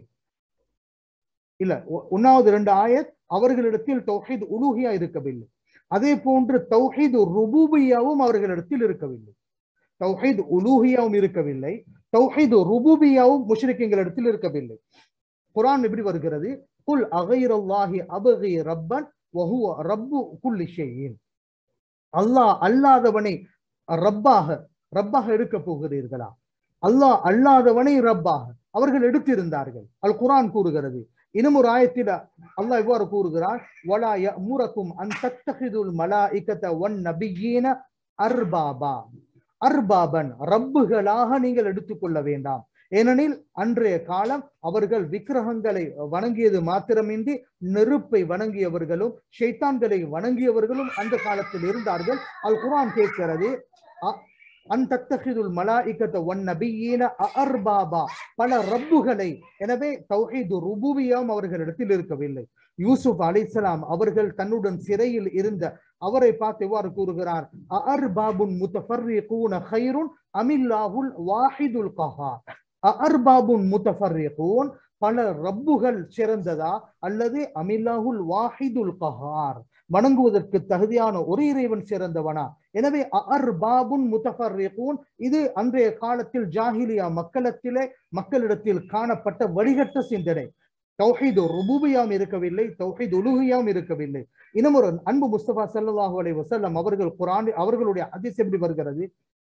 இல்ல ஒ- ஒன்னாவது ரெண்டு ஆயத் அவர்களிடத்தில் தௌஹீத் உலூஹியா இருக்கவில்லை அதே போன்று தௌஹீத் ருபூபியாவும் அவர்களிடத்தில் இருக்கவில்லை தௌஹீத் உலூஹியாவும் இருக்கவில்லை தௌஹீத் ருபூபியாவும் முஷ்ரிக்கீங்களிடத்தில் இருக்கவில்லை குர்ஆன் எப்படி வருகிறது குல் அகைரல்லாஹி அபகி ரப்பன் வஹுவ ரப்பு குல்லி ஷைஇன் அல்லாஹ் அல்லாதவனை ரப்பாக ரப்பாக எடுக்க போகிறீர்களா அல்லாஹ் அல்லாதவனை ரப்பாக அவர்கள் எடுத்திருந்தார்கள் அல் குர்ஆன் கூறுகிறது இன்னும் ஒரு ஆயத்தில் அல்லாஹ் இவ்வாறு கூறுகிறான் வலா யமுரக்கும் அன் தத்தஹிதுல் மலாயிகத வன் நபியீன அர்பாபா அர்பாபன் ரப்புகளாக நீங்கள் எடுத்துக்கொள்ள வேண்டாம் ஏனெனில் அன்றைய காலம் அவர்கள் விக்கிரகங்களை வணங்கியது மாத்திரமின்றி நெருப்பை வணங்கியவர்களும் ஷைத்தான்களை வணங்கியவர்களும் அந்த காலத்தில் இருந்தார்கள் அல் குர்ஆன் கேட்கிறது அ- அன் தத்தஹிதுல் மலாயிகத ஒன் நபியீன அர்பாபா பல ரப்புகளை எனவே தௌஹீது ருபூபியாவும் அவர்களிடத்தில் இருக்கவில்லை யூசுப் அலைஹிஸ்ஸலாம் அவர்கள் தன்னுடன் சிறையில் இருந்த அவரை பார்த்து எவ்வாறு கூறுகிறார் அர்பாபுன் முத்தஃபர்ரிகூன கைருன் அமில்லாஹுல் வாஹிதுல் கஹார் அர்பாபுன் முத்தஃபர்ரிகூன் பல ரப்புகள் சிறந்ததா அல்லது அமில்லாஹுல் வாஹிதுல் கஹார் வணங்குவதற்கு தகுதியான ஒரு இறைவன் சிறந்தவனா எனவே அர்பாபுன் முத்தஃபர்ரிகூன் இது அன்றைய காலத்தில் ஜாஹிலியா மக்களத்திலே மக்களிடத்தில் காணப்பட்ட வழிகட்ட சிந்தனை தௌஹீது ருபூபியாம் இருக்கவில்லை தௌஹீத் உலுஹியாம் இருக்கவில்லை இன்னும் ஒரு அன்பு முஸ்தபா ஸல்லல்லாஹு அலைஹி வஸல்லம் அவர்கள் குர்ஆன் அவர்களுடைய ஹதீஸ் எப்படி வருகிறது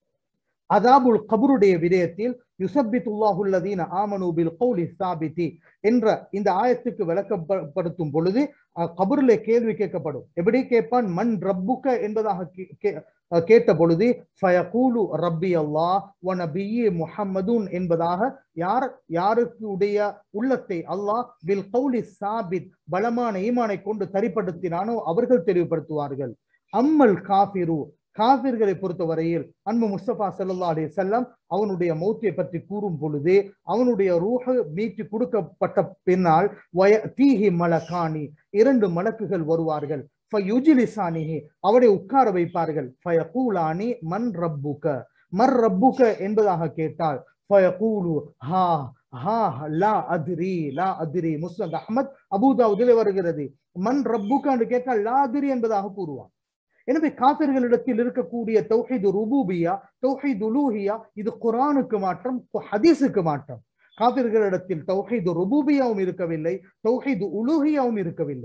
அதாபுல் கபருடைய விடயத்தில் யுசப்பித்துல்லாஹு அல்லதீன ஆமனு பில் கௌலி சாபிதி என்ற இந்த ஆயத்துக்கு விளக்கப்படுத்தும் பொழுது அஹ், கபரிலே கேள்வி கேட்கப்படும் எப்படி கேட்பான் மண் ரப்புக்க என்பதாக கே- கே- அஹ், கேட்ட பொழுது ஃபயகூலு ரப்பி அல்லாஹ் வ நபியி முஹம்மதுன் என்பதாக யார் யாருக்கு உடைய உள்ளத்தை அல்லாஹ் பில் கௌலி சாபித் பலமான ஈமானை கொண்டு தரிப்படுத்தினானோ அவர்கள் தெளிவுபடுத்துவார்கள் அம்மல் காபிரு காபிர்களை பொறுத்தவரையில் அன்பு முஸ்தபா ஸல்லல்லாஹு அலைஹி வஸல்லம் அவனுடைய மௌத்தியை பற்றி கூறும் பொழுது அவனுடைய ரூஹ மீட்டு கொடுக்கப்பட்ட பின்னால் வய தீஹி மலகானி இரண்டு மலக்குகள் வருவார்கள் ஃபயுஜிலிசானிஹி அவரை உட்கார வைப்பார்கள் ஃபயகூலானி மன் ரப்புக மர் ரப்புக என்பதாக கேட்டால் ஃபயகூலு ஹா ஹா லா அத்ரி லா அத்ரி முஸ்னத் அஹ்மத் அபூதாவுதிலே வருகிறது மன் ரப்புக என்று கேட்டால் லா அத்ரி என்பதாக கூறுவான் எனவே காபிர்களிடத்தில் இருக்கக்கூடிய தௌஹீது ருபூபியா தௌஹீது உலூஹியா இது குரானுக்கு மாற்றம் ஹதீஸுக்கு மாற்றம் காபிர்களிடத்தில் தௌஹீது ருபூபியாவும் இருக்கவில்லை தௌஹீது உலூஹியாவும் இருக்கவில்லை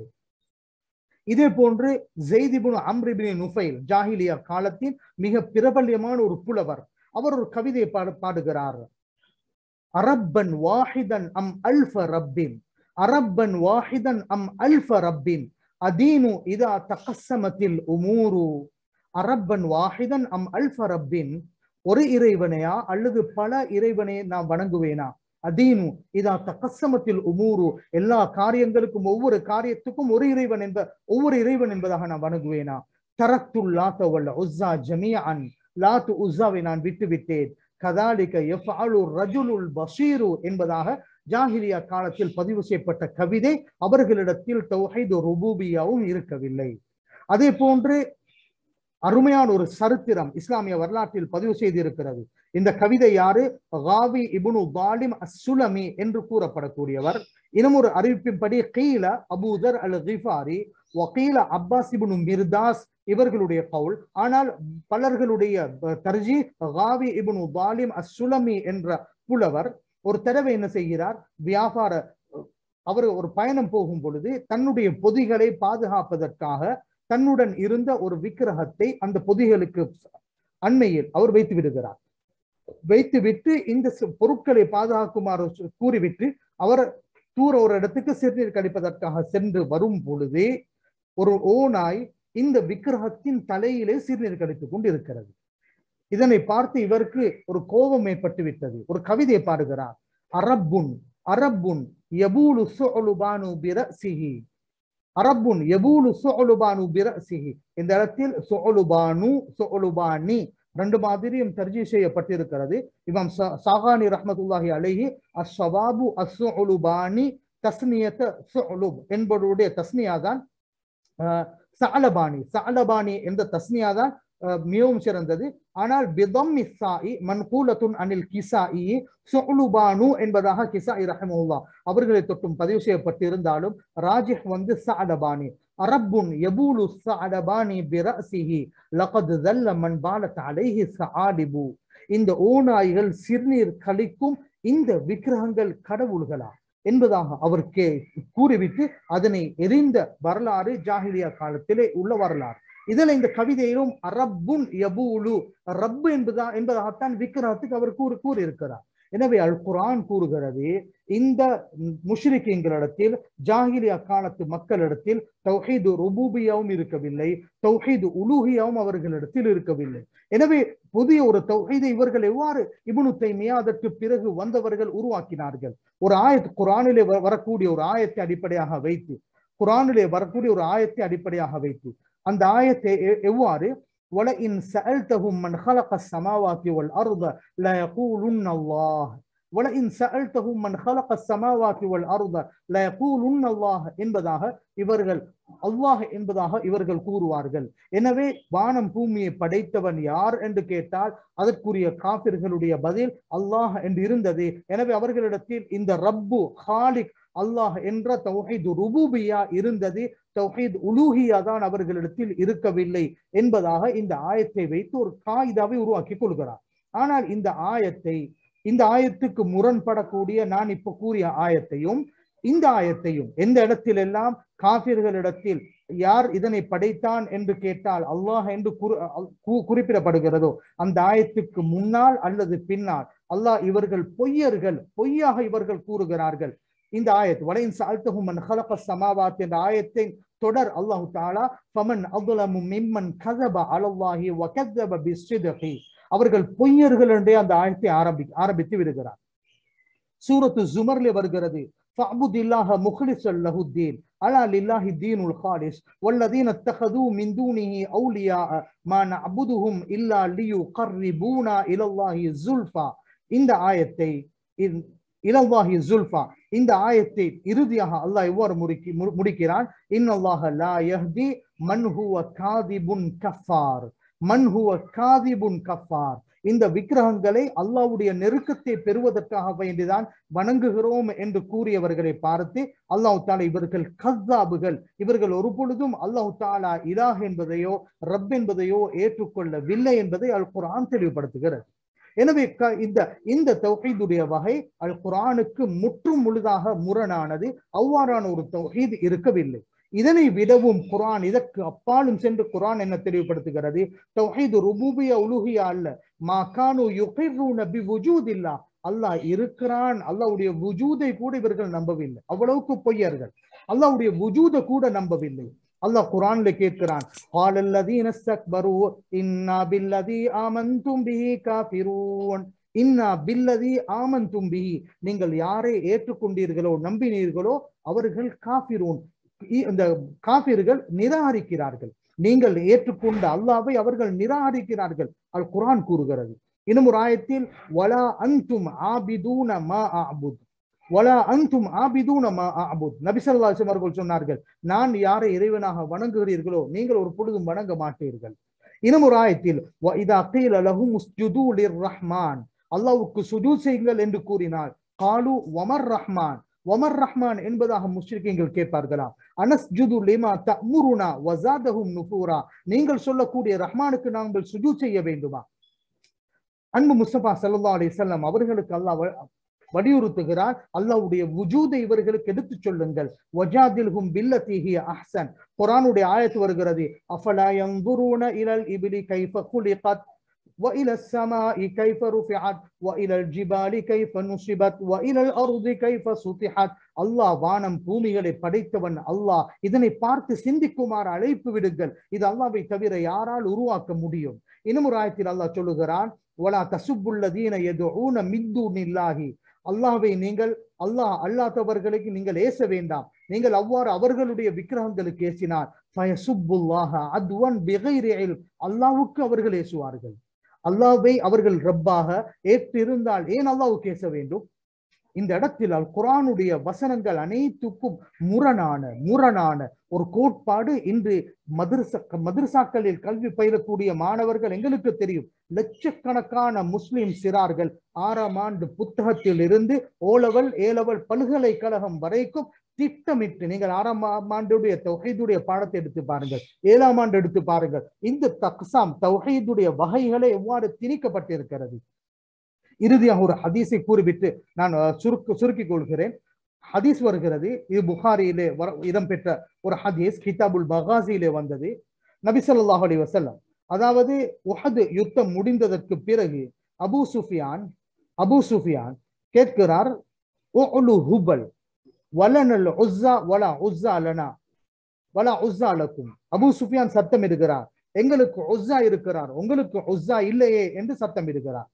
இதே போன்று ஜெய்திபுன் அம்ரிபின் நுஃபைல் ஜாஹிலியா காலத்தின் மிக பிரபல்யமான ஒரு புலவர் அவர் ஒரு கவிதையை பாடு பாடுகிறார் அரப்பன் வாஹிதன் அம் அல்ஃப ரப்பின் அரப்பன் வாஹிதன் அம் அல்ஃப ரப்பின் அதீனு இதா தகசமத்தில் உமூரு அரப்பன் வாஹிதன் அம் அல்ஃப ரப்பின் ஒரு இறைவனையா அல்லது பல இறைவனை நான் வணங்குவேனா அதீனு இதா தகசமத்தில் உமூரு எல்லா காரியங்களுக்கும் ஒவ்வொரு காரியத்துக்கும் ஒரு இறைவன் என்ப ஒவ்வொரு இறைவன் என்பதாக நான் வணங்குவேனா தரத்துல் லாத்த வல்ல உஸ்ஸா ஜமியன் லாத்து உஸ்ஸாவை நான் விட்டு விட்டேன் கதாலிக எஃபாலு ரஜுலுல் பஷீரு என்பதாக ஜாஹிலியா காலத்தில் பதிவு செய்யப்பட்ட கவிதை அவர்களிடத்தில் தௌஹைது ருபூபியாவும் இருக்கவில்லை அதே போன்று அருமையான ஒரு சரித்திரம் இஸ்லாமிய வரலாற்றில் பதிவு செய்திருக்கிறது இந்த கவிதை யாரு காவி இபுனு பாலிம் அசுலமி என்று கூறப்படக்கூடியவர் இன்னும் ஒரு அறிவிப்பின்படி கீழ அபூதர் அல் கிஃபாரி வக்கீல அப்பாஸ் இபுனு மிர்தாஸ் இவர்களுடைய கவுல் ஆனால் பலர்களுடைய தர்ஜி காவி இபுனு பாலிம் அசுலமி என்ற புலவர் ஒரு தடவை என்ன செய்கிறார் வியாபார அவர் ஒரு பயணம் போகும் பொழுது தன்னுடைய பொதிகளை பாதுகாப்பதற்காக தன்னுடன் இருந்த ஒரு விக்கிரகத்தை அந்த பொதிகளுக்கு அண்மையில் அவர் வைத்து விடுகிறார் வைத்துவிட்டு இந்த பொருட்களை பாதுகாக்குமாறு கூறிவிட்டு அவர் தூர ஒரு இடத்துக்கு சிறுநீர் கழிப்பதற்காக சென்று வரும் பொழுது ஒரு ஓநாய் இந்த விக்கிரகத்தின் தலையிலே சிறுநீர் கழித்துக் கொண்டு இருக்கிறது இதனை பார்த்து இவருக்கு ஒரு கோபம் ஏற்பட்டு விட்டது ஒரு கவிதையை பாடுகிறார் அரப்புன் அரப்புன் யபூலு சுஅலுபானு பிரசிஹி அரப்புன் யபூலு சுஅலுபானு பிரசிஹி இந்த இடத்தில் சுஅலுபானு சுஅலுபானி ரெண்டு மாதிரியும் தர்ஜி செய்யப்பட்டிருக்கிறது இமாம் சாகானி ரஹமத்துல்லாஹி அலைஹி அஸ்ஸவாபு அஸ்ஸுலுபானி தஸ்னியத்த சுஅலுப் என்பவருடைய தஸ்னியா தான் சஅலபானி சஅலபானி என்ற தஸ்னியா தான் மிகவும் சிறந்தது ஆனால் பிதம் இஸ்ஸாஇ மன்கூலத்துன் அனில் கிசாஇ சுலுபானு என்பதாக கிசாஇ ரஹமுல்லா அவர்களை தொட்டும் பதிவு செய்யப்பட்டிருந்தாலும் ராஜிஹ் வந்து சஅலபானி அரப்புன் யபூலு சஅலபானி பிரசிஹி லகத் தல்ல மன் பாலத் அலைஹி சஆலிபு இந்த ஓநாய்கள் சிறுநீர் கழிக்கும் இந்த விக்கிரகங்கள் கடவுள்களா என்பதாக அவர் கே கூறிவிட்டு அதனை எரிந்த வரலாறு ஜாகிலியா காலத்திலே உள்ள வரலாறு இதுல இந்த கவிதையிலும் அரப்புன் யபூலு ரப்பு என்பதா என்பதாகத்தான் விக்கிரகத்துக்கு அவர் கூறி கூறியிருக்கிறார் எனவே அல் குரான் கூறுகிறது இந்த முஷ்ரிக்கிங்களிடத்தில் ஜாகிலியா காலத்து மக்களிடத்தில் தௌஹீது ருபூபியாவும் இருக்கவில்லை தௌஹீது உலூஹியாவும் அவர்களிடத்தில் இருக்கவில்லை எனவே புதிய ஒரு தௌஹீதை இவர்கள் எவ்வாறு இபுனு தைமியா அதற்கு பிறகு வந்தவர்கள் உருவாக்கினார்கள் ஒரு ஆயத் குரானிலே வரக்கூடிய ஒரு ஆயத்தை அடிப்படையாக வைத்து குரானிலே வரக்கூடிய ஒரு ஆயத்தை அடிப்படையாக வைத்து அந்த ஆயத்தை எவ்வாறு وَلَئِنْ سَأَلْتَهُمْ مَنْ خَلَقَ السَّمَاوَاتِ وَالْأَرْضَ لَيَقُولُنَّ اللَّهُ وَلَئِنْ سَأَلْتَهُمْ مَنْ خَلَقَ السَّمَاوَاتِ وَالْأَرْضَ لَيَقُولُنَّ اللَّهُ என்பதாக இவர்கள் அல்லாஹ் என்பதாக இவர்கள் கூறுவார்கள் எனவே வானம் பூமியை படைத்தவன் யார் என்று கேட்டால் அதற்குரிய காபிர்களுடைய பதில் அல்லாஹ் என்று இருந்தது எனவே அவர்களிடத்தில் இந்த ரப்பு ஹாலிக் அல்லாஹ் என்ற தௌஹீது ருபூபியா இருந்தது தௌஹீத் உலூஹியா தான் அவர்களிடத்தில் இருக்கவில்லை என்பதாக இந்த ஆயத்தை வைத்து ஒரு காயிதாவை உருவாக்கி கொள்கிறார் ஆனால் இந்த ஆயத்தை இந்த ஆயத்துக்கு முரண்படக்கூடிய நான் இப்ப கூறிய ஆயத்தையும் இந்த ஆயத்தையும் எந்த இடத்திலெல்லாம் காபிர்களிடத்தில் யார் இதனை படைத்தான் என்று கேட்டால் அல்லாஹ் என்று குறிப்பிடப்படுகிறதோ அந்த ஆயத்துக்கு முன்னால் அல்லது பின்னால் அல்லாஹ் இவர்கள் பொய்யர்கள் பொய்யாக இவர்கள் கூறுகிறார்கள் இந்த ஆயத் வலையின் சால்த்தகும் மன் ஹலக சமாவாத் என்ற ஆயத்தை தொடர் அல்லாஹு தாலா ஃபமன் அப்துலமு மிம்மன் கதப அலல்லாஹி வகதப பிஸ்ஸிதகி அவர்கள் பொய்யர்கள் என்றே அந்த ஆயத்தை ஆரம்பி ஆரம்பித்து விடுகிறார் சூரத்து ஜுமர்ல வருகிறது فاعبد الله مخلصا له الدين الا لله الدين الخالص والذين اتخذوا من دونه اولياء ما نعبدهم الا ليقربونا الى الله زلفى இந்த ஆயத்தை இலவாஹி ஜுல்ஃபா இந்த ஆயத்தை இறுதியாக அல்லாஹ் எவ்வாறு முறுக்கி முடிக்கிறான் இன்னல்லாஹ லா யஹ்தி மன் ஹுவ காதிபுன் கஃபார் மன் ஹுவ காதிபுன் கஃபார் இந்த விக்கிரகங்களை அல்லாஹ்வுடைய நெருக்கத்தை பெறுவதற்காக வேண்டிதான் வணங்குகிறோம் என்று கூறியவர்களை பார்த்து அல்லாஹ் தாலா இவர்கள் கஸ்ஸாபுகள் இவர்கள் ஒரு பொழுதும் அல்லாஹ் தாலா இலாஹ் என்பதையோ ரப் என்பதையோ ஏற்றுக்கொள்ளவில்லை என்பதை அல் குர்ஆன் தெளிவுபடுத்துகிறது எனவே க- இந்த இந்த தௌஹீதுடைய வகை அல் குர்ஆனுக்கு முற்றும் முழுதாக முரணானது அவ்வாறான ஒரு தௌஹீத் இருக்கவில்லை இதனை விடவும் குர்ஆன் இதற்கு அப்பாலும் சென்று குர்ஆன் என்ன தெளிவுபடுத்துகிறது தௌஹீது ருபூபியா உலுஹியா அல்ல மா கானு யுகிர்ரூன பி வுஜூதில்லா அல்லாஹ் இருக்கிறான் அல்லாஹ்வுடைய வுஜூதை கூட இவர்கள் நம்பவில்லை அவ்வளவுக்கு பொய்யர்கள் அல்லாஹ்வுடைய வுஜூதை கூட நம்பவில்லை அல்லாஹ் குர்ஆன்ல கேட்கிறான் قال الذين استكبروا إنا بالذي آمنتم به كافرون இன்னா பில்லதி ஆமந்தும் பிஹி நீங்கள் யாரை ஏற்றுக்கொண்டீர்களோ நம்பினீர்களோ அவர்கள் காபிரூன் இ- இந்த காபிர்கள் நிராகரிக்கிறார்கள் நீங்கள் ஏற்றுக்கொண்ட அல்லாவை அவர்கள் நிராகரிக்கிறார்கள் அல் குர்ஆன் கூறுகிறது இன்னும் ஒரு ஆயத்தில் வலா அன்தும் ஆபிதூன மா அபுத் வலா அன்தும் ஆபிதூன மா அபுத் நபி ஸல்லல்லாஹு அலைஹி வஸல்லம் அவர்கள் சொன்னார்கள் நான் யாரை இறைவனாக வணங்குகிறீர்களோ நீங்கள் ஒரு பொழுதும் வணங்க மாட்டீர்கள் இன்னும் ஒரு ஆயத்தில் வ இதா கீல லஹும் உஸ்ஜுது லிர்ரஹ்மான் அல்லாஹ்வுக்கு சுஜூத் செய்யுங்கள் என்று கூறினார் காலு வமர் ரஹ்மான் வமர் ரஹ்மான் என்பதாக முஸ்லிம்கள் கேட்பார்களாம் அனஸ்ஜுது லிமா தமுருனா வஸாதஹும் நுஃபூரா நீங்கள் சொல்லக்கூடிய ரஹ்மானுக்கு நாங்கள் சுஜூத் செய்ய வேண்டுமா அன்பு முஸ்தபா ஸல்லல்லாஹு அலைஹி வஸல்லம் அவர்களுக்கு அல்லாஹ் வ- வலியுறுத்துகிறார் அல்லாஹ்வுடைய வுஜூதை இவர்களுக்கு எடுத்துச் சொல்லுங்கள் வஜாதில்ஹும் பில்லதி ஹிய அஹ்சன் குர்ஆனுடைய ஆயத்து வருகிறது அஃபலா யன்துரூன இலல் இப்லி கைஃப குலிகத் وإلى السماء كيف رفعت وإلى الجبال كيف نصبت وإلى الأرض كيف سطحت அல்லாஹ் வானம் பூமிகளை படைத்தவன் அல்லாஹ் இதனை பார்த்து சிந்திக்குமாறு அழைப்பு விடுங்கள் இது அல்லாஹ்வை தவிர யாரால் உருவாக்க முடியும் இன்னும் ஒரு ஆயத்தில் அல்லாஹ் சொல்லுகிறான் வலா தசுப்புல்லதீன எதுஊன மித்தூனில்லாஹி அல்லாஹ்வை நீங்கள் அல்லாஹ் அல்லாதவர்களுக்கு நீங்கள் ஏச வேண்டாம் நீங்கள் அவ்வாறு அவர்களுடைய விக்கிரகங்களுக்கு ஏசினார் ஃபயசுப்புல்லாஹ அத்வன் பிகைரி இல்ம். அல்லாஹ்வுக்கு அவர்கள் ஏசுவார்கள் அல்லாஹ்வை அவர்கள் ரப்பாக ஏற்றிருந்தால் ஏன் அல்லாஹ்வுக்கு ஏச வேண்டும் இந்த இடத்தில் அல் குர்ஆனுடைய வசனங்கள் அனைத்துக்கும் முரணான முரணான ஒரு கோட்பாடு இன்று மதரச மதரசாக்களில் கல்வி பயிலக்கூடிய மாணவர்கள் எங்களுக்கு தெரியும் லட்சக்கணக்கான முஸ்லிம் சிறார்கள் ஆறாம் ஆண்டு புத்தகத்தில் இருந்து ஓலவல் ஏலவல் பல்கலைக்கழகம் வரைக்கும் திட்டமிட்டு நீங்கள் ஆறாம் ஆம் ஆண்டுடைய தௌஹீதுடைய பாடத்தை எடுத்து பாருங்கள் ஏழாம் ஆண்டு எடுத்து பாருங்கள் இந்த தக்சாம் தௌஹீதுடைய வகைகளை எவ்வாறு திணிக்கப்பட்டிருக்கிறது இறுதியாக ஒரு ஹதீஸை கூறிவிட்டு நான் அஹ், சுருக்க சுருக்கிக் கொள்கிறேன் ஹதீஸ் வருகிறது இது புகாரியிலே வர இடம்பெற்ற ஒரு ஹதீஸ் கிதாபுல் பகாசியிலே வந்தது நபி ஸல்லல்லாஹு அலைஹி வஸல்லம் அதாவது உஹது யுத்தம் முடிந்ததற்கு பிறகு அபூ சுஃபியான் அபூ சுஃபியான் கேட்கிறார் உஅலு ஹுபல் வலனல் உஸ்ஸா வலா உஸ்ஸா லனா வலா உஸ்ஸா லக்கும் அபூ சுஃபியான் சத்தம் இடுகிறார் எங்களுக்கு உஸ்ஸா இருக்கிறார் உங்களுக்கு உஸ்ஸா இல்லையே என்று சத்தம் இடுகிறார்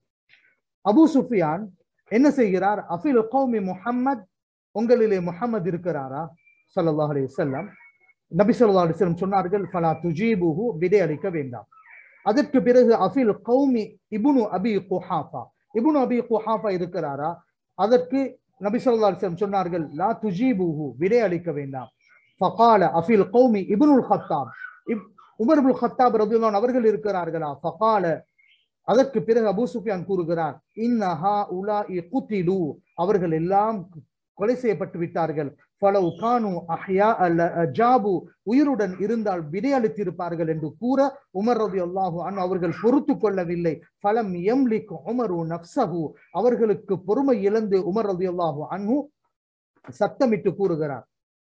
அபூ சுஃபியான் என்ன செய்கிறார் அஃபில் கௌமி முஹம்மத் உங்களிலே முஹம்மது இருக்கிறாரா ஸல்லல்லாஹு அலைஹி வஸல்லம் நபி ஸல்லல்லாஹு அலைஹி வஸல்லம் சொன்னார்கள் ஃபலா துஜீபுஹு விடை அளிக்க வேண்டாம் அதற்கு பிறகு அஃபில் கௌமி இப்னு அபி குஹாஃபா இப்னு அபி குஹாஃபா இருக்கிறாரா அதற்கு நபி ஸல்லல்லாஹு அலைஹி வஸல்லம் சொன்னார்கள் லா துஜீபுஹு விடை அளிக்க வேண்டாம் ஃபகால அஃபில் கௌமி இப்னுல் ஹத்தாப் இப் உமர் இப்னு ஹத்தாப் ரலியல்லாஹு அன்ஹு அவர்கள் இருக்கிறார்களா ஃபகால அதற்கு பிறகு அபூ சுஃபியான் கூறுகிறார் இன்னஹா உலாஇ குத்திலு அவர்கள் எல்லாம் கொலை செய்யப்பட்டு விட்டார்கள் ஃபலவ் கானு அஹ்யா அல்ல ஜாபு உயிருடன் இருந்தால் விடையளித்திருப்பார்கள் என்று கூற உமர் ரதி அல்லாஹு அன் அவர்கள் பொறுத்து கொள்ளவில்லை ஃபலம் எம்லிக் உமரு நப்சஹு அவர்களுக்கு பொறுமை இழந்து உமர் ரதி அல்லாஹு அன்ஹு சத்தமிட்டு கூறுகிறார்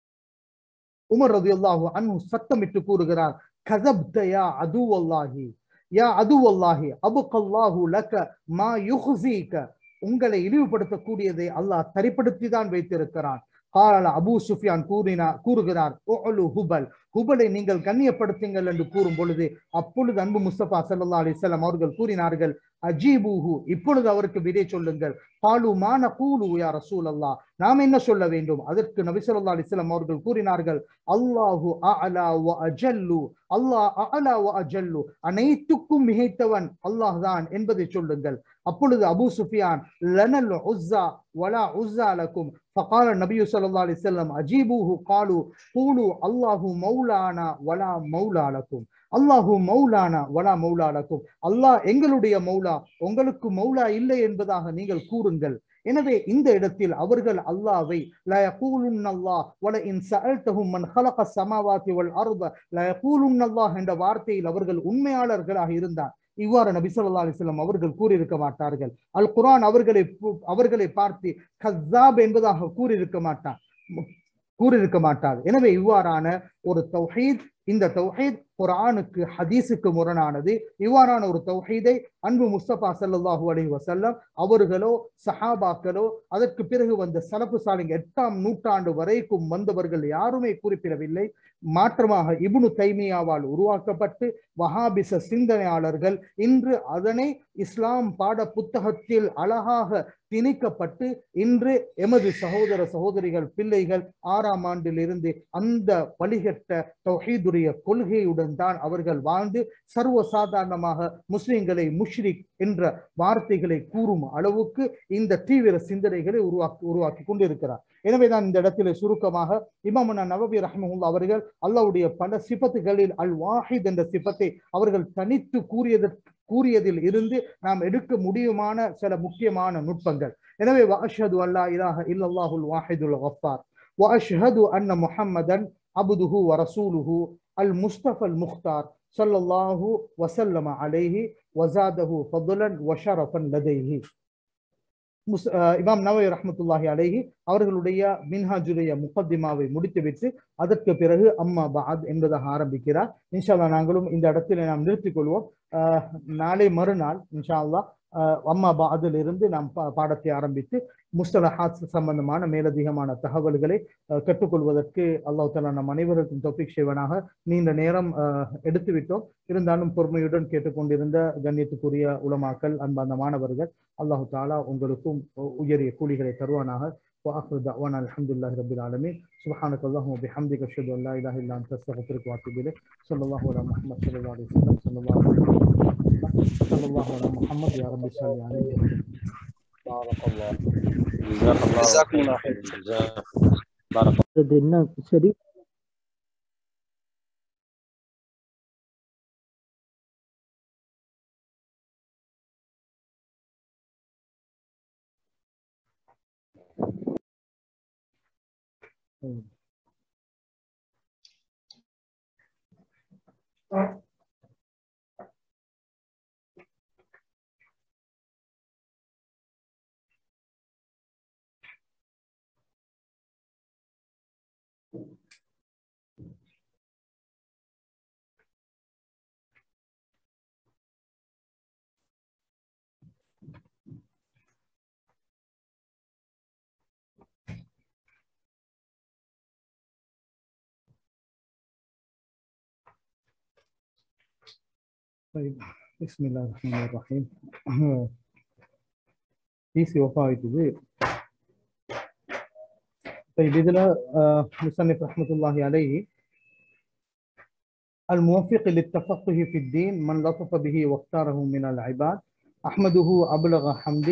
உமர் ரதி அல்லாஹு அன்ஹு சத்தமிட்டு கூறுகிறார் கதப்த யா அது அல்லாஹி யா அது அல்லாஹி அபுகல்லாஹு லக மா யுஹ்ஸீக உங்களை இழிவுபடுத்தக்கூடியதை அல்லாஹ் தரிப்படுத்தி தான் வைத்திருக்கிறான் கால அபூ சுஃபியான் கூறினார் கூறுகிறார் உஅலு ஹுபல் ஹுபலை நீங்கள் கண்ணியப்படுத்துங்கள் என்று கூறும் பொழுது அப்பொழுது அன்பு முஸ்தபா ஸல்லல்லாஹு அலைஹி வஸல்லம் அவர்கள் கூறினார்கள் அஜீபூஹு இப்பொழுது அவருக்கு விடை சொல்லுங்கள் பாலு மான கூலு யா ரசூல் அல்லாஹ் நாம் என்ன சொல்ல வேண்டும் அதற்கு நபி ஸல்லல்லாஹு அலைஹி வஸல்லம் அவர்கள் கூறினார்கள் அல்லாஹு அஅலா வ அஜல்லு அல்லாஹ் அஅலா வ அஜல்லு அனைத்துக்கும் மிகைத்தவன் அல்லாஹ் தான் என்பதை சொல்லுங்கள் அப்பொழுது அபூ சுஃபியான் லனல் உஸ்ஸா வலா உஸ்ஸா லக்கும் فقال النبي صلى الله عليه وسلم اجيبوه قالوا قولوا الله مولانا ولا مولى لكم அல்லாஹு மௌலானா வலா மௌலாலக்கும் அல்லாஹ் எங்களுடைய மௌலா உங்களுக்கு மௌலா இல்லை என்பதாக நீங்கள் கூறுங்கள் எனவே இந்த இடத்தில் அவர்கள் அல்லாவை لا يقولن الله ولئن سألتهم من خلق السماوات والأرض لا يقولن الله என்ற வார்த்தையில் அவர்கள் உண்மையாளர்களாக இருந்தார் இவ்வாறு நபி ஸல்லல்லாஹு அலைஹி வஸல்லம் அவர்கள் கூறியிருக்க மாட்டார்கள் அல் குர்ஆன் அவர்களை பு- அவர்களை பார்த்து கஸாப் என்பதாக கூறியிருக்க மாட்டார் கூறியிருக்க மாட்டார் எனவே இவ்வாறான ஒரு தௌஹீத் இந்த தௌஹீத் குர்ஆனுக்கு ஹதீஸுக்கு முரணானது இவ்வாறான ஒரு தௌஹீதை அன்பு முஸ்தபா ஸல்லல்லாஹு அலைஹி வஸல்லம் அவர்களோ சஹாபாக்களோ அதற்கு பிறகு வந்த சலப்பு சாலிங் எட்டாம் நூற்றாண்டு வரைக்கும் வந்தவர்கள் யாருமே குறிப்பிடவில்லை மாற்றமாக இப்னு தைமியாவால் உருவாக்கப்பட்டு வஹாபிச சிந்தனையாளர்கள் இன்று அதனை இஸ்லாம் பாட புத்தகத்தில் அழகாக திணிக்கப்பட்டு இன்று எமது சகோதர சகோதரிகள் பிள்ளைகள் ஆறாம் ஆண்டில் இருந்து அந்த வழிகட்ட தௌஹீதுடைய கொள்கையுடன் தான் அவர்கள் வாழ்ந்து சர்வ சாதாரணமாக முஸ்லிம்களை முஷ்ரிக் என்ற வார்த்தைகளை கூறும் அளவுக்கு இந்த தீவிர சிந்தனைகளை உருவாக்கி உருவாக்கி கொண்டிருக்கிறார் எனவேதான் இந்த இடத்திலே சுருக்கமாக இமாமுனா நவபி ரஹ்மஹுல்லா அவர்கள் அல்லாஹ்வுடைய பல சிபத்துகளில் அல் வாஹித் என்ற சிபத்தை அவர்கள் தனித்து கூறியதற்கு கூறியதில் இருந்து நாம் எடுக்க முடியுமான சில முக்கியமான நுட்பங்கள் எனவே வஅஷ்ஹது அல்லா இலாஹ இல்லல்லாஹுல் வாஹிதுல் கஃபார் வஅஷ்ஹது அன்ன முஹம்மதன் அப்துஹு வ ரசூலுஹு அல் முஸ்தஃபல் முக்தார் ஸல்லல்லாஹு வஸல்லம அலைஹி வஸாதஹு ஃபضலன் வஷரஃபன் லதைஹி முஸ்- அஹ் இமாம் நவவி ரஹ்மத்துல்லாஹி அலைஹி அவர்களுடைய மின்ஹாஜுடைய முகத்திமாவை முடித்துவிட்டு அதற்கு பிறகு அம்மா பாத் என்பதாக ஆரம்பிக்கிறார் இன்ஷா அல்லாஹ் நாங்களும் இந்த இடத்தில் நாம் நிறுத்திக் கொள்வோம் அஹ் நாளை மறுநாள் இன்ஷா அல்லாஹ் அஹ் அம்மா பாதில் இருந்து நாம் பா- பாடத்தை ஆரம்பித்து முஸ்தலஹாத் சம்பந்தமான மேலதிகமான தகவல்களை அஹ், கற்றுக்கொள்வதற்கு அல்லாஹ் தலா நம் அனைவருக்கும் தொப்பிக் செய்வனாக நீண்ட நேரம் அஹ், எடுத்துவிட்டோம் இருந்தாலும் பொறுமையுடன் கேட்டுக்கொண்டிருந்த கண்ணியத்துக்குரிய உலமாக்கள் அன்பார்ந்த மாணவர்கள் அல்லாஹு தாலா உங்களுக்கும் உ- உயரிய கூலிகளை தருவானாக وآخر دعوانا الحمد لله رب العالمين سبحانك اللهم وبحمدك أشهد أن لا إله إلا أنت أستغفرك وأتوب إليك صلى الله على محمد صلى الله عليه وسلم صلى الله عليه وسلم صلى الله على محمد يا رب صل عليه بارك الله جزاك الله جزاكم الله خير جزاك بارك அது என்ன சரி طيب بسم الله الرحمن الرحيم ஈஸி ஒஃப் ஆயிட்டுது طيب இதுல آه، مصنف رحمة الله عليه الموفق للتفقه في الدين من لطف به واختاره من العباد أحمده أبلغ حمد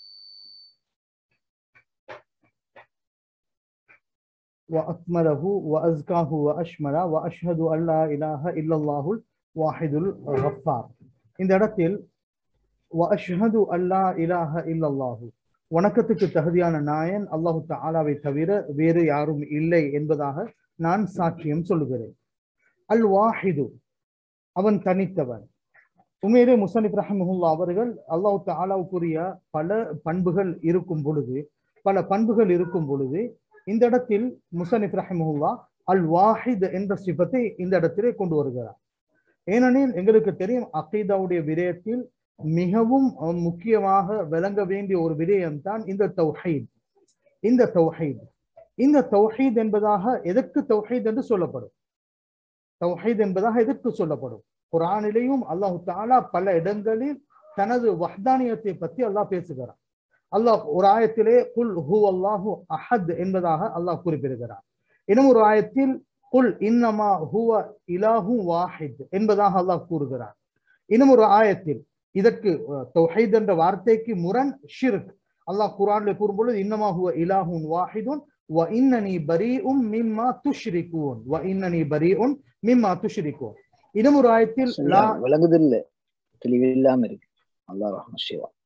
وأكمله وأزكاه وأشمل وأشهد أن لا إله إلا الله الواحد الغفار இந்த இடத்தில் وأشهد أن لا إله إلا الله வணக்கத்துக்கு தகுதியான நாயன் அல்லாஹு தாலாவை தவிர வேறு யாரும் இல்லை என்பதாக நான் சாட்சியம் சொல்லுகிறேன் அல் வாஹிது அவன் தனித்தவன் உண்மையிலே முசனிப் ரஹமுல்லா அவர்கள் அல்லாஹு தாலாவுக்குரிய பல பண்புகள் இருக்கும் பொழுது பல பண்புகள் இருக்கும் பொழுது இந்த இடத்தில் முசனிப் ரஹமுல்லா அல் வாஹித் என்ற சிபத்தை இந்த இடத்திலே கொண்டு வருகிறார் ஏனெனில் எங்களுக்கு தெரியும் அகீதாவுடைய விடயத்தில் மிகவும் அஹ், முக்கியமாக விளங்க வேண்டிய ஒரு விடயம் தான் இந்த தௌஹீத் இந்த தௌஹீத் இந்த தௌஹீத் என்பதாக எதற்கு தௌஹீத் என்று சொல்லப்படும் தௌஹீத் என்பதாக எதற்கு சொல்லப்படும் குரானிலேயும் அல்லாஹு தாலா பல இடங்களில் தனது வஹ்தானியத்தை பற்றி அல்லாஹ் பேசுகிறார் அல்லாஹ் ஒரு ஆயத்திலே குல் ஹூ அல்லாஹு அஹத் என்பதாக அல்லாஹ் குறிப்பிடுகிறார் இன்னும் ஒரு ஆயத்தில் குல் இன்னமா ஹுவ இலாஹு வாஹித் என்பதாக அல்லாஹ் கூறுகிறார் இன்னும் ஒரு ஆயத்தில் இதற்கு அஹ், தௌஹீத் என்ற வார்த்தைக்கு முரண் ஷிர்க் அல்லாஹ் குர்ஆன்ல கூறும்பொழுது இன்னமா ஹுவ இலாஹுன் வாஹிதுன் வ இன்னனி பரீஉம் மிம்மா துஷ்ரிகூன் வ இன்னனி பரீஉன் மிம்மா துஷ்ரிகூன் இன்னும் ஒரு ஆயத்தில் லா விளங்குது இல்ல தெளிவில்லாம இருக்கு அல்லாஹ் ரஹ்மத் செய்வான்